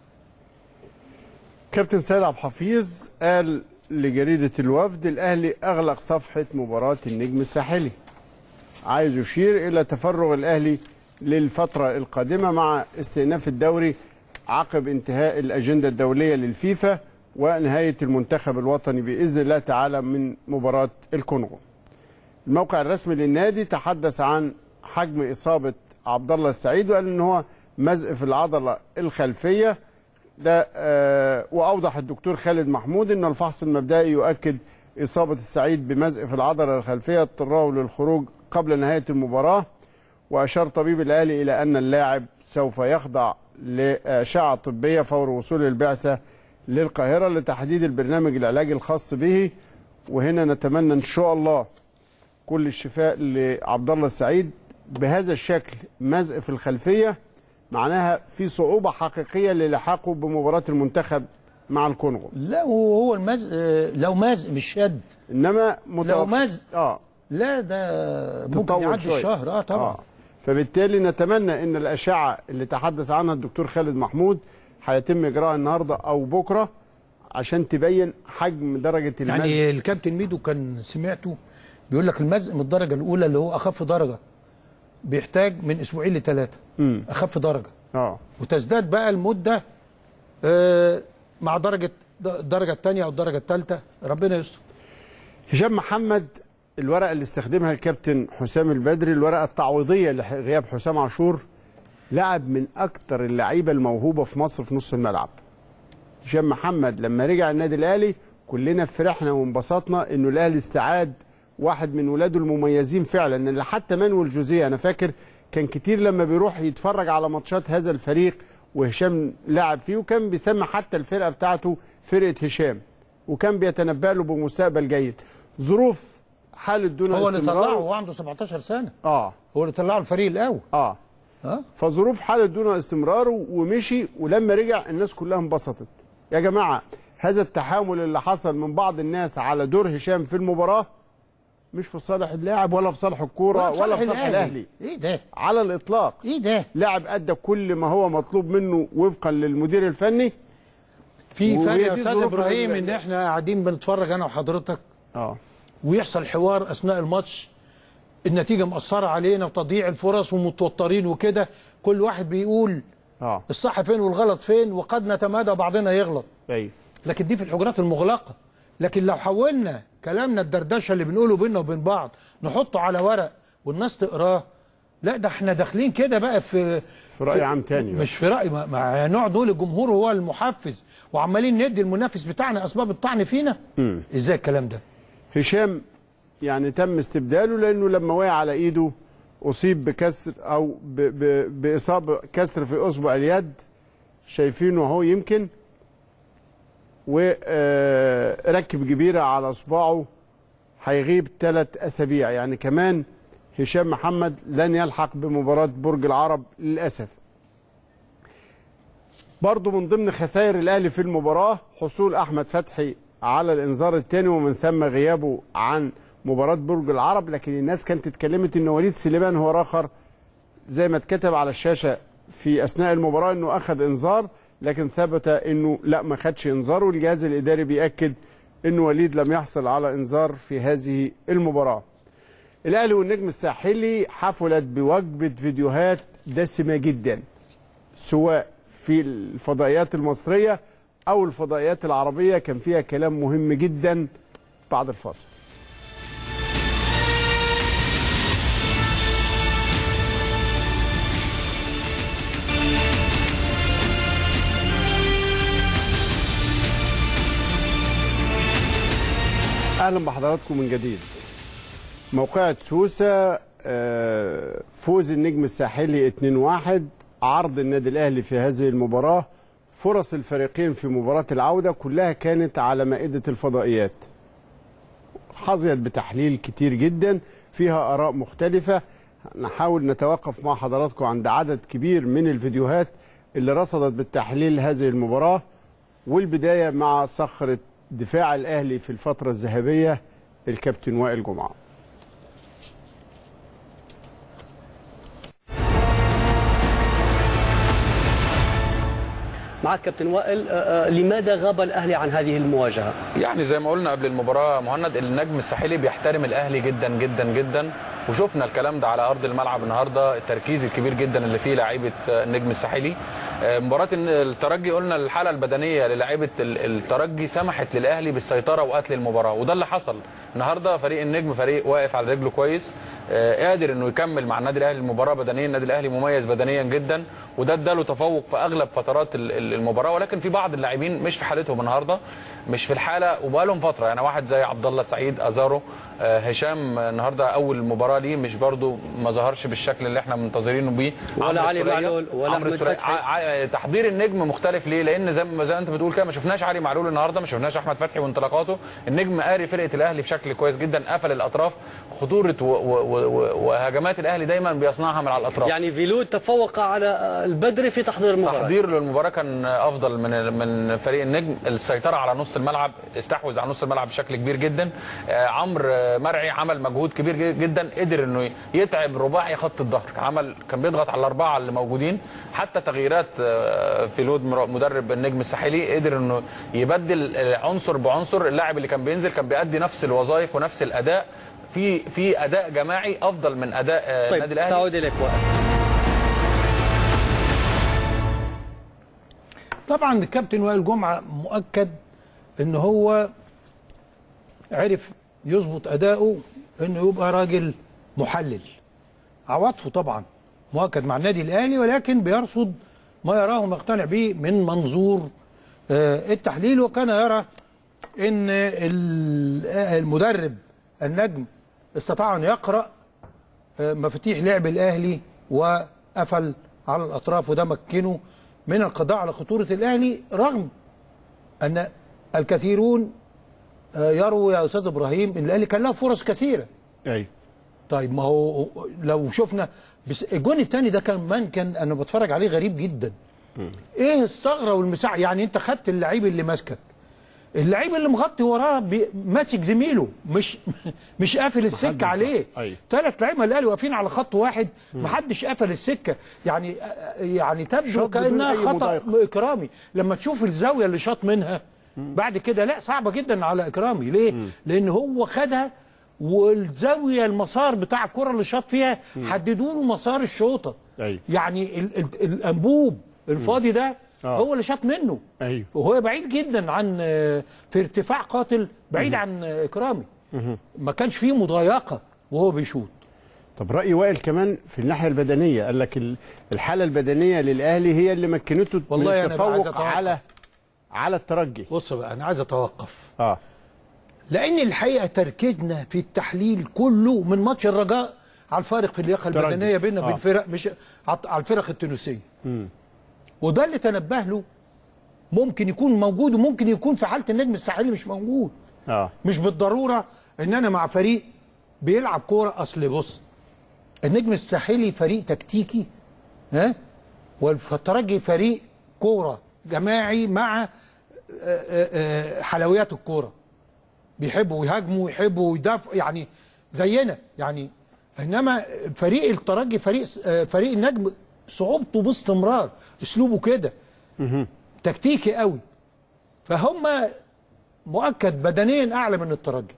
كابتن سيد عبد الحفيظ قال لجريدة الوفد الأهلي أغلق صفحة مباراة النجم الساحلي عايز يشير إلى تفرغ الأهلي للفترة القادمة مع استئناف الدوري عقب انتهاء الأجندة الدولية للفيفا ونهاية المنتخب الوطني بإذن الله تعالى من مباراة الكونغو الموقع الرسمي للنادي تحدث عن حجم إصابة عبد الله السعيد وقال إن هو مزق في العضلة الخلفية ده آه وأوضح الدكتور خالد محمود إن الفحص المبدئي يؤكد إصابة السعيد بمزق في العضلة الخلفية اضطراه للخروج قبل نهاية المباراة وأشار طبيب الأهلي إلى أن اللاعب سوف يخضع لأشعة طبية فور وصول البعثة للقاهرة لتحديد البرنامج العلاجي الخاص به وهنا نتمنى إن شاء الله كل الشفاء لعبد الله السعيد بهذا الشكل مزق في الخلفية معناها في صعوبة حقيقية للحاقه بمباراة المنتخب مع الكونغو لا وهو المزق لو مزق مش شد انما لو مزق اه لا ده ممكن تطول يعدي شوية. الشهر اه طبعا آه. فبالتالي نتمنى ان الاشعه اللي تحدث عنها الدكتور خالد محمود هيتم اجراءها النهارده او بكره عشان تبين حجم درجه المزق يعني الكابتن ميدو كان سمعته بيقول لك المزق من الدرجه الاولى اللي هو اخف درجه بيحتاج من اسبوعين لثلاثه مم. اخف درجه اه وتزداد بقى المده آه مع درجه الدرجه الثانيه او الدرجه الثالثه ربنا يستر هشام محمد الورقه اللي استخدمها الكابتن حسام البدري الورقه التعويضيه لغياب حسام عاشور لعب من اكتر اللعيبه الموهوبه في مصر في نص الملعب هشام محمد لما رجع النادي الاهلي كلنا فرحنا وانبسطنا انه الاهلي استعاد واحد من ولاده المميزين فعلا ان حتى مانويل جوزيه انا فاكر كان كتير لما بيروح يتفرج على ماتشات هذا الفريق وهشام لعب فيه وكان بيسمى حتى الفرقه بتاعته فرقه هشام وكان بيتنبأ له بمستقبل جيد ظروف حاله دون هو اللي استمراره- طلعه وهو عنده 17 سنه اه هو اللي طلعه الفريق الاول اه اه فظروف حاله دون استمراره ومشي ولما رجع الناس كلها انبسطت يا جماعه هذا التحامل اللي حصل من بعض الناس على دور هشام في المباراه مش في صالح اللاعب ولا في صالح الكوره ولا في ولا صالح في صالح الأهلي. الاهلي ايه ده على الاطلاق ايه ده لاعب ادى كل ما هو مطلوب منه وفقا للمدير الفني في فرق وهي يا دي استاذ ظروف ابراهيم ال- ان احنا قاعدين بنتفرج انا وحضرتك اه ويحصل حوار اثناء الماتش النتيجه مأثره علينا وتضييع الفرص ومتوترين وكده كل واحد بيقول اه الصح فين والغلط فين وقد نتمادى بعضنا يغلط ايوه لكن دي في الحجرات المغلقه لكن لو حولنا كلامنا الدردشه اللي بنقوله بينا وبين بعض نحطه على ورق والناس تقراه لا ده احنا داخلين كده بقى في في رأي عام تاني بقى. مش في راي ما, ما نقعد نقول الجمهور هو المحفز وعمالين ندي المنافس بتاعنا اسباب الطعن فينا مم. ازاي الكلام ده هشام يعني تم استبداله لانه لما وقع على ايده اصيب بكسر او ب ب باصابه كسر في اصبع اليد شايفينه اهو يمكن وركب جبيره على اصبعه هيغيب ثلاث اسابيع يعني كمان هشام محمد لن يلحق بمباراه برج العرب للاسف برضه من ضمن خسائر الاهلي في المباراه حصول احمد فتحي على الانذار الثاني ومن ثم غيابه عن مباراه برج العرب لكن الناس كانت اتكلمت ان وليد سليمان هو راخر زي ما اتكتب على الشاشه في اثناء المباراه انه اخذ انذار لكن ثبت انه لا ما خدش انذار والجهاز الاداري بياكد ان وليد لم يحصل على انذار في هذه المباراه. الاهلي والنجم الساحلي حفلت بوجبه فيديوهات دسمه جدا سواء في الفضائيات المصريه او الفضائيات العربيه كان فيها كلام مهم جدا بعد الفاصل. اهلا بحضراتكم من جديد موقعة سوسة آه، فوز النجم الساحلي 2-1 عرض النادي الاهلي في هذه المباراة فرص الفريقين في مباراة العودة كلها كانت على مائدة الفضائيات حظيت بتحليل كتير جدا فيها آراء مختلفة نحاول نتوقف مع حضراتكم عند عدد كبير من الفيديوهات اللي رصدت بالتحليل هذه المباراة والبداية مع صخرة دفاع الأهلي في الفترة الذهبية الكابتن وائل جمعة معك كابتن وائل آه، آه، لماذا غاب الاهلي عن هذه المواجهه يعني زي ما قلنا قبل المباراه مهند النجم الساحلي بيحترم الاهلي جدا جدا جدا وشفنا الكلام ده على ارض الملعب النهارده التركيز الكبير جدا اللي فيه لعيبه النجم الساحلي آه، مباراه إن الترجي قلنا الحاله البدنيه للاعيبه ال- الترجي سمحت للاهلي بالسيطره وقتل المباراه وده اللي حصل النهارده فريق النجم فريق واقف على رجله كويس آه، قادر انه يكمل مع النادي الاهلي المباراه بدنيا النادي الاهلي مميز بدنيا جدا وده اداله تفوق في اغلب فترات ال- ال- المباراه ولكن في بعض اللاعبين مش في حالتهم النهارده مش في الحاله وبقالهم فتره يعني واحد زي عبد الله سعيد ازارو آه، هشام آه، النهارده اول مباراه ليه مش برده ما ظهرش بالشكل اللي احنا منتظرينه بيه ولا عمرو علي السولية- معلول ولا عمرو أحمد السولية. فتحي. ع- ع- تحضير النجم مختلف ليه لان زي ما زي ما انت بتقول كده ما شفناش علي معلول النهارده ما شفناش احمد فتحي وانطلاقاته النجم قاري فرقه الاهلي بشكل كويس جدا قفل الاطراف خطوره و- و- و- وهجمات الاهلي دايما بيصنعها من على الاطراف يعني فيلود تفوق على آه، البدري في تحضير المباراه تحضير للمباراه كان افضل من من فريق النجم السيطره على نص الملعب استحوذ على نص الملعب بشكل كبير جدا آه، عمرو آه، مرعي عمل مجهود كبير ج- جدا قدر انه يتعب رباعي خط الظهر عمل كان بيضغط على الاربعه اللي موجودين حتى تغييرات آه، في لود مر- مدرب النجم الساحلي قدر انه يبدل آه، عنصر بعنصر اللاعب اللي كان بينزل كان بيأدي نفس الوظائف ونفس الاداء في في اداء جماعي افضل من اداء آه، النادي طيب الاهلي سأعود اليك وائل طبعا الكابتن وائل جمعه مؤكد ان هو عرف يظبط اداؤه انه يبقى راجل محلل عواطفه طبعا مؤكد مع النادي الاهلي ولكن بيرصد ما يراه ويقتنع به من منظور آه، التحليل وكان يرى ان ال- آه، المدرب النجم استطاع ان يقرا آه، مفاتيح لعب الاهلي وقفل على الاطراف وده مكنه من القضاء على خطوره الاهلي رغم ان الكثيرون آه، يروا يا استاذ ابراهيم ان الاهلي كان له فرص كثيره ايوه طيب ما هو لو شفنا بس الجون الثاني ده كمان كان انا بتفرج عليه غريب جدا ايه الثغره والمساحه يعني انت خدت اللعيب اللي ماسكك اللعيب اللي مغطي وراه بي- ماسك زميله مش مش قافل السكه عليه أيوة. ثلاث لعيبه الاهلي واقفين على خط واحد محدش قفل السكه يعني يعني تبدو شاط بدون كانها أي خطا مضايقة. اكرامي لما تشوف الزاويه اللي شاط منها بعد كده لا صعبه جدا على اكرامي ليه لان هو خدها والزاويه المسار بتاع الكره اللي شاط فيها حددوا له مسار الشوطه ايوه يعني ال ال الانبوب الفاضي ده آه. هو اللي شاط منه ايوه وهو بعيد جدا عن في ارتفاع قاتل بعيد عن اكرامي ما كانش فيه مضايقه وهو بيشوط طب رأي وائل كمان في الناحية البدنية قال لك ال- الحالة البدنية للأهلي هي اللي مكنته من والله أنا بقى عايز التفوق أتوقف. على على الترجي بص بقى انا عايز اتوقف اه لان الحقيقه تركيزنا في التحليل كله من ماتش الرجاء على الفارق في اللياقه ترجي. البدنيه بيننا وبين آه. الفرق مش على على الفرق التونسيه مم. وده اللي تنبه له ممكن يكون موجود وممكن يكون في حاله النجم الساحلي مش موجود اه مش بالضروره ان انا مع فريق بيلعب كوره اصل بص النجم الساحلي فريق تكتيكي ها والترجي فريق كوره جماعي مع آه، آه، آه، حلويات الكوره بيحبوا يهاجموا يحبوا يدافعوا يعني زينا يعني انما فريق الترجي فريق آه، فريق النجم صعوبته باستمرار اسلوبه كده تكتيكي قوي فهم مؤكد بدنيا اعلى من الترجي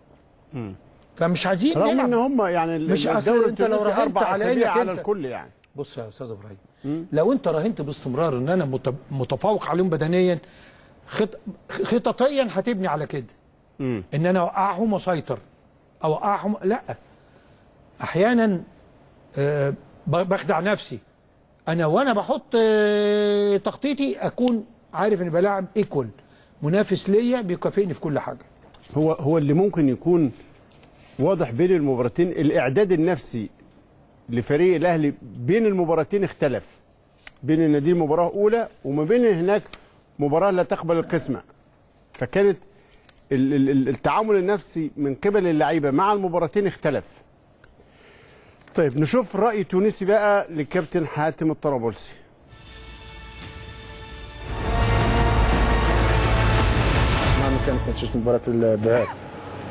فمش عايزين رغم نلعب ان هم يعني ال- مش أصل الدوري أنت لو التونسي راهنت اربع على اسابيع إنك على أنت- الكل يعني بص يا استاذ ابراهيم لو انت راهنت باستمرار ان انا مت- متفوق عليهم بدنيا خط... خططيا هتبني على كده مم. ان انا اوقعهم واسيطر اوقعهم لا احيانا آه، ب- بخدع نفسي انا وانا بحط آه، تخطيطي اكون عارف اني بلاعب ايكوال منافس ليا بيكافئني في كل حاجه هو هو اللي ممكن يكون واضح بين المباراتين الاعداد النفسي لفريق الاهلي بين المباراتين اختلف بين ان دي مباراه اولى وما بين هناك مباراه لا تقبل القسمه فكانت ال- ال- ال- التعامل النفسي من قبل اللعيبه مع المباراتين اختلف طيب نشوف الراي التونسي بقى لكابتن حاتم الطرابلسي مهما كانت نتيجة مباراة الذهاب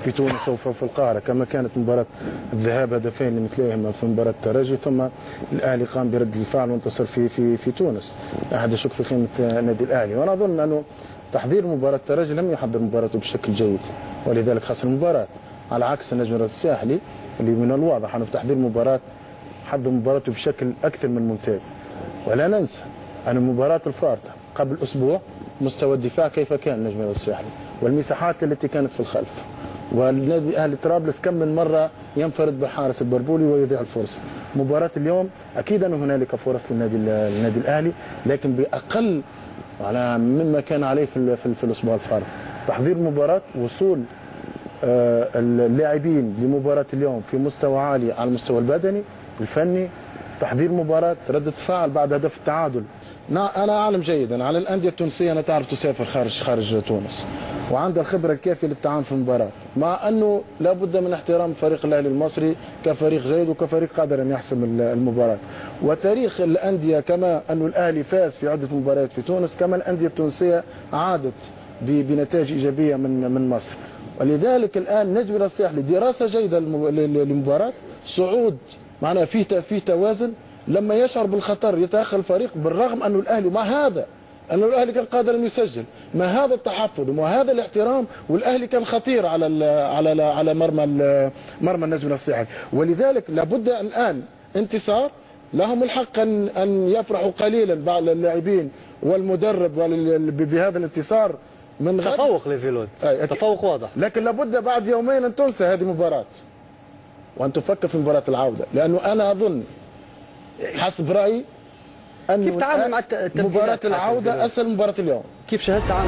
في تونس او في في القاهره كما كانت مباراه الذهاب هدفين لمثلهما في مباراه الترجي ثم الاهلي قام برد الفعل وانتصر في في في تونس لا احد يشك في قيمه النادي الاهلي وانا اظن انه تحضير مباراه الترجي لم يحضر مباراته بشكل جيد ولذلك خسر المباراه على عكس النجم الساحلي اللي من الواضح انه في تحضير المباراه حضر مباراته بشكل اكثر من ممتاز ولا ننسى ان مباراه الفارطه قبل اسبوع مستوى الدفاع كيف كان النجم الساحلي والمساحات التي كانت في الخلف والنادي اهلي طرابلس كم من مره ينفرد بحارس البربولي ويضيع الفرصه مباراه اليوم اكيد ان هنالك فرص للنادي للنادي الاهلي لكن باقل على مما كان عليه في ال- في, ال- في الاسبوع الفارط تحضير مباراه وصول آه، اللاعبين لمباراة اليوم في مستوى عالي على المستوى البدني الفني تحضير مباراة ردة فعل بعد هدف التعادل نا- أنا أعلم جيدا على الأندية التونسية أنا تعرف تسافر خارج خارج تونس وعندها الخبرة الكافية للتعامل في المباراة مع أنه لابد من احترام فريق الأهلي المصري كفريق جيد وكفريق قادر أن يحسم ال- المباراة وتاريخ الأندية كما أنه الأهلي فاز في عدة مباريات في تونس كما الأندية التونسية عادت ب- بنتائج إيجابية من من مصر ولذلك الان نجم الساحلي دراسه جيده للم- ل- ل- للمباراه صعود معناها فيه ت- فيه توازن لما يشعر بالخطر يتاخر الفريق بالرغم انه الاهلي مع هذا انه الاهلي كان قادر ان يسجل ما هذا التحفظ وما هذا الاحترام والاهلي كان خطير على ال على ال على مرمى ال- مرمى النجم الساحلي ولذلك لابد الان انتصار لهم الحق ان ان يفرحوا قليلا بعض اللاعبين والمدرب وال- بهذا الانتصار من غد تفوق لفيلود تفوق واضح لكن لابد بعد يومين ان تنسى هذه المباراه وان تفكر في مباراه العوده لانه انا اظن حسب رايي ان كيف تعامل مع الت- التبديلات مباراه حتى العوده الفيلود؟ اسهل من مباراه اليوم كيف شاهدت تعامل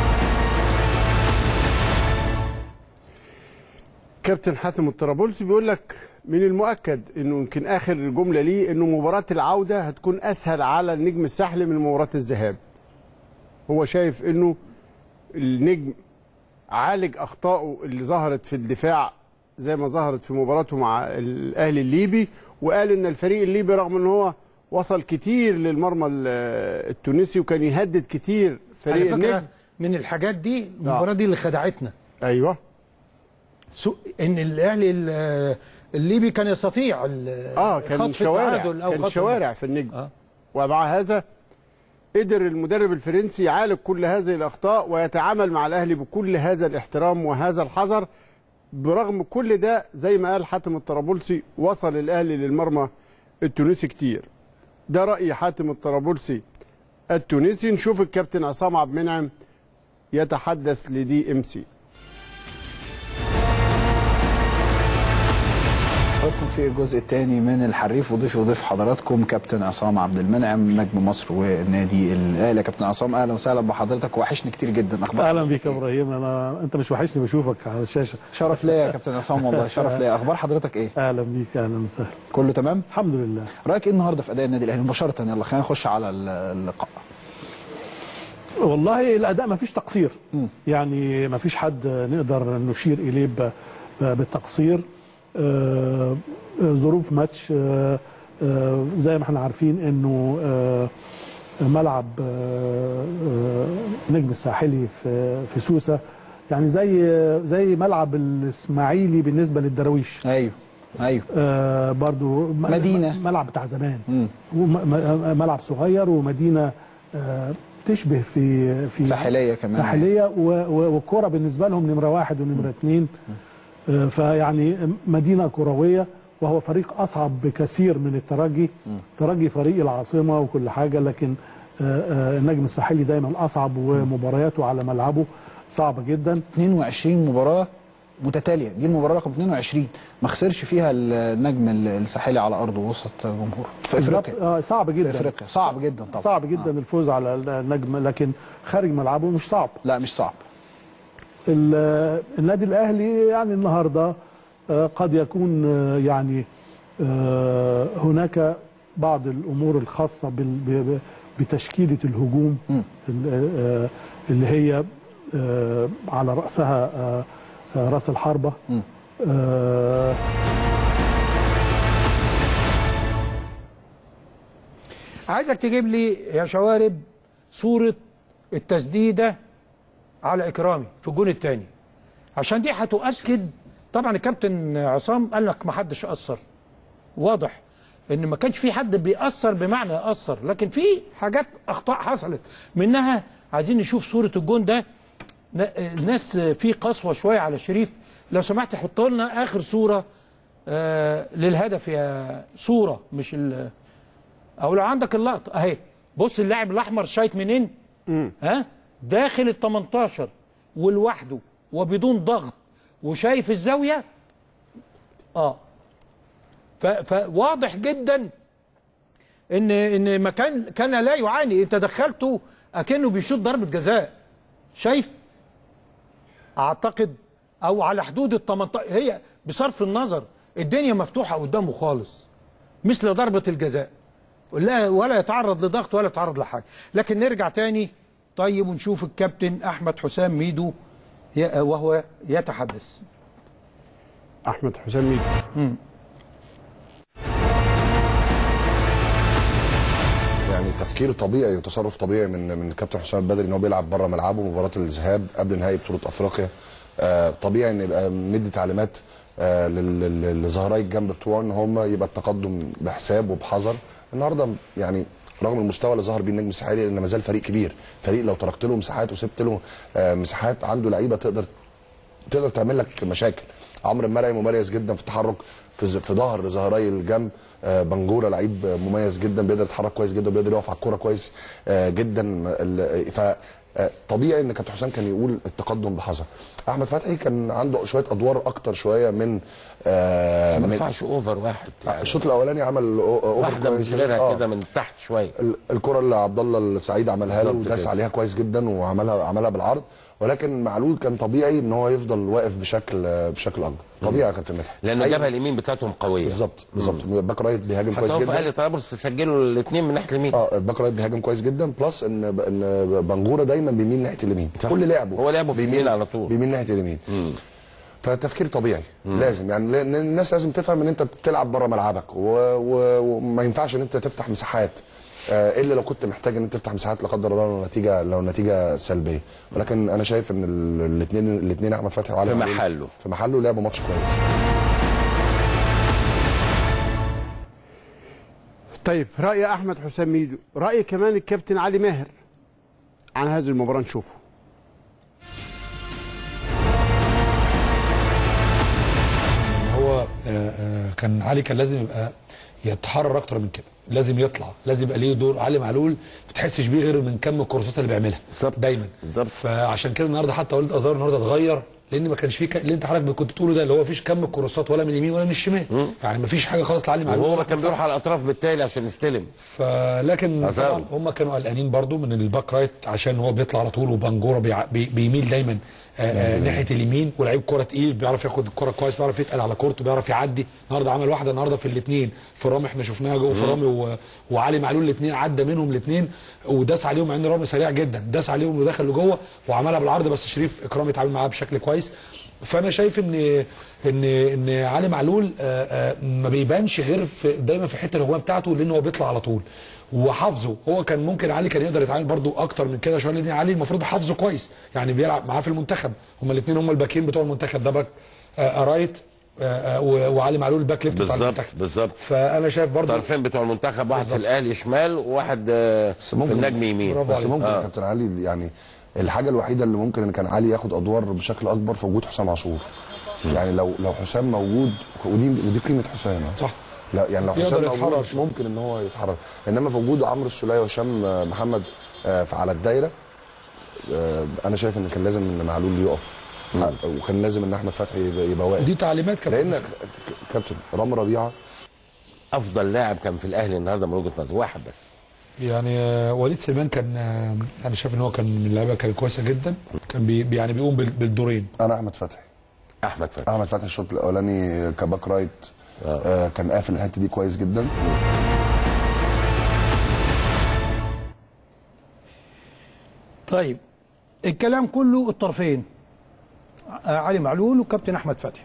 كابتن حاتم الطرابلسي بيقول لك من المؤكد انه يمكن اخر جمله ليه انه مباراه العوده هتكون اسهل على النجم الساحلي من مباراه الذهاب. هو شايف انه النجم عالج اخطائه اللي ظهرت في الدفاع زي ما ظهرت في مباراته مع الاهلي الليبي وقال ان الفريق الليبي رغم ان هو وصل كتير للمرمى ال- التونسي وكان يهدد كتير فريق على فكرة النجم من الحاجات دي المباراة دي اللي خدعتنا ايوه سو ان الاهلي ال- الليبي كان يستطيع ال- اه كان خطف شوارع التعادل او كان خطف شوارع في النجم آه. ومع هذا قدر المدرب الفرنسي يعالج كل هذه الاخطاء ويتعامل مع الاهلي بكل هذا الاحترام وهذا الحذر برغم كل ده زي ما قال حاتم الطرابلسي وصل الاهلي للمرمى التونسي كتير ده راي حاتم الطرابلسي التونسي نشوف الكابتن عصام عبد المنعم يتحدث لدي ام سي حضراتكم في الجزء الثاني من الحريف وضيف وضيف حضراتكم كابتن عصام عبد المنعم نجم مصر والنادي الاهلي يا كابتن عصام اهلا وسهلا بحضرتك وحشني كتير جدا اخبارك اهلا بيك يا ابراهيم انا انت مش وحشني بشوفك على الشاشه شرف ليا يا كابتن عصام والله شرف ليا اخبار حضرتك ايه اهلا بيك اهلا وسهلا كله تمام الحمد لله رايك ايه النهارده في اداء النادي الاهلي مباشره يلا خلينا نخش على اللقاء والله الاداء ما فيش تقصير يعني ما فيش حد نقدر نشير اليه ب- بالتقصير آه، آه، ظروف ماتش آه، آه، زي ما احنا عارفين انه آه، ملعب آه، آه، نجم الساحلي في في سوسه يعني زي زي ملعب الاسماعيلي بالنسبه للدراويش ايوه ايوه آه برضو م- مدينة. ملعب بتاع زمان وم- م- ملعب صغير ومدينه آه تشبه في في ساحلية كمان. ساحليه و- و- والكوره بالنسبه لهم نمره واحد ونمره اثنين آه فيعني مدينه كرويه وهو فريق اصعب بكثير من الترجي الترجي فريق العاصمه وكل حاجه لكن آه آه النجم الساحلي دايما اصعب ومبارياته على ملعبه صعبه جدا 22 مباراه متتاليه دي المباراه رقم 22 ما خسرش فيها النجم الساحلي على ارضه وسط جمهوره في افريقيا بالظبط، آه صعب جدا في افريقيا صعب جدا طبعا صعب جدا آه. الفوز على النجم لكن خارج ملعبه مش صعب لا مش صعب ال- النادي الاهلي يعني النهارده آه، قد يكون آه، يعني آه، هناك بعض الامور الخاصه بال- ب- ب- بتشكيله الهجوم ال- آه، اللي هي آه، على راسها آه، آه، راس الحربه آه، عايزك تجيب لي يا شوارب صورة التسديدة على إكرامي في الجون الثاني عشان دي هتؤكد طبعا الكابتن عصام قال لك ما حدش اثر واضح ان ما كانش في حد بيأثر بمعنى اثر لكن في حاجات اخطاء حصلت منها عايزين نشوف صوره الجون ده ن- الناس في قسوه شويه على شريف لو سمحت حط لنا اخر صوره آه للهدف يا صوره مش ال او لو عندك اللقطه اهي بص اللاعب الاحمر شايط منين ها داخل ال 18 ولوحده وبدون ضغط وشايف الزاويه اه ف- فواضح جدا ان ان مكان كان لا يعاني انت دخلته اكنه بيشوط ضربه جزاء شايف اعتقد او على حدود ال 18 هي بصرف النظر الدنيا مفتوحه قدامه خالص مثل ضربه الجزاء لا ولا يتعرض لضغط ولا يتعرض لحاجه لكن نرجع تاني طيب ونشوف الكابتن احمد حسام ميدو ي- وهو يتحدث احمد حسام ميدو مم. يعني تفكير طبيعي وتصرف طبيعي من من الكابتن حسام البدري ان هو بيلعب بره ملعبه مباراه الذهاب قبل نهائي بطوله افريقيا آه، طبيعي ان يبقى مدي تعليمات آه، لل- لل- لظهراء الجنب بتوعه ان هم يبقى التقدم بحساب وبحذر النهارده يعني رغم المستوى اللي ظهر بيه النجم الساحلي لان ما زال فريق كبير فريق لو تركت له مساحات وسبت له آه، مساحات عنده لعيبه تقدر تقدر تعمل لك مشاكل عمرو المرعي مميز جدا في التحرك في ز- في ظهر ظهراي الجنب آه، بنجوره لعيب مميز جدا بيقدر يتحرك كويس جدا وبيقدر يقف على الكوره كويس آه، جدا ال- ف آه، طبيعي ان كابتن حسام كان يقول التقدم بحذر احمد فتحي كان عنده شويه ادوار اكتر شويه من آه ما من- ينفعش اوفر واحد يعني الشوط الاولاني عمل أو- اوفر واحده كويس مش غيرها آه. كده من تحت شويه ال- الكره اللي عبد الله السعيد عملها له بالظبط وداس كده. عليها كويس جدا وعملها عملها بالعرض ولكن معلول كان طبيعي ان هو يفضل واقف بشكل بشكل اكبر طبيعي يا كابتن مدحت لان أي- الجبهه اليمين بتاعتهم قويه بالظبط بالظبط باك رايت بيهاجم حتى كويس هو في جدا اهلي طرابلس سجلوا الاثنين من ناحيه اليمين اه الباك رايت بيهاجم كويس جدا بلس ان ان بنجوره دايما بيميل ناحيه اليمين صح. كل لعبه هو لعبه في اليمين على طول. بيميل ناحيه اليمين فتفكير طبيعي لازم يعني لان الناس لازم تفهم ان انت بتلعب بره ملعبك و- و- وما ينفعش ان انت تفتح مساحات آه، الا لو كنت محتاج ان انت تفتح مساحات لا قدر الله لو نتيجه لو نتيجه سلبيه ولكن انا شايف ان الاثنين الاثنين احمد فتحي وعلي في معلول محله. في محله لعبوا ماتش كويس طيب راي احمد حسام ميدو راي كمان الكابتن علي ماهر عن هذه المباراه نشوفه هو آه، آه، كان علي كان لازم يبقى يتحرر اكتر من كده لازم يطلع لازم يبقى ليه دور علي معلول ما تحسش بيه غير من كم الكورسات اللي بيعملها بالظبط دايما بالظبط فعشان كده النهارده حتى وليد ازار النهارده اتغير لان ما كانش فيه ك... اللي انت حضرتك كنت تقوله ده اللي هو مفيش كم الكورسات ولا من اليمين ولا من الشمال يعني مفيش حاجه خالص لعلي معلول وهو ما كان بيروح على الاطراف بالتالي عشان يستلم فلكن أزار. طبعا هم كانوا قلقانين برضو من الباك رايت عشان هو بيطلع على طول وبنجوره بيع... بي... بيميل دايما آه، آه، ناحيه اليمين ولعيب كوره تقيل بيعرف ياخد الكوره كويس بيعرف يتقل على كورته بيعرف يعدي النهارده عمل واحده النهارده في الاثنين في رامي احنا شفناها جوه في مم. رامي و... وعلي معلول الاثنين عدى منهم الاثنين وداس عليهم مع ان رامي سريع جدا داس عليهم ودخل لجوه وعملها بالعرض بس شريف اكرامي اتعامل معاه بشكل كويس فانا شايف ان ان ان علي معلول آه، آه، ما بيبانش غير في دايما في الحته الهجوميه بتاعته لان هو بيطلع على طول وحافظه هو كان ممكن علي كان يقدر يتعامل برضو اكتر من كده شويه لان علي المفروض حافظه كويس يعني بيلعب معاه في المنتخب هما الاثنين هما الباكين بتوع المنتخب ده باك آه، رايت آه، آه، و- وعلي معلول الباك ليفت بتاع بالظبط المنتخب بالظبط فانا شايف برضو طرفين بتوع المنتخب واحد في بالظبط. الاهلي شمال وواحد آه، في النجم يمين بس ممكن آه. يا كابتن علي يعني الحاجه الوحيده اللي ممكن ان كان علي ياخد ادوار بشكل اكبر في وجود حسام عاشور يعني لو لو حسام موجود ودي ودي قيمه حسام صح لا يعني لو يقدر حسام يتحرر موجود شوية. ممكن ان هو يتحرر انما في وجود عمرو السوليه وهشام آه، محمد آه، في على الدايره آه، انا شايف ان كان لازم ان معلول يقف وكان لازم ان احمد فتحي يبقى, يبقى واقف دي تعليمات كابتن لان ك- كابتن رامي ربيعه افضل لاعب كان في الاهلي النهارده من وجهه نظري واحد بس يعني آه، وليد سليمان كان آه، انا شايف ان هو كان من اللعيبه كان كويسه جدا كان بي بي- يعني بيقوم بال- بالدورين انا احمد فتحي احمد فتحي احمد فتحي الشوط الاولاني كباك رايت آه كان قافل الحته دي كويس جدا طيب الكلام كله الطرفين آه، علي معلول وكابتن احمد فتحي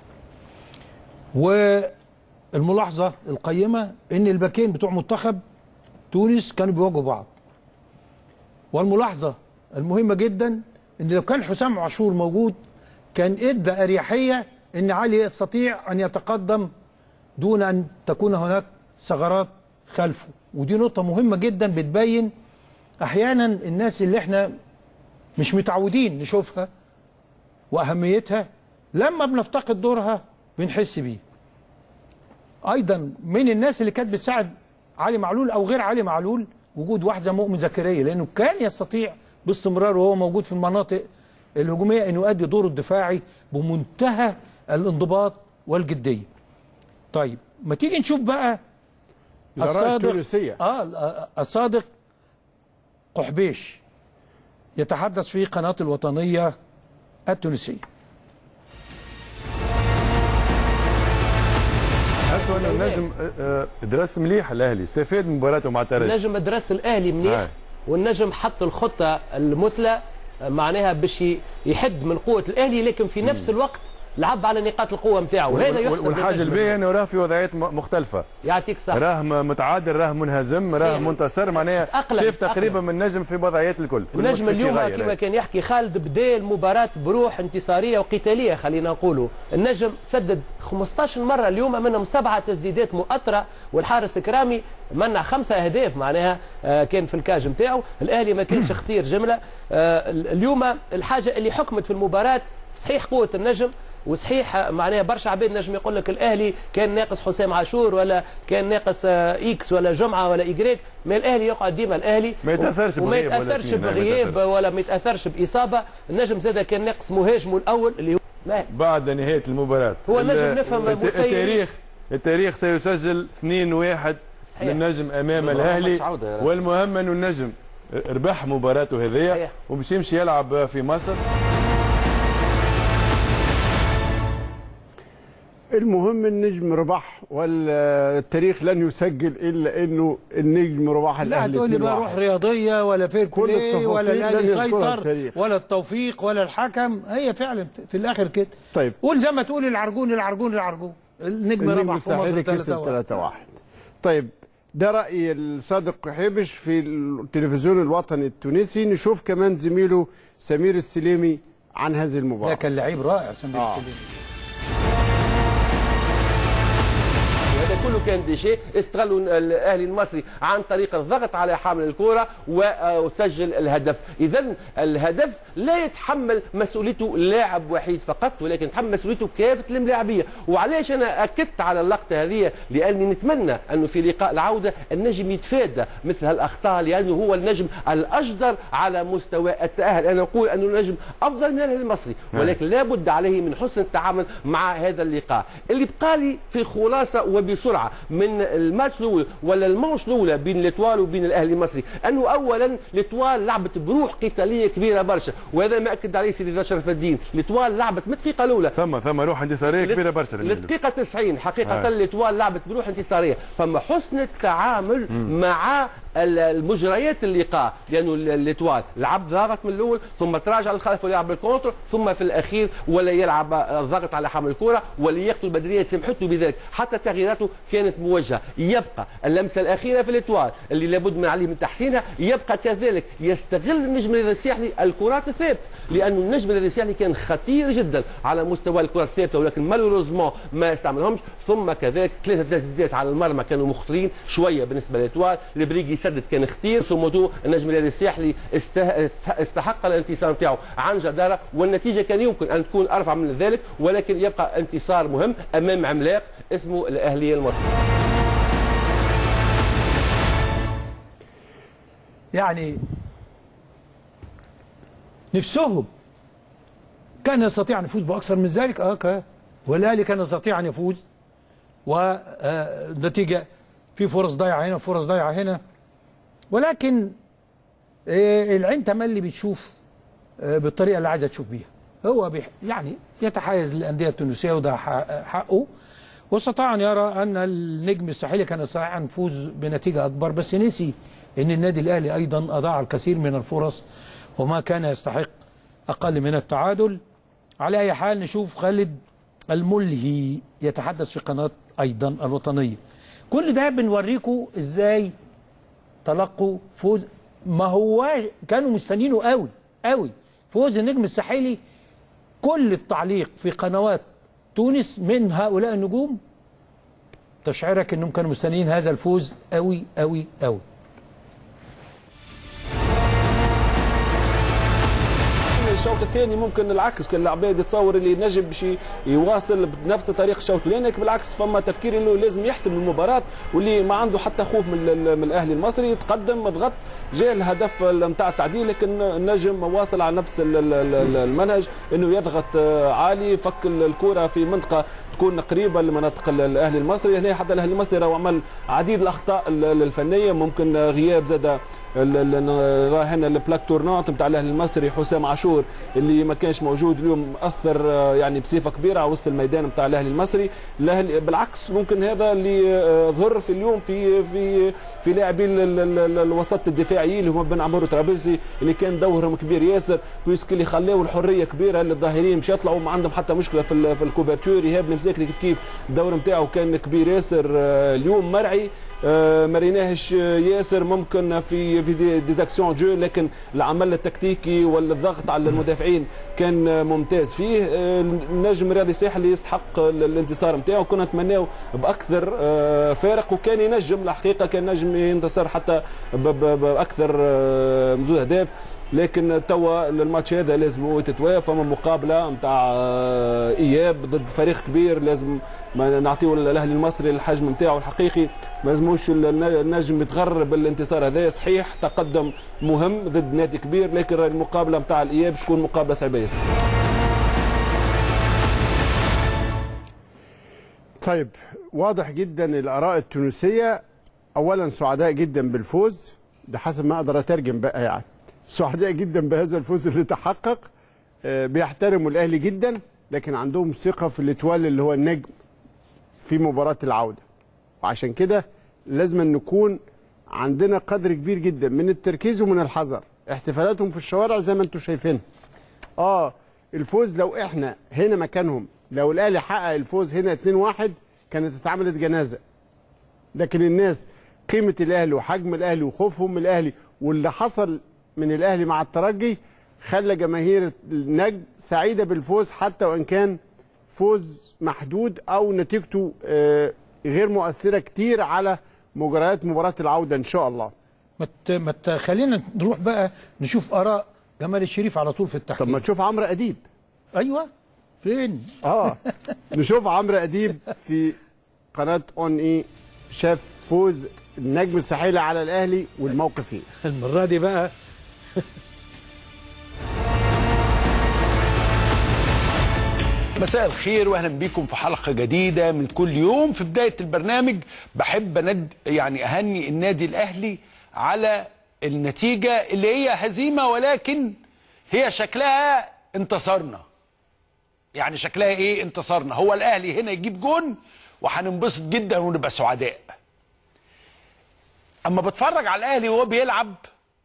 والملاحظه القيمه ان الباكين بتوع منتخب تونس كانوا بيواجهوا بعض والملاحظه المهمه جدا ان لو كان حسام عاشور موجود كان ادى اريحيه ان علي يستطيع ان يتقدم دون ان تكون هناك ثغرات خلفه ودي نقطه مهمه جدا بتبين احيانا الناس اللي احنا مش متعودين نشوفها واهميتها لما بنفتقد دورها بنحس بيه ايضا من الناس اللي كانت بتساعد علي معلول او غير علي معلول وجود واحد زي مؤمن زكريا لانه كان يستطيع باستمرار وهو موجود في المناطق الهجوميه انه يؤدي دوره الدفاعي بمنتهى الانضباط والجديه. طيب ما تيجي نشوف بقى الآراء التونسية. اه الصادق قحبيش يتحدث في قناه الوطنيه التونسيه. حسوا انه النجم آه، آه، درس مليح الاهلي استفاد من مباراته مع الترجي النجم درس الاهلي منيح آه. والنجم حط الخطه المثلى معناها باش يحد من قوه الاهلي لكن في نفس الوقت لعب على نقاط القوه نتاعو وهذا وال- يحسب والحاجه للنجم. الباهيه انه راه في وضعيات م- مختلفه يعطيك صح راه م- متعادل راه منهزم صحيح. راه منتصر معناها تأقلم، شاف تأقلم. تقريبا من النجم في وضعيات الكل كل النجم مش- مش اليوم يغير كما يعني. كان يحكي خالد بدا المباراة بروح انتصارية وقتالية خلينا نقولوا النجم سدد 15 مرة اليوم منهم سبعة تسديدات مؤثرة والحارس كرامي منع خمسة أهداف معناها آه، كان في الكاج نتاعو الأهلي ما كانش خطير جملة آه، اليوم الحاجة اللي حكمت في المباراة صحيح قوة النجم وصحيح معناها برشا عباد نجم يقول لك الاهلي كان ناقص حسام عاشور ولا كان ناقص آه، اكس ولا جمعه ولا ايجريك ما الاهلي يقعد ديما الاهلي ما يتأثرش وما بغياب ولا يتاثرش اثنين، ما بغياب يتأثرش. ولا ما يتاثرش باصابه النجم زاد كان ناقص مهاجمه الاول اللي هو ما بعد نهايه المباراه هو ال- نجم نفهم الت- مسيري. التاريخ التاريخ سيسجل 2-1 صحيح. للنجم امام والله الاهلي ماتش عودة يا راجل. والمهم انه النجم ربح مباراته هذيا وباش يمشي يلعب في مصر المهم النجم ربح والتاريخ لن يسجل الا انه النجم ربح لا الاهلي تقول لي بقى 2-1. روح رياضيه ولا فير كل بلاي ولا التفاصيل الاهلي لن يذكرها سيطر التاريخ. ولا التوفيق ولا الحكم هي فعلا في الاخر كده طيب قول زي ما تقول العرجون العرجون العرجون النجم النجم ربح في مصر الساحلي كسب 3-1 3-1 طيب ده رأي الصادق قحيبش في التلفزيون الوطني التونسي نشوف كمان زميله سمير السليمي عن هذه المباراة ده كان لعيب رائع سمير آه. السليمي وهذا كله كان ديشي استغلوا الاهلي المصري عن طريق الضغط على حامل الكره و- وسجل الهدف اذا الهدف لا يتحمل مسؤوليته لاعب وحيد فقط ولكن يتحمل مسؤوليته كافه الملاعبيه وعلاش انا اكدت على اللقطه هذه لاني نتمنى انه في لقاء العوده النجم يتفادى مثل هالاخطاء لانه هو النجم الاجدر على مستوى التاهل انا اقول انه النجم افضل من الاهلي المصري ولكن لابد عليه من حسن التعامل مع هذا اللقاء اللي بقى لي في خلاصه وبسرعه من الماتش الاول ولا الماتش الاولى بين الاتوال وبين الاهلي المصري انه اولا الاتوال لعبت بروح قتاليه كبيره برشا وهذا ما اكد عليه سيدي رضا شرف الدين الاتوال لعبت من الدقيقه الاولى ثم ثم روح انتصاريه كبيره برشا للنجم. للدقيقه 90 حقيقه هاي. الاتوال لعبت بروح انتصاريه فما حسن التعامل مع ال- المجريات اللقاء لانه ال- الاتوال لعب ضغط من الاول ثم تراجع للخلف ولعب بالكونتر ثم في الاخير ولا يلعب الضغط على حامل الكره ولياقته البدنيه سمحته بذلك حتى تغييراته كانت موجهه يبقى اللمسه الاخيره في الاتوال اللي لابد من عليه من تحسينها يبقى كذلك يستغل النجم الذي الساحلي الكرات الثابته لانه النجم الذي الساحلي كان خطير جدا على مستوى الكرات الثابته ولكن مالوروزمون ما استعملهمش ثم كذلك ثلاثه تسديدات على المرمى كانوا مخطرين شويه بالنسبه للاتوال البريقي يسدد كان خطير سموتو النجم الذي الساحلي استه- استحق الانتصار نتاعو عن جداره والنتيجه كان يمكن ان تكون ارفع من ذلك ولكن يبقى انتصار مهم امام عملاق اسمه الاهلي المصري يعني نفسهم كان يستطيع ان يفوز باكثر من ذلك اه كان والاهلي كان يستطيع ان يفوز والنتيجه في فرص ضايعه هنا فرص ضايعه هنا ولكن آه، العين تملي بتشوف آه، بالطريقه اللي عايزه تشوف بيها هو بيح يعني يتحيز للانديه التونسيه وده حق- حقه واستطاع ان يرى ان النجم الساحلي كان يستطيع ان يفوز بنتيجه اكبر بس نسي ان النادي الاهلي ايضا اضاع الكثير من الفرص وما كان يستحق اقل من التعادل على اي حال نشوف خالد الملهي يتحدث في قناه ايضا الوطنيه كل ده بنوريكم ازاي تلقوا فوز ما هو كانوا مستنينه قوي قوي فوز النجم الساحلي كل التعليق في قنوات تونس من هؤلاء النجوم تشعرك انهم كانوا مستنيين هذا الفوز قوي قوي قوي الشوط الثاني ممكن العكس كان العباد يتصور اللي نجم باش يواصل بنفس طريق الشوط الاولاني لكن بالعكس فما تفكير انه لازم يحسم المباراه واللي ما عنده حتى خوف من, ال- من الاهلي المصري يتقدم ضغط جاء الهدف نتاع التعديل لكن النجم واصل على نفس ال- ال- ال- المنهج انه يضغط آه، عالي فك ال- الكره في منطقه تكون قريبه لمناطق ال- الاهلي المصري هنا حتى الاهلي المصري راهو عمل عديد الاخطاء ال- ال- الفنيه ممكن غياب زاد ال- ال- راه هنا البلاك تورنانت نتاع الاهلي المصري حسام عاشور اللي ما كانش موجود اليوم اثر آه، يعني بصفه كبيره على وسط الميدان نتاع الاهلي المصري الأهلي بالعكس ممكن هذا اللي آه، ظهر في اليوم في في في لاعبين ال- ال- ال- الوسط الدفاعيين اللي هما بن عمرو طرابلسي اللي كان دورهم كبير ياسر بويسك اللي خلاو الحريه كبيره للظاهرين مش يطلعوا ما عندهم حتى مشكله في ال- في الكوفرتور ايهاب المساكري كيف كيف الدور نتاعو كان كبير ياسر آه، اليوم مرعي آه، ما ريناهش ياسر ممكن في في دي- ديزاكسيون جو لكن العمل التكتيكي والضغط على المدافعين كان ممتاز فيه آه، النجم رياضي ساحلي يستحق ال- الانتصار نتاعو كنا نتمناو باكثر آه، فارق وكان ينجم الحقيقه كان نجم ينتصر حتى ب- ب- باكثر آه، من زوج اهداف لكن توا الماتش هذا لازم هو تتوافى فما مقابله نتاع اياب ضد فريق كبير لازم ما نعطيو الاهلي المصري الحجم نتاعو الحقيقي ما لازموش الن- النجم يتغرب بالانتصار هذا صحيح تقدم مهم ضد نادي كبير لكن المقابله نتاع الاياب شكون مقابله صعيبه ياسر طيب واضح جدا الاراء التونسيه اولا سعداء جدا بالفوز ده حسب ما اقدر اترجم بقى يعني سعداء جدا بهذا الفوز اللي تحقق آه، بيحترموا الاهلي جدا لكن عندهم ثقه في الاتوال اللي هو النجم في مباراه العوده وعشان كده لازم أن نكون عندنا قدر كبير جدا من التركيز ومن الحذر احتفالاتهم في الشوارع زي ما انتم شايفين اه الفوز لو احنا هنا مكانهم لو الاهلي حقق الفوز هنا 2-1 كانت اتعملت جنازه لكن الناس قيمه الاهلي وحجم الاهلي وخوفهم من الاهلي واللي حصل من الاهلي مع الترجي خلى جماهير النجم سعيده بالفوز حتى وان كان فوز محدود او نتيجته آه، غير مؤثره كتير على مجريات مباراه العوده ان شاء الله ما ت- ما ت- خلينا نروح بقى نشوف اراء جمال الشريف على طول في التحكيم طب ما تشوف عمرو اديب ايوه فين اه نشوف عمرو اديب في قناه اون اي شاف فوز النجم الساحلي على الاهلي والموقف ايه المره دي بقى مساء الخير واهلا بيكم في حلقه جديده من كل يوم في بدايه البرنامج بحب ند يعني اهني النادي الاهلي على النتيجه اللي هي هزيمه ولكن هي شكلها انتصرنا يعني شكلها ايه انتصرنا هو الاهلي هنا يجيب جون وهننبسط جدا ونبقى سعداء اما بتفرج على الاهلي وهو بيلعب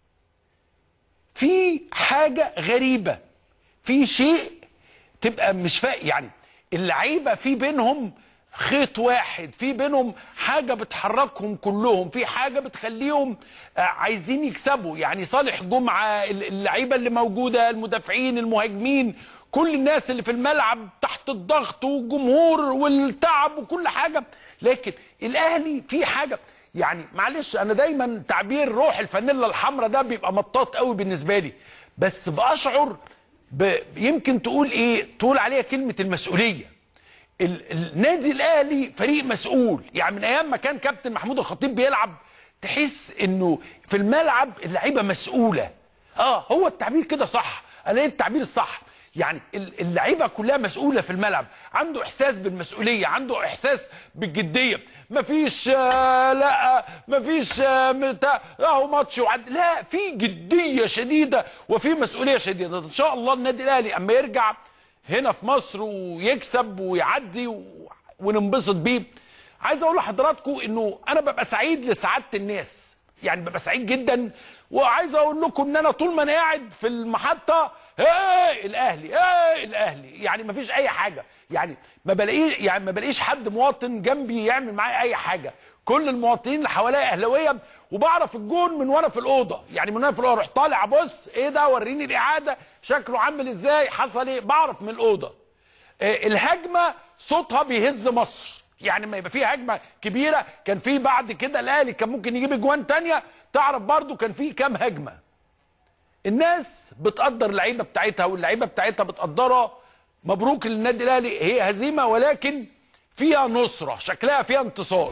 في حاجه غريبه في شيء تبقى مش فاهم يعني اللعيبه في بينهم خيط واحد في بينهم حاجه بتحركهم كلهم في حاجه بتخليهم آه، عايزين يكسبوا يعني صالح جمعه اللعيبه اللي موجوده المدافعين المهاجمين كل الناس اللي في الملعب تحت الضغط والجمهور والتعب وكل حاجه لكن الاهلي في حاجه يعني معلش انا دايما تعبير روح الفانيلا الحمراء ده بيبقى مطاط قوي بالنسبه لي بس باشعر ب... يمكن تقول ايه تقول عليها كلمه المسؤوليه ال... النادي الاهلي فريق مسؤول يعني من ايام ما كان كابتن محمود الخطيب بيلعب تحس انه في الملعب اللعيبه مسؤوله اه هو التعبير كده صح انا لقيت التعبير الصح يعني ال- اللعيبه كلها مسؤوله في الملعب عنده احساس بالمسؤوليه عنده احساس بالجديه مفيش آه لا مفيش آه متى اهو ماتش وعد لا في جديه شديده وفي مسؤوليه شديده ان شاء الله النادي الاهلي اما يرجع هنا في مصر ويكسب ويعدي و... وننبسط بيه عايز اقول لحضراتكم انه انا ببقى سعيد لسعاده الناس يعني ببقى سعيد جدا وعايز اقول لكم ان انا طول ما انا قاعد في المحطه ايه الاهلي ايه الاهلي يعني ما فيش اي حاجه يعني ما بلاقيش يعني ما بلاقيش حد مواطن جنبي يعمل معايا اي حاجه كل المواطنين اللي حواليا اهلاويه وبعرف الجون من وانا في الاوضه يعني من وانا في الاوضه اروح طالع ابص ايه ده وريني الاعاده شكله عامل ازاي حصل ايه بعرف من الاوضه آه، الهجمه صوتها بيهز مصر يعني ما يبقى فيه هجمه كبيره كان في بعد كده الاهلي كان ممكن يجيب اجوان تانية تعرف برضو كان في كام هجمه الناس بتقدر اللعيبه بتاعتها واللعيبه بتاعتها بتقدرها مبروك للنادي الاهلي هي هزيمه ولكن فيها نصره شكلها فيها انتصار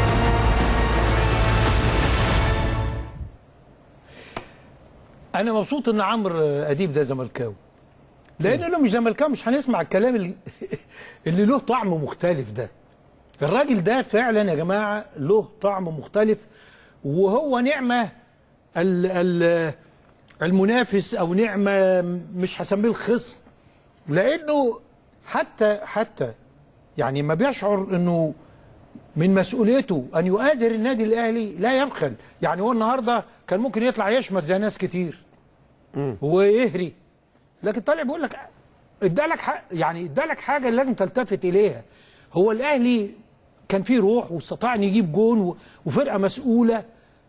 انا مبسوط ان عمرو اديب ده زملكاوي لان لو مش زملكاوي مش هنسمع الكلام اللي, اللي له طعم مختلف ده الراجل ده فعلا يا جماعه له طعم مختلف وهو نعمه ال ال المنافس او نعمه مش هسميه الخصم لانه حتى حتى يعني ما بيشعر انه من مسؤوليته ان يؤازر النادي الاهلي لا يبخل يعني هو النهارده كان ممكن يطلع يشمت زي ناس كتير ويهري لكن طالع بيقول لك ادالك حق يعني ادالك حاجه لازم تلتفت اليها هو الاهلي كان فيه روح واستطاع ان يجيب جون و- وفرقه مسؤوله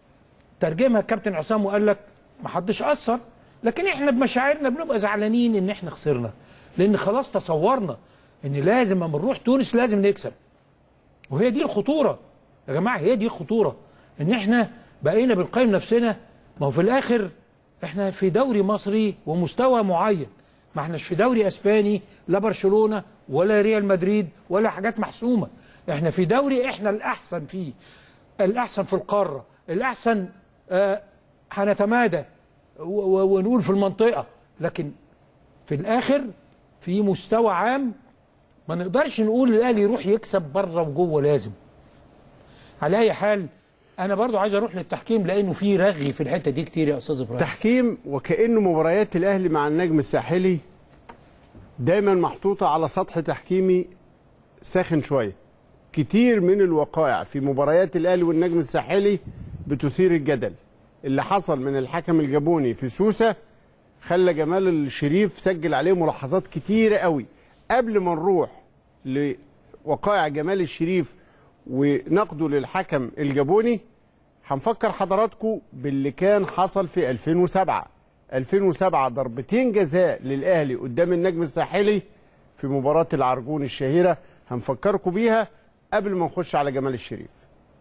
ترجمها الكابتن عصام وقال لك ما حدش اثر لكن احنا بمشاعرنا بنبقى زعلانين ان احنا خسرنا لان خلاص تصورنا ان لازم اما نروح تونس لازم نكسب وهي دي الخطوره يا جماعه هي دي الخطوره ان احنا بقينا بنقيم نفسنا ما هو في الاخر احنا في دوري مصري ومستوى معين ما احناش في دوري اسباني لا برشلونه ولا ريال مدريد ولا حاجات محسومه احنا في دوري احنا الاحسن فيه الاحسن في القاره الاحسن آه هنتمادى و- و- ونقول في المنطقه لكن في الاخر في مستوى عام ما نقدرش نقول الاهلي يروح يكسب بره وجوه لازم على اي حال انا برضو عايز اروح للتحكيم لانه في رغي في الحته دي كتير يا استاذ ابراهيم تحكيم وكأنه مباريات الأهلي مع النجم الساحلي دايما محطوطة على سطح تحكيمي ساخن شوية كتير من الوقائع في مباريات الأهلي والنجم الساحلي بتثير الجدل اللي حصل من الحكم الجابوني في سوسة خلى جمال الشريف سجل عليه ملاحظات كتيرة قوي قبل ما نروح لوقائع جمال الشريف ونقده للحكم الجابوني هنفكر حضراتكم باللي كان حصل في 2007 2007 ضربتين جزاء للأهلي قدام النجم الساحلي في مباراة العرجون الشهيرة هنفكركم بيها قبل ما نخش على جمال الشريف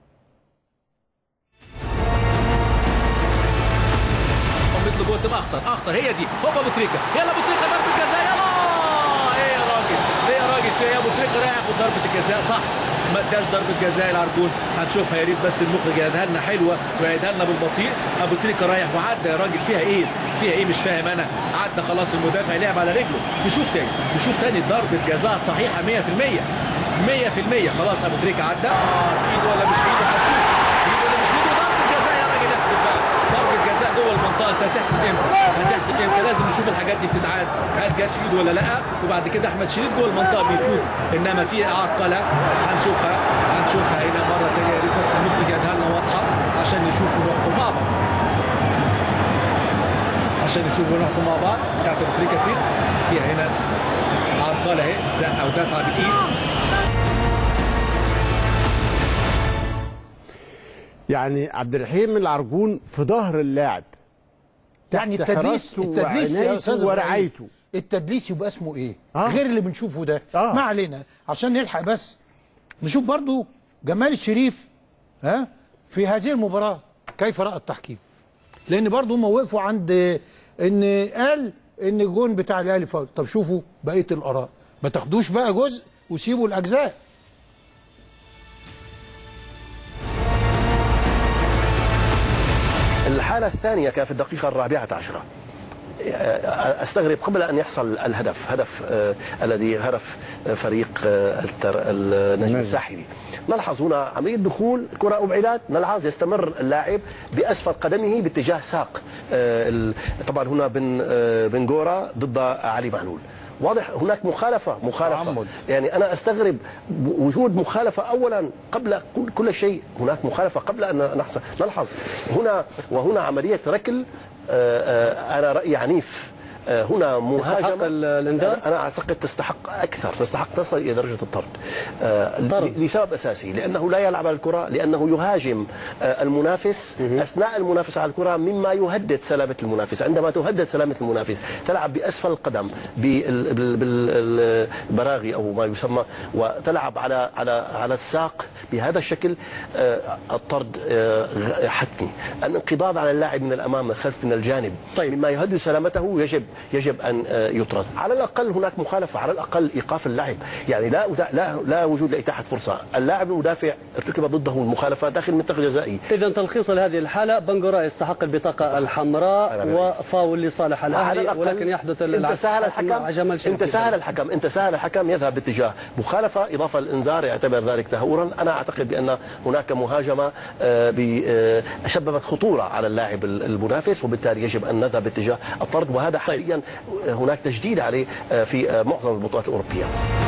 بيطلب قدام اخطر اخطر هي دي هوبا ابو تريكه يلا ابو تريكه ضربه جزاء يلا ايه يا راجل ايه يا راجل في ايه ابو تريكه رايح ياخد ضربه الجزاء صح ما اداش ضربه جزاء العرجون هنشوفها يا ريت بس المخرج يعيدها لنا حلوه ويعيدها لنا بالبطيء ابو تريكه رايح وعدى يا راجل فيها ايه فيها ايه مش فاهم انا عدى خلاص المدافع لعب على رجله نشوف تاني نشوف تاني ضربه جزاء صحيحه 100% 100% خلاص ابو تريكه عدى اه في ايده ولا مش في ايده هنشوف في ايده ولا مش في ايده ضربه جزاء يا راجل احسب بقى ضربه جزاء جوه المنطقه انت هتحسب امتى؟ هتحسب امتى؟ لازم نشوف الحاجات دي بتتعاد هل جات في ايده ولا لا وبعد كده احمد شريف جوه المنطقه بيفوت انما في عرقله هنشوفها هنشوفها هنا مره ثانيه يا ريت بس المخرج يديها لنا واضحه عشان نشوف ونحكم مع بعض عشان نشوف ونحكم مع بعض بتاعت ابو تريكه فين فيها هنا عرقله اهي زقه ودفعه بالايد يعني عبد الرحيم العرجون في ظهر اللاعب يعني تحت التدليس حراسته التدليس يا وعنايته استاذ إبراهيم، ورعايته التدليس يبقى اسمه ايه آه. غير اللي بنشوفه ده آه. ما علينا عشان نلحق بس نشوف برضو جمال الشريف ها في هذه المباراه كيف راى التحكيم لان برضو هم وقفوا عند ان قال ان الجون بتاع الاهلي فاول طب شوفوا بقيه الاراء ما تاخدوش بقى جزء وسيبوا الاجزاء الحالة الثانية كان في الدقيقة الرابعة عشرة استغرب قبل ان يحصل الهدف هدف آه الذي هدف فريق آه التر- النجم الساحلي نلحظ هنا عمليه دخول كره ابعدت نلحظ يستمر اللاعب باسفل قدمه باتجاه ساق آه ال- طبعا هنا بن آه بن جورا ضد علي معلول واضح هناك مخالفة مخالفة تعمد. يعني أنا أستغرب وجود مخالفة أولا قبل كل, كل شيء هناك مخالفة قبل أن نحصل نلحظ هنا وهنا عملية ركل آه، آه، أنا رأيي عنيف آه، هنا يستحق مهاجمه ال- الإنذار؟ انا اعتقد تستحق اكثر تستحق تصل الى درجه الطرد آه، ل- لسبب اساسي لانه لا يلعب على الكره لانه يهاجم آه، المنافس اثناء المنافسه على الكره مما يهدد سلامه المنافس عندما تهدد سلامه المنافس تلعب باسفل القدم بال- بال- بال- بالبراغي او ما يسمى وتلعب على على على الساق بهذا الشكل آه، الطرد آه، غ- حتمي الانقضاض على اللاعب من الامام من الخلف من الجانب طيب. مما يهدد سلامته يجب يجب ان آه، يطرد على الاقل هناك مخالفه على الاقل ايقاف اللاعب يعني لا أدا- لا لا وجود لاتاحه فرصه اللاعب المدافع ارتكب ضده المخالفه داخل المنطقه الجزائي اذا تلخيصا لهذه الحاله بنغورا يستحق البطاقه الحمراء وفاول لصالح على الاهلي الأقل ولكن يحدث انت العكس سهل مع الحكم جمال انت شركي. سهل الحكم انت سهل الحكم يذهب باتجاه مخالفه اضافه للانذار يعتبر ذلك تهورا انا اعتقد بان هناك مهاجمه آه، ب- آه، سببت خطوره على اللاعب المنافس وبالتالي يجب ان نذهب باتجاه الطرد وهذا حاليا هناك تجديد عليه آه، في آه، معظم البطولات الاوروبيه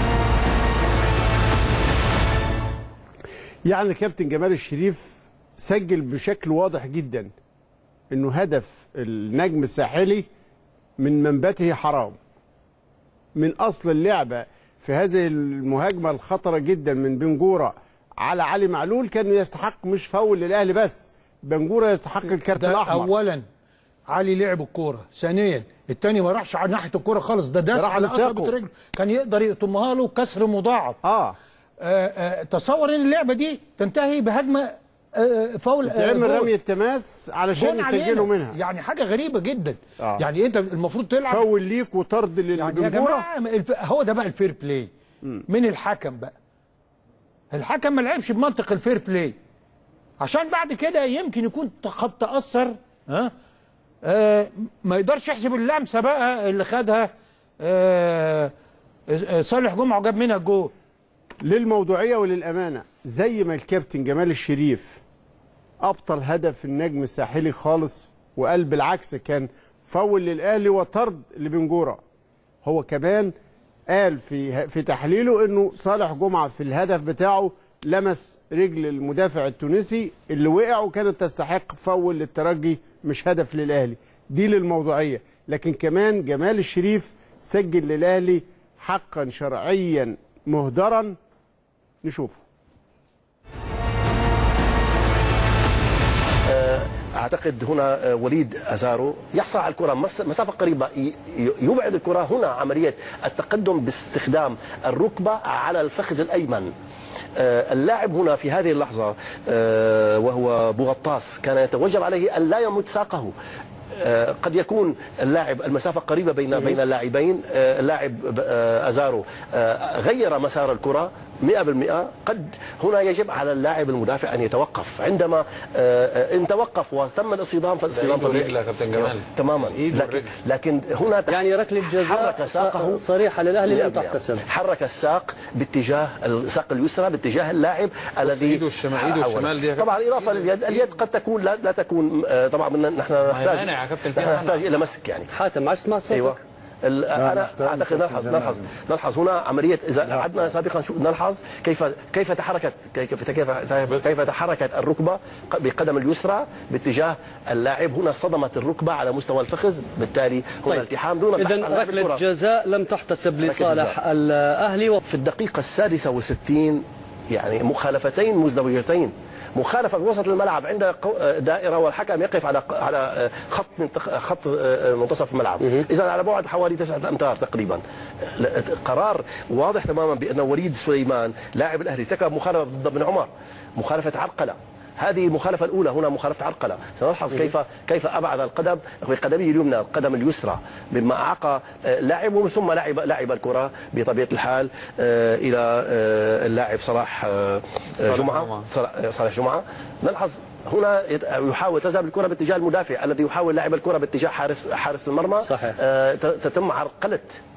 يعني الكابتن جمال الشريف سجل بشكل واضح جدا انه هدف النجم الساحلي من منبته حرام من اصل اللعبه في هذه المهاجمه الخطره جدا من بنجوره على علي معلول كان يستحق مش فاول للاهلي بس بنجوره يستحق الكارت ده الاحمر اولا علي لعب الكوره ثانيا التاني ما راحش على ناحيه الكوره خالص ده داس راح على لساقه. قصبة رجله كان يقدر يقطمها له كسر مضاعف اه, آه تصور ان اللعبه دي تنتهي بهجمه آه فاول آه تعمل جول. رمي التماس علشان جون علينا. يسجلوا منها يعني حاجه غريبه جدا آه. يعني انت المفروض تلعب فاول ليك وطرد يعني يا للبنجوره جماعه الف- هو ده بقى الفير بلاي من الحكم بقى الحكم ما لعبش بمنطق الفير بلاي عشان بعد كده يمكن يكون قد تاثر ها آه ما يقدرش يحسب اللمسه بقى اللي خدها آه آه، صالح جمعه وجاب منها الجول للموضوعيه وللامانه زي ما الكابتن جمال الشريف ابطل هدف النجم الساحلي خالص وقال بالعكس كان فول للاهلي وطرد لبنجوره هو كمان قال في في تحليله انه صالح جمعه في الهدف بتاعه لمس رجل المدافع التونسي اللي وقع وكانت تستحق فول للترجي مش هدف للاهلي دي للموضوعيه لكن كمان جمال الشريف سجل للاهلي حقا شرعيا مهدرا نشوفه اعتقد هنا آه، وليد ازارو يحصل على الكره مس- مسافه قريبه ي- ي- يبعد الكره هنا عمليه التقدم باستخدام الركبه على الفخذ الايمن آه، اللاعب هنا في هذه اللحظه آه، وهو بوغطاس كان يتوجب عليه ان لا يمد ساقه آه، قد يكون اللاعب المسافة قريبة بين بين اللاعبين آه، اللاعب آه، أزارو آه، غير مسار الكرة 100% قد هنا يجب على اللاعب المدافع أن يتوقف عندما آه، آه، إن توقف وتم الاصطدام فالاصطدام إيده طبيعي ورجله يا كابتن جمال. تماما إيده لكن, لكن هنا يعني ركله جزاء حرك ساقه صريحه للاهلي لم 100%. تحتسب حرك الساق باتجاه الساق اليسرى باتجاه اللاعب الذي إيده الشمال- إيده أولاً. الشمال دي يا كابتن. طبعا اضافه لليد اليد قد تكون لا, لا تكون آه، طبعا بدنا- نحن نحتاج مانع يا كابتن، فيها نحن نحتاج الى مسك يعني حاتم معلش سمعت صوتك ايوه ال- انا نحتاج اعتقد نحتاج نلحظ زمان. نلحظ نلحظ هنا عمليه اذا قعدنا سابقا شو نلحظ كيف كيف تحركت كيف كيف كيف تحركت الركبه بقدم اليسرى باتجاه اللاعب هنا صدمت الركبه على مستوى الفخذ بالتالي هنا طيب. التحام دون البحث اذا عن لاعب ركله الكرة. جزاء لم تحتسب ركلة لصالح جزاء. الاهلي في الدقيقة السادسة والستين يعني مخالفتين مزدوجتين مخالفة في وسط الملعب عند قو- دائرة والحكم يقف على على خط منطق- خط منتصف الملعب إذا على بعد حوالي تسعة أمتار تقريبا لا- قرار واضح تماما بأن وليد سليمان لاعب الأهلي ارتكب مخالفة ضد ابن عمر مخالفة عرقلة هذه المخالفة الأولى هنا مخالفة عرقلة سنلحظ كيف كيف أبعد القدم بقدمه اليمنى القدم اليسرى مما أعاق آه، لاعب ومن ثم لعب لعب الكرة بطبيعة الحال آه، إلى آه، اللاعب صلاح آه، صالح جمعة جمعة. صلاح- صالح جمعة نلحظ هنا يت- يحاول تذهب الكرة باتجاه المدافع الذي يحاول لعب الكرة باتجاه حارس حارس المرمى صحيح. آه، ت- تتم عرقلة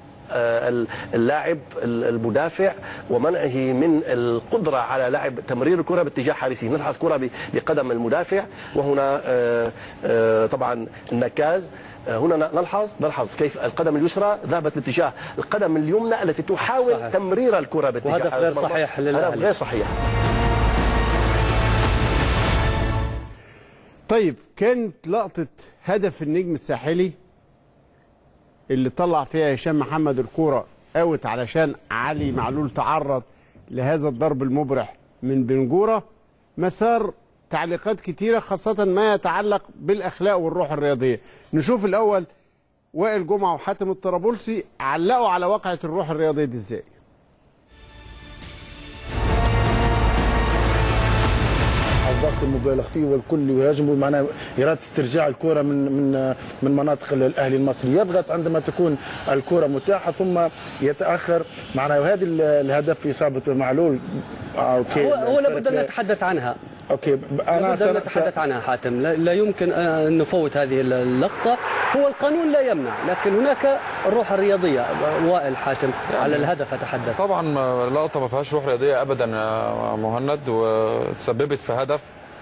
آه، ال- اللاعب ال- المدافع ومنعه من القدرة على لعب تمرير الكرة باتجاه حارسه نلحظ كرة ب- بقدم المدافع وهنا آه، آه، طبعا النكاز آه، هنا نلحظ نلحظ كيف القدم اليسرى ذهبت باتجاه القدم اليمنى التي تحاول صحيح. تمرير الكرة باتجاه وهدف حارس غير المرمى. صحيح هدف للأهلي. غير صحيح طيب كانت لقطة هدف النجم الساحلي اللي طلع فيها هشام محمد الكوره اوت علشان علي معلول تعرض لهذا الضرب المبرح من بنجوره مسار تعليقات كتيره خاصه ما يتعلق بالاخلاق والروح الرياضيه نشوف الاول وائل جمعه وحاتم الطرابلسي علقوا على واقعه الروح الرياضيه دي ازاي الضغط المبالغ فيه والكل يهاجم معناها إرادة استرجاع الكرة من من من مناطق الأهلي المصري يضغط عندما تكون الكرة متاحة ثم يتأخر معناها وهذه ال- الهدف في إصابة معلول آه، أوكي هو, هو لابد ان نتحدث عنها أوكي أنا لابد سن- ان نتحدث عنها حاتم لا, لا يمكن ان نفوت هذه اللقطه هو القانون لا يمنع لكن هناك الروح الرياضيه وائل حاتم على الهدف اتحدث طبعا ما- لقطه ما فيهاش روح رياضيه ابدا يا مهند وتسببت في هدف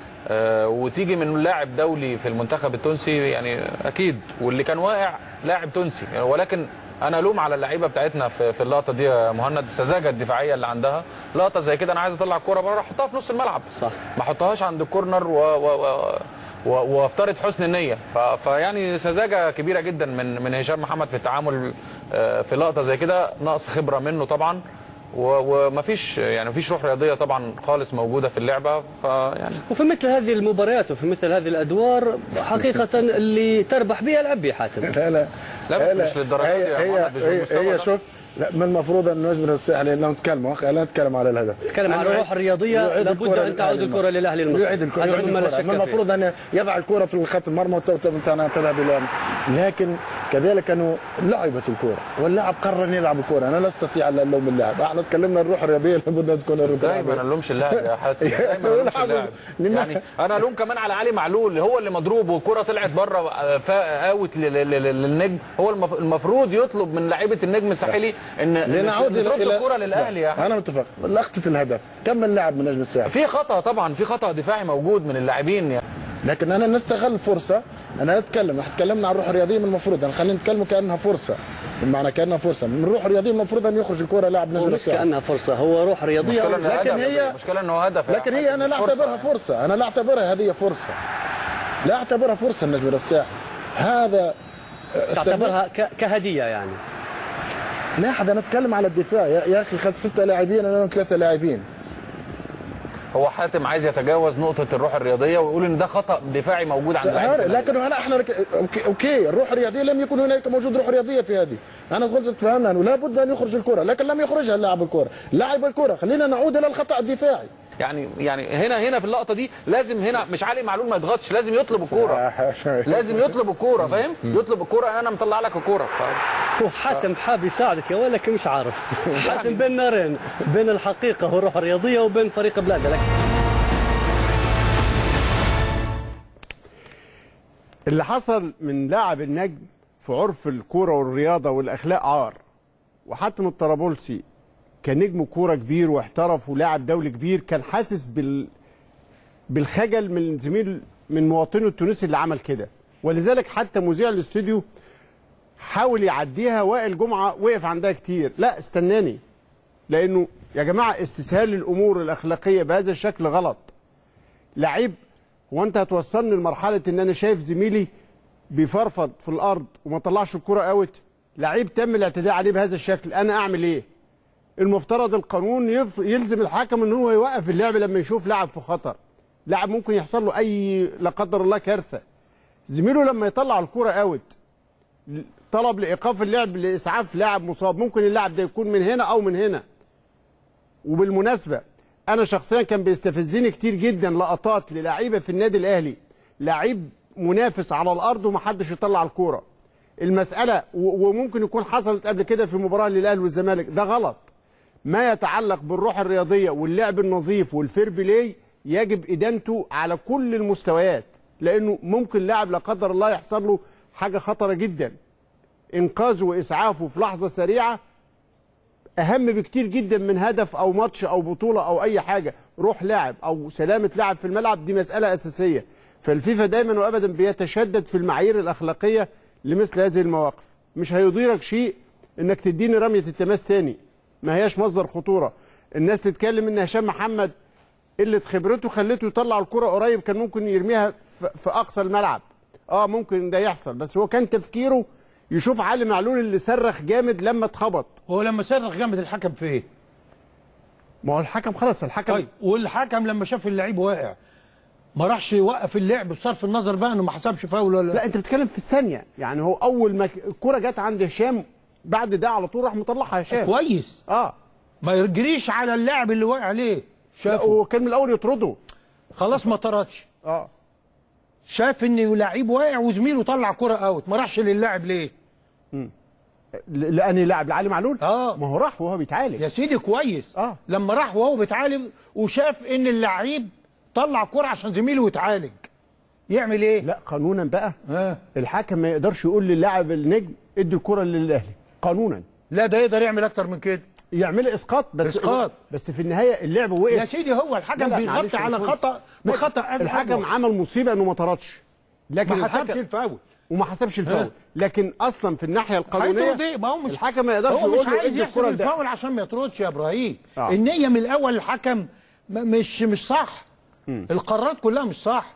آه، وتيجي من لاعب دولي في المنتخب التونسي يعني اكيد واللي كان واقع لاعب تونسي ولكن انا الوم على اللعيبه بتاعتنا في, في اللقطه دي يا مهند السذاجه الدفاعيه اللي عندها لقطه زي كده انا عايز اطلع الكوره بره احطها في نص الملعب صح ما احطهاش عند الكورنر و, و, و و- وافترض حسن النيه ف- فيعني سذاجه كبيره جدا من من هشام محمد في التعامل آه، في لقطه زي كده نقص خبره منه طبعا و- ومفيش يعني مفيش روح رياضيه طبعا خالص موجوده في اللعبه فيعني وفي مثل هذه المباريات وفي مثل هذه الادوار حقيقه اللي تربح بها العب يا حاتم لا لا لا بس مش للدرجه دي هي يا هي محمد، مش هي, بالمستوى هي ده. شوف لا من المفروض ان نجبر الساحل لو نتكلم خلينا نتكلم على الهدف نتكلم عن أنه الروح الرياضية، يعيد لابد الكرة أن تعود للأهلي الكرة للأهلي المصري. يعيد الكرة هذا يعيد مما لا الكرة شك من فيه. المفروض ان يضع الكرة في خط المرمى وتذهب الى لكن كذلك انه لعبت الكرة واللاعب قرر ان يلعب الكرة انا لا استطيع ان الوم اللاعب احنا تكلمنا الروح الرياضية لابد ان تكون الروح ازاي ما نلومش اللاعب يا حاتم ازاي ما نلومش اللاعب يعني انا الوم كمان على علي معلول هو اللي مضروب والكره طلعت بره اوت للنجم هو المف- المفروض يطلب من لعيبه النجم الساحلي ان لنعود نرد الى الكره للاهلي يا انا متفق لقطة الهدف كم من لاعب من نجم الساحل في خطا طبعا في خطا دفاعي موجود من اللاعبين يعني لكن انا نستغل فرصه انا اتكلم احنا تكلمنا عن الروح الرياضيه من المفروض انا خلينا نتكلم كانها فرصه بمعنى كانها فرصه من الروح الرياضيه من المفروض ان يخرج الكره لاعب نجم هو مش الساحل كانها فرصه هو روح رياضيه المشكله انه لكن هدف هي- المشكله انه هدف يا لكن هي حاتم، انا مش لا فرصة. اعتبرها فرصه انا لا اعتبرها هذه فرصه لا اعتبرها فرصه النجم الساحل هذا تعتبرها ك- كهديه يعني لا انا اتكلم على الدفاع يا, يا اخي خد ستة لاعبين انا ثلاثه لاعبين هو حاتم عايز يتجاوز نقطه الروح الرياضيه ويقول ان ده خطا دفاعي موجود عند لعيبة سهر- الأهلي. لكن انا احنا رك... اوكي اوكي الروح الرياضيه لم يكن هناك موجود روح رياضيه في هذه انا قلت تفهمنا انه لابد ان يخرج الكره لكن لم يخرجها اللاعب الكره لاعب الكره خلينا نعود الى الخطا الدفاعي يعني يعني هنا هنا في اللقطه دي لازم هنا مش علي معلول ما يضغطش لازم يطلب الكوره لازم يطلب الكوره فاهم يطلب الكوره انا مطلع لك الكوره ف... هو حاتم حاب يساعدك يا ولكن مش عارف حاتم بين نارين بين الحقيقه والروح الرياضيه وبين فريق بلاده لكن اللي حصل من لاعب النجم في عرف الكوره والرياضه والاخلاق عار وحاتم الطرابلسي كنجم كوره كبير واحترف ولاعب دولي كبير كان حاسس بال بالخجل من زميل من مواطنه التونسي اللي عمل كده ولذلك حتى مذيع الاستوديو حاول يعديها وائل جمعه وقف عندها كتير لا استناني لانه يا جماعه استسهال الامور الاخلاقيه بهذا الشكل غلط لعيب هو انت هتوصلني لمرحله ان انا شايف زميلي بيفرفض في الارض وما طلعش الكره اوت لعيب تم الاعتداء عليه بهذا الشكل انا اعمل ايه المفترض القانون يف... يلزم الحكم ان هو يوقف اللعب لما يشوف لاعب في خطر لاعب ممكن يحصل له اي لا قدر الله كارثه زميله لما يطلع الكره اوت طلب لايقاف اللعب لاسعاف لاعب مصاب ممكن اللاعب ده يكون من هنا او من هنا وبالمناسبه انا شخصيا كان بيستفزني كتير جدا لقطات للعيبه في النادي الاهلي لعيب منافس على الارض ومحدش يطلع الكوره المساله و- وممكن يكون حصلت قبل كده في مباراه للاهلي والزمالك ده غلط ما يتعلق بالروح الرياضيه واللعب النظيف والفير بلاي يجب ادانته على كل المستويات لانه ممكن لاعب لا قدر الله يحصل له حاجه خطره جدا انقاذه واسعافه في لحظه سريعه اهم بكتير جدا من هدف او ماتش او بطوله او اي حاجه روح لاعب او سلامه لاعب في الملعب دي مساله اساسيه فالفيفا دايما وابدا بيتشدد في المعايير الاخلاقيه لمثل هذه المواقف مش هيضيرك شيء انك تديني رميه التماس تاني ما هياش مصدر خطوره الناس تتكلم ان هشام محمد قله خبرته خلته يطلع الكره قريب كان ممكن يرميها في في اقصى الملعب اه ممكن ده يحصل بس هو كان تفكيره يشوف علي معلول اللي صرخ جامد لما اتخبط هو لما صرخ جامد الحكم في ايه؟ ما هو الحكم خلاص الحكم طيب والحكم لما شاف اللعيب واقع ما راحش يوقف اللعب بصرف النظر بقى انه ما حسبش فاول ولا لا انت بتتكلم في الثانيه يعني هو اول ما ك- الكره جت عند هشام بعد ده على طول راح مطلعها هشام كويس اه ما يجريش على اللاعب اللي واقع عليه شافه وكان من الاول يطرده خلاص ما طردش اه شاف ان لعيب واقع وزميله طلع كرة اوت ما راحش للاعب ليه؟ ل- لاني لاعب لعلي معلول اه ما هو راح وهو بيتعالج يا سيدي كويس اه لما راح وهو بيتعالج وشاف ان اللعيب طلع كرة عشان زميله يتعالج يعمل ايه؟ لا قانونا بقى آه. الحكم ما يقدرش يقول للاعب النجم ادي الكره للاهلي قانونا لا ده يقدر يعمل اكتر من كده يعمل اسقاط بس إسقاط. بس في النهايه اللعب وقف يا سيدي هو الحكم لا لا بيغطي معلش يا على باشمهندس. خطأ بخطأ أدنى. الحكم عمل مصيبه انه ما طردش لكن ما حسبش الحكم- الفاول وما حسبش الفاول ها. لكن اصلا في الناحيه القانونيه هيطرد ايه؟ ما هو مش الحكم ما يقدرش هو يقول مش له عايز ادي يحسب الكره لده. الفاول عشان ما يطردش يا ابراهيم آه. النيه من الاول الحكم م- مش مش صح القرارات كلها مش صح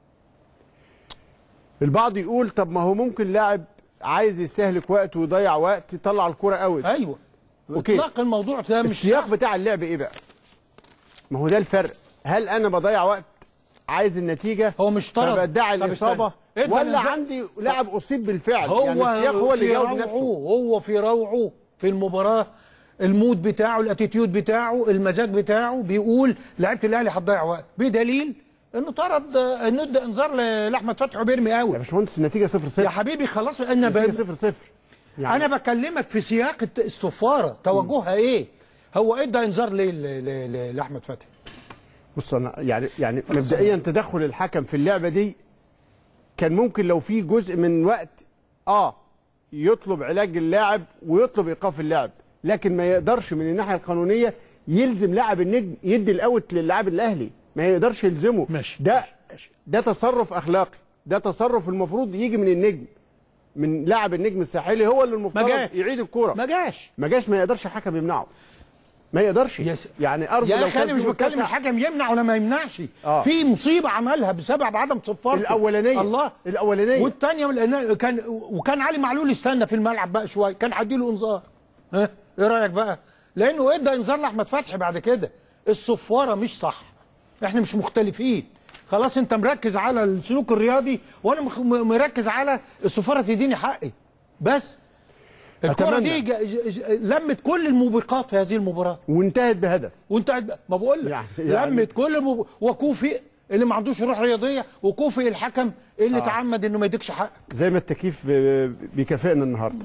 البعض يقول طب ما هو ممكن لاعب عايز يستهلك وقت ويضيع وقت يطلع الكره اوت ايوه اوكي اطلاق الموضوع ده مش السياق صح. بتاع اللعب ايه بقى ما هو ده الفرق هل انا بضيع وقت عايز النتيجه هو مش طرد فبدعي طب الاصابه استنى. ادى ولا الإنذار- عندي لاعب اصيب بالفعل هو يعني السياق هو اللي في جاوب روعه نفسه هو في روعه في المباراه المود بتاعه الاتيتيود بتاعه المزاج بتاعه بيقول لعيبه الاهلي هتضيع وقت بدليل انه طرد انه ادى انذار ل- لاحمد فتحي وبيرمي اوت يا باشمهندس النتيجه 0 0 يا حبيبي خلاص انا النتيجه ب... 0 0 يعني انا بكلمك في سياق الت- الصفاره توجهها ايه هو ادى انذار ليه ل- ل- ل- لاحمد فتحي بص انا يعني يعني مبدئيا تدخل الحكم في اللعبه دي كان ممكن لو في جزء من وقت اه يطلب علاج اللاعب ويطلب ايقاف اللاعب لكن ما يقدرش من الناحيه القانونيه يلزم لاعب النجم يدي الاوت للاعب الاهلي ما يقدرش يلزمه ماشي ده ده تصرف اخلاقي ده تصرف المفروض يجي من النجم من لاعب النجم الساحلي هو اللي المفترض جاش. يعيد الكوره ما جاش ما جاش ما يقدرش الحكم يمنعه ما يقدرش يس- يعني ارجو يا لو اخي كان انا في مش بتكلم متسع- الحكم يمنع ولا ما يمنعش آه. في مصيبه عملها بسبب عدم صفارته الاولانيه الله الاولانيه والثانيه لأن كان وكان علي معلول استنى في الملعب بقى شويه كان هيديله انذار ها ايه رايك بقى لانه ادى انذار لاحمد فتحي بعد كده الصفاره مش صح احنا مش مختلفين خلاص انت مركز على السلوك الرياضي وانا مخ- م- مركز على الصفاره تديني حقي بس الكره أتمنى. دي ج- ج- ج- لمت كل الموبقات في هذه المباراه وانتهت بهدف وانت ما بقول لك يعني- يعني يعني- لمت كل المب... وكوفي اللي ما عندوش روح رياضيه وكوفي الحكم اللي آه. آه. تعمد انه ما يديكش حق زي ما التكييف ب- بيكافئنا النهارده.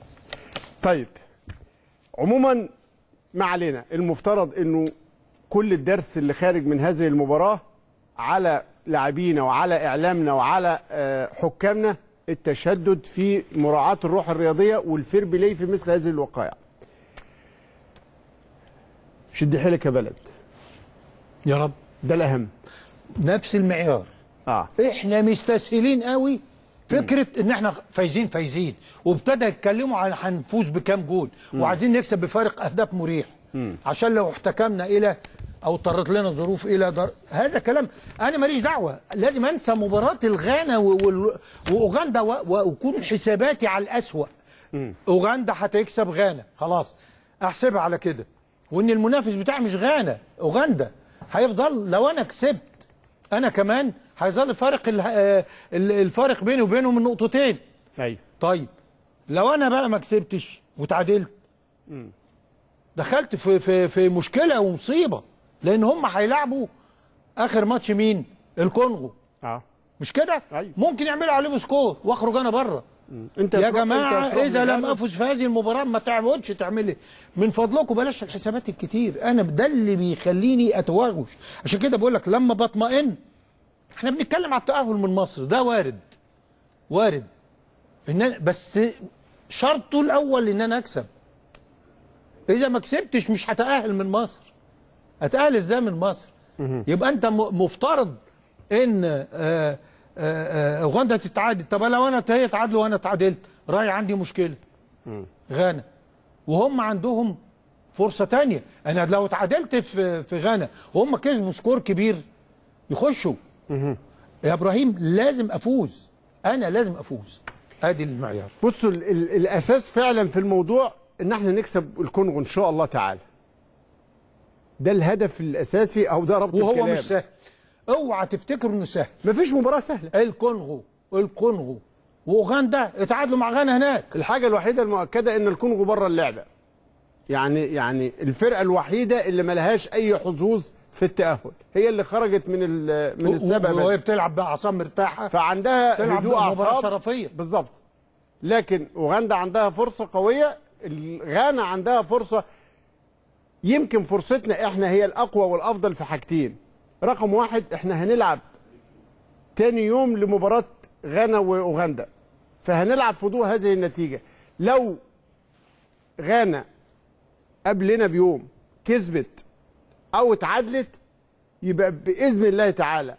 طيب عموما ما علينا المفترض انه كل الدرس اللي خارج من هذه المباراه على لاعبينا وعلى اعلامنا وعلى آه، حكامنا التشدد في مراعاه الروح الرياضيه والفير بلاي في مثل هذه الوقائع. شد حيلك يا بلد يا رب ده الاهم نفس المعيار اه احنا مستسهلين قوي فكره ان احنا فايزين فايزين وابتدى يتكلموا عن هنفوز بكام جول وعايزين نكسب بفارق اهداف مريح عشان لو احتكمنا الى او اضطرت لنا ظروف الى در... هذا كلام انا ماليش دعوه لازم انسى مباراه الغانا و... وال... واوغندا و... واكون حساباتي على الاسوا اوغندا هتكسب غانا خلاص احسبها على كده وان المنافس بتاعي مش غانا اوغندا هيفضل لو انا كسبت انا كمان هيظل الفارق ال- آه، ال- الفارق بيني وبينهم من نقطتين ايوه طيب لو انا بقى ما كسبتش وتعادلت دخلت في في في مشكله ومصيبه لان هم هيلعبوا اخر ماتش مين الكونغو اه مش كده أيوة. ممكن يعملوا عليه سكور واخرج انا بره انت يا تروح- جماعه أنت تروح اذا لم للهدف. افز في هذه المباراه ما تعودش تعملي من فضلكم بلاش الحسابات الكتير انا ده اللي بيخليني اتوغش عشان كده بقول لك لما بطمئن احنا بنتكلم على التاهل من مصر ده وارد وارد ان أنا- بس شرطه الاول ان انا اكسب اذا ما كسبتش مش هتاهل من مصر اتاهل ازاي من مصر يبقى انت م- مفترض ان آه، آه، آه، اوغندا تتعادل طب لو انا هي تعادلوا وانا اتعادلت راي عندي مشكله غانا وهم عندهم فرصه تانية انا لو اتعادلت في في غانا وهم كسبوا سكور كبير يخشوا يا ابراهيم لازم افوز انا لازم افوز ادي المعيار بصوا ال ال الاساس فعلا في الموضوع ان احنا نكسب الكونغو ان شاء الله تعالى ده الهدف الاساسي او ده ربط وهو الكلام مش سهل اوعى تفتكروا انه سهل مفيش مباراه سهله الكونغو الكونغو واوغندا اتعادلوا مع غانا هناك الحاجه الوحيده المؤكده ان الكونغو بره اللعبه يعني يعني الفرقه الوحيده اللي ملهاش اي حظوظ في التاهل هي اللي خرجت من ال- من السبق وهي بدري. بتلعب باعصاب مرتاحه فعندها تلعب هدوء مباراة اعصاب شرفيه بالظبط لكن اوغندا عندها فرصه قويه ال- غانا عندها فرصه يمكن فرصتنا احنا هي الاقوى والافضل في حاجتين رقم واحد احنا هنلعب تاني يوم لمباراه غانا واوغندا فهنلعب في ضوء هذه النتيجه لو غانا قبلنا بيوم كسبت او اتعادلت يبقى باذن الله تعالى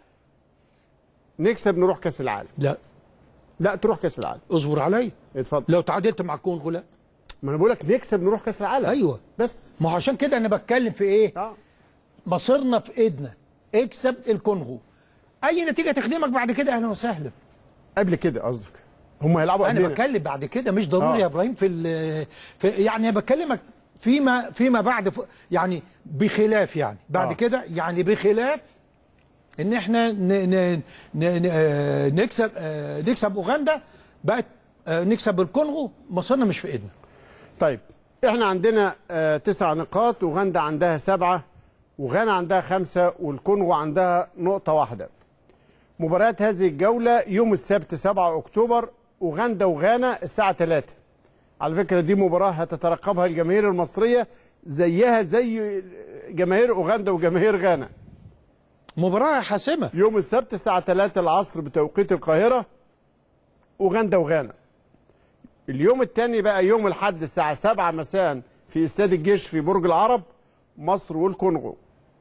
نكسب نروح كاس العالم لا لا تروح كاس العالم اصبر عليا اتفضل لو تعادلت مع الكونغو لا ما انا بقول لك نكسب نروح كاس العالم ايوه بس ما هو عشان كده انا بتكلم في ايه اه مصيرنا في ايدنا اكسب الكونغو اي نتيجه تخدمك بعد كده اهلا وسهلا قبل كده قصدك هم هيلعبوا انا قبلنا بتكلم بعد كده مش ضروري آه. يا ابراهيم في, ال- في يعني أنا بكلمك فيما فيما بعد ف- يعني بخلاف يعني بعد آه. كده يعني بخلاف ان احنا ن ن ن ن آه، نكسب آه، نكسب اوغندا بقت آه، نكسب الكونغو مصيرنا مش في ايدنا طيب احنا عندنا آه تسع نقاط وغندا عندها سبعة وغانا عندها خمسة والكونغو عندها نقطة واحدة مباريات هذه الجولة يوم السبت 7 أكتوبر وغندا وغانا الساعة 3 على فكرة دي مباراة هتترقبها الجماهير المصرية زيها زي جماهير أوغندا وجماهير غانا مباراة حاسمة يوم السبت الساعة 3 العصر بتوقيت القاهرة أوغندا وغانا اليوم الثاني بقى يوم الحد الساعة 7 مساء في استاد الجيش في برج العرب مصر والكونغو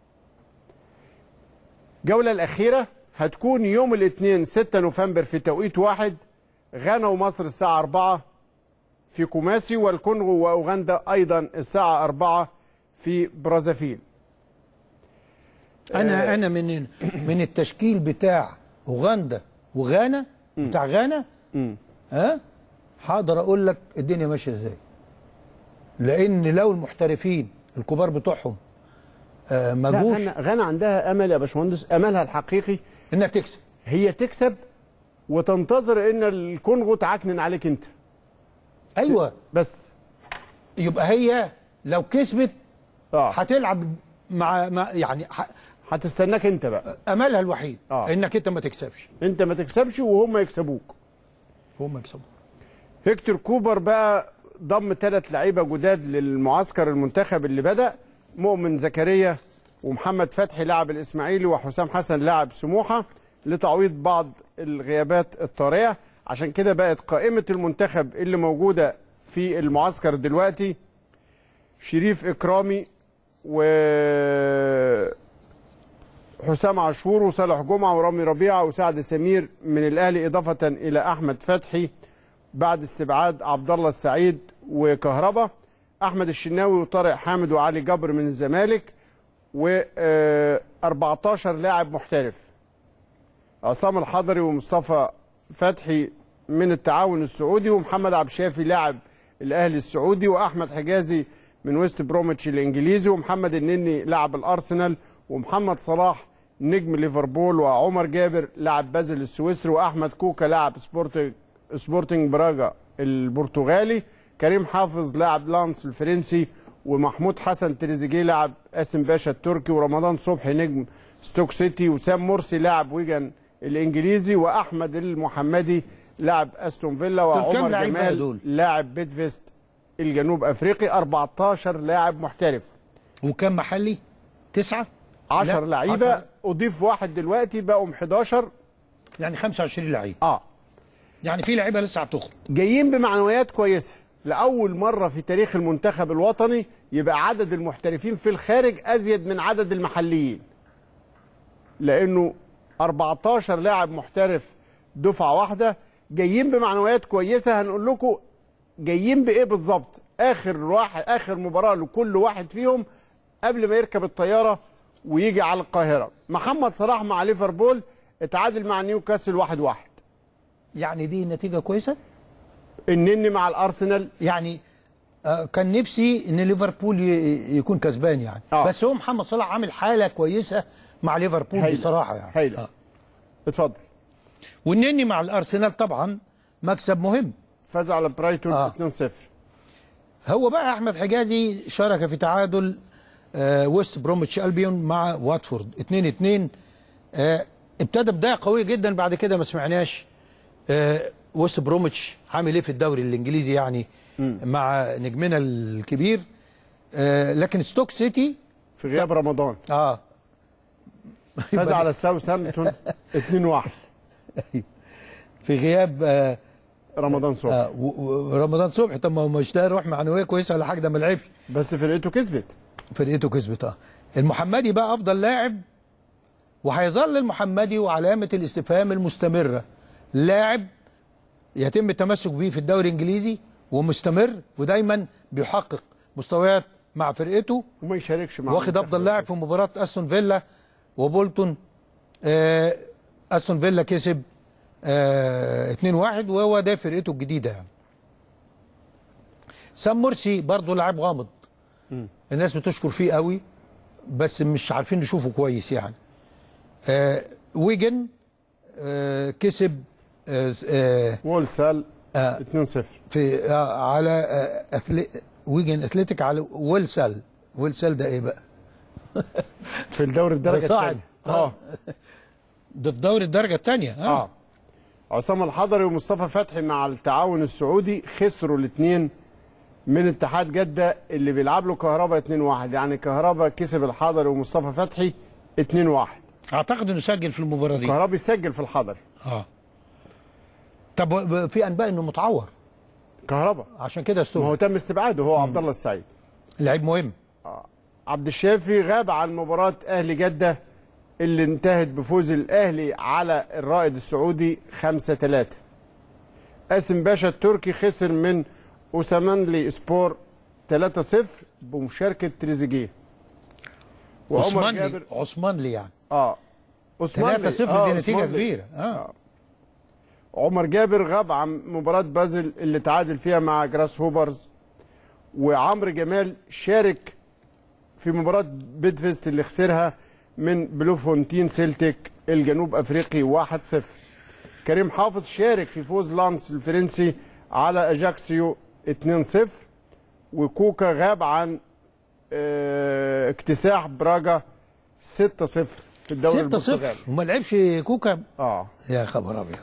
الجولة الأخيرة هتكون يوم الاثنين 6 نوفمبر في توقيت واحد غانا ومصر الساعة 4 في كوماسي والكونغو وأوغندا أيضا الساعة 4 في برازافيل انا انا من من التشكيل بتاع اوغندا وغانا بتاع غانا ها هقدر اقول لك الدنيا ماشيه ازاي لان لو المحترفين الكبار بتوعهم آه ما لا جوش غانا, غانا عندها امل يا باشمهندس املها الحقيقي انها تكسب هي تكسب وتنتظر ان الكونغو تعكنن عليك انت ايوه بس يبقى هي لو كسبت اه هتلعب مع, مع يعني ح- هتستناك انت بقى املها الوحيد آه. انك انت ما تكسبش انت ما تكسبش وهم يكسبوك هم يكسبوا هيكتور كوبر بقى ضم ثلاث لعيبه جداد للمعسكر المنتخب اللي بدا مؤمن زكريا ومحمد فتحي لاعب الاسماعيلي وحسام حسن لاعب سموحه لتعويض بعض الغيابات الطارئه عشان كده بقت قائمه المنتخب اللي موجوده في المعسكر دلوقتي شريف اكرامي و حسام عاشور وصالح جمعه ورامي ربيعه وسعد سمير من الاهلي اضافه الى احمد فتحي بعد استبعاد عبد الله السعيد وكهربا احمد الشناوي وطارق حامد وعلي جبر من الزمالك و 14 لاعب محترف عصام الحضري ومصطفى فتحي من التعاون السعودي ومحمد عبد الشافي لاعب الاهلي السعودي واحمد حجازي من ويست بروميتش الانجليزي ومحمد النني لاعب الارسنال ومحمد صلاح نجم ليفربول وعمر جابر لاعب بازل السويسري واحمد كوكا لاعب سبورتنج سبورتنج براجا البرتغالي كريم حافظ لاعب لانس الفرنسي ومحمود حسن تريزيجيه لاعب قاسم باشا التركي ورمضان صبحي نجم ستوك سيتي وسام مرسي لاعب ويجن الانجليزي واحمد المحمدي لاعب استون فيلا دول كام وعمر لعيب بقى جمال دول؟ لاعب بيتفيست الجنوب افريقي 14 لاعب محترف وكم محلي تسعة 10 لا، لعيبه عشرة. اضيف واحد دلوقتي بقوا 11 يعني 25 لعيب اه يعني في لعيبه لسه هتخرج جايين بمعنويات كويسه لاول مره في تاريخ المنتخب الوطني يبقى عدد المحترفين في الخارج ازيد من عدد المحليين لانه 14 لاعب محترف دفعه واحده جايين بمعنويات كويسه هنقول لكم جايين بايه بالظبط اخر واحد اخر مباراه لكل واحد فيهم قبل ما يركب الطياره ويجي على القاهره محمد صلاح مع ليفربول اتعادل مع نيوكاسل واحد واحد يعني دي نتيجه كويسه النني مع الارسنال يعني آه، كان نفسي ان ليفربول ي- يكون كسبان يعني آه. بس هو محمد صلاح عامل حاله كويسه مع ليفربول هايلة. بصراحه يعني هايلة. آه. اتفضل والنني مع الارسنال طبعا مكسب مهم فاز على برايتون آه. 2-0 هو بقى احمد حجازي شارك في تعادل آه ويست بروميتش البيون مع واتفورد 2 2 آه ابتدى بدايه قويه جدا بعد كده ما سمعناش آه ويست بروميتش عامل ايه في الدوري الانجليزي يعني مع نجمنا الكبير آه لكن ستوك سيتي في غياب رمضان اه فاز على ساوثهامبتون 2-1 في غياب آه رمضان صبحي آه و- و- رمضان صبحي طب ما هو مش ده روح معنويه كويسه ولا حاجه ده ما لعبش بس فرقته كسبت فرقته كسبت اه المحمدي بقى افضل لاعب وهيظل المحمدي وعلامه الاستفهام المستمره لاعب يتم التمسك به في الدوري الانجليزي ومستمر ودايما بيحقق مستويات مع فرقته وما يشاركش مع واخد افضل لاعب في مباراه استون فيلا وبولتون آه استون فيلا كسب آه 2-1 وهو ده فرقته الجديده يعني سام مرسي برضه لاعب غامض الناس بتشكر فيه قوي بس مش عارفين نشوفه كويس يعني آه ويجن آه كسب آه آه وولسال آه 2-0 في آه على آه أثلي... ويجن اثليتيك على ويلسال ويلسال ده ايه بقى؟ في الدوري الدرجه صاعد. الثانيه اه ده في دوري الدرجه الثانيه اه, اه عصام الحضري ومصطفى فتحي مع التعاون السعودي خسروا الاثنين من اتحاد جده اللي بيلعب له كهربا 2-1 يعني كهربا كسب الحضري ومصطفى فتحي 2-1 اعتقد انه سجل في المباراه دي كهربا سجل في الحضري اه طب و- في انباء انه متعور كهربا عشان كده ما استوى هو تم استبعاده هو عبد الله السعيد لعيب مهم عبد الشافي غاب عن مباراة أهلي جدة اللي انتهت بفوز الأهلي على الرائد السعودي 5-3 قاسم باشا التركي خسر من أوسمانلي سبور 3-0 بمشاركة تريزيجيه وعمر عثمان لي جابر عثمان لي يعني اه 3-0 دي نتيجه كبيره اه عمر جابر غاب عن مباراة بازل اللي تعادل فيها مع جراس هوبرز وعمرو جمال شارك في مباراة بيدفيست اللي خسرها من بلوفونتين سيلتيك الجنوب افريقي 1-0 كريم حافظ شارك في فوز لانس الفرنسي على اجاكسيو 2-0 وكوكا غاب عن آه، اكتساح براجا 6-0 في الدوري 6-0 البرتغالي وما لعبش كوكا اه يا خبر ابيض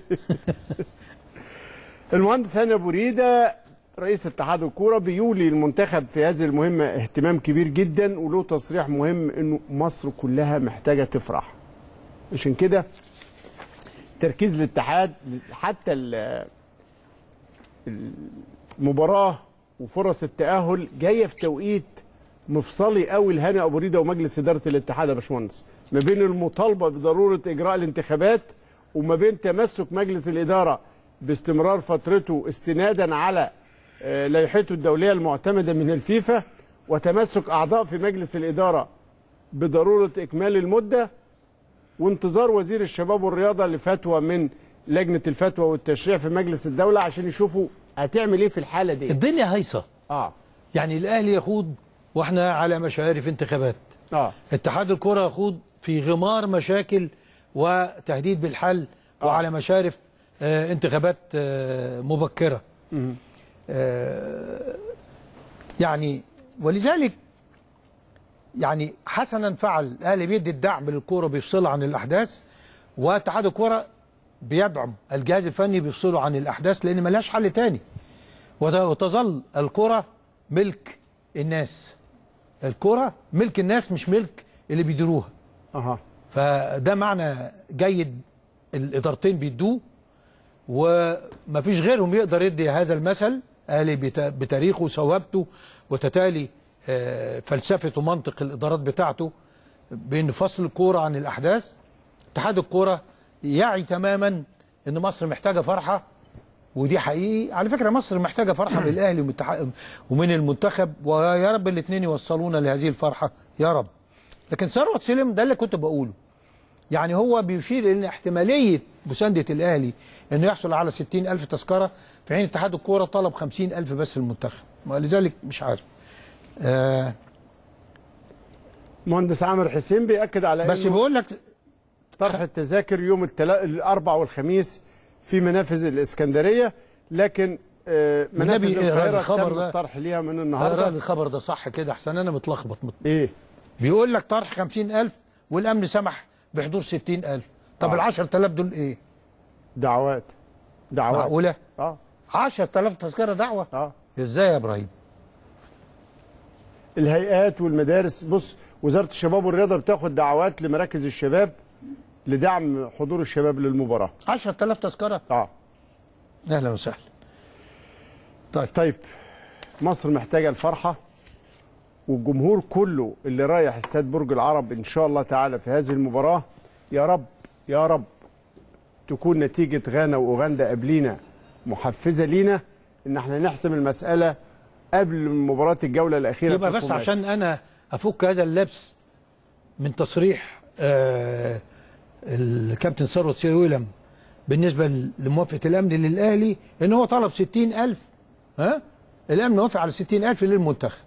المهندس هاني ابو ريده رئيس اتحاد الكوره بيولي المنتخب في هذه المهمه اهتمام كبير جدا وله تصريح مهم انه مصر كلها محتاجه تفرح عشان كده تركيز الاتحاد حتى ال- المباراه وفرص التاهل جايه في توقيت مفصلي قوي لهاني ابو ريده ومجلس اداره الاتحاد يا باشمهندس ما بين المطالبه بضروره اجراء الانتخابات وما بين تمسك مجلس الاداره باستمرار فترته استنادا على آه، لائحته الدوليه المعتمده من الفيفا وتمسك اعضاء في مجلس الاداره بضروره اكمال المده وانتظار وزير الشباب والرياضه لفتوى من لجنه الفتوى والتشريع في مجلس الدوله عشان يشوفوا هتعمل ايه في الحاله دي الدنيا هايصه اه يعني الاهلي يخوض واحنا على مشارف انتخابات اه اتحاد الكره يخوض في غمار مشاكل وتهديد بالحل وعلى مشارف آه انتخابات آه مبكره آه يعني ولذلك يعني حسنا فعل الاهلي بيدي الدعم للكوره بيفصلها عن الاحداث واتحاد الكوره بيدعم الجهاز الفني بيفصله عن الاحداث لان ملهاش حل تاني وت- وتظل الكره ملك الناس الكره ملك الناس مش ملك اللي بيديروها اها فده معنى جيد الادارتين بيدوه ومفيش غيرهم يقدر يدي هذا المثل اهلي بت- بتاريخه وثوابته وتتالي آه، فلسفه ومنطق الادارات بتاعته بان فصل الكوره عن الاحداث اتحاد الكوره يعي تماما ان مصر محتاجه فرحه ودي حقيقي على فكره مصر محتاجه فرحه من الاهلي ومن الاتحاد- ومن المنتخب ويا رب الاثنين يوصلونا لهذه الفرحه يا رب لكن ثروت سليم ده اللي كنت بقوله يعني هو بيشير ان احتماليه مساندة الأهلي أنه يحصل على 60 ألف تذكرة في حين اتحاد الكورة طلب 50 ألف بس للمنتخب ولذلك مش عارف آه مهندس عامر حسين بيأكد على بس إنه بيقول لك طرح التذاكر يوم التلا... الأربع والخميس في منافذ الإسكندرية لكن آه، منافذ والنبي اقرا القاهرة الخبر تم ده الطرح ليها من اقرا النهارده الخبر ده صح كده احسن انا متلخبط مت... ايه بيقول لك طرح 50000 والامن سمح بحضور 60000 طب آه. ال 10000 دول ايه دعوات دعوات معقوله اه 10000 تذكره دعوه اه ازاي يا ابراهيم الهيئات والمدارس بص وزارة الشباب والرياضة بتاخد دعوات لمراكز الشباب لدعم حضور الشباب للمباراة 10000 تذكره اه اهلا وسهلا طيب طيب مصر محتاجة الفرحة والجمهور كله اللي رايح استاد برج العرب ان شاء الله تعالى في هذه المباراة يا رب يا رب تكون نتيجة غانا واوغندا قبلينا محفزة لينا ان احنا نحسم المسألة قبل مباراة الجولة الأخيرة يبقى في بس الخماسي. عشان انا افك هذا اللبس من تصريح آه الكابتن ثروت سيولم بالنسبه لموافقه الامن للاهلي ان هو طلب 60000 ها الامن وافق على 60000 للمنتخب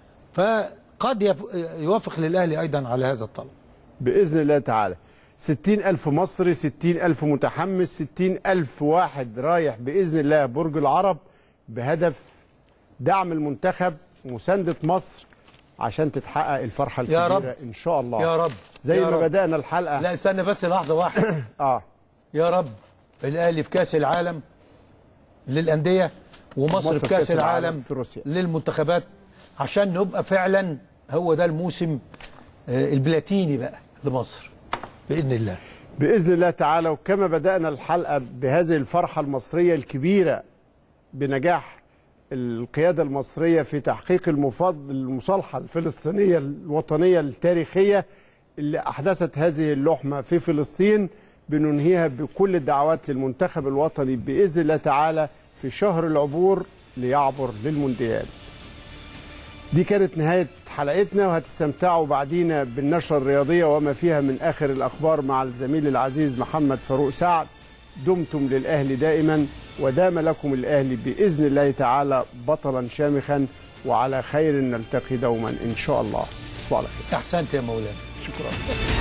فقد يف- يوافق للاهلي ايضا على هذا الطلب بإذن الله تعالى ستين ألف مصري ستين ألف متحمس ستين ألف واحد رايح بإذن الله برج العرب بهدف دعم المنتخب مساندة مصر عشان تتحقق الفرحة الكبيرة يا رب. إن شاء الله يا رب. زي يا ما رب. بدأنا الحلقة لا استنى بس لحظه واحده اه يا رب الاهلي في كاس العالم للانديه ومصر في كاس العالم في روسيا للمنتخبات عشان نبقى فعلا هو ده الموسم آه، البلاتيني بقى لمصر باذن الله بإذن الله تعالى وكما بدأنا الحلقة بهذه الفرحة المصرية الكبيرة بنجاح القيادة المصرية في تحقيق المفاض المصالحة الفلسطينية الوطنية التاريخية اللي أحدثت هذه اللحمة في فلسطين بننهيها بكل الدعوات للمنتخب الوطني بإذن الله تعالى في شهر العبور ليعبر للمونديال دي كانت نهاية حلقتنا وهتستمتعوا بعدينا بالنشرة الرياضية وما فيها من آخر الأخبار مع الزميل العزيز محمد فاروق سعد دمتم للأهلي دائما ودام لكم الأهلي بإذن الله تعالى بطلا شامخا وعلى خير نلتقي دوما إن شاء الله تصبحوا على خير احسنت يا مولانا شكرا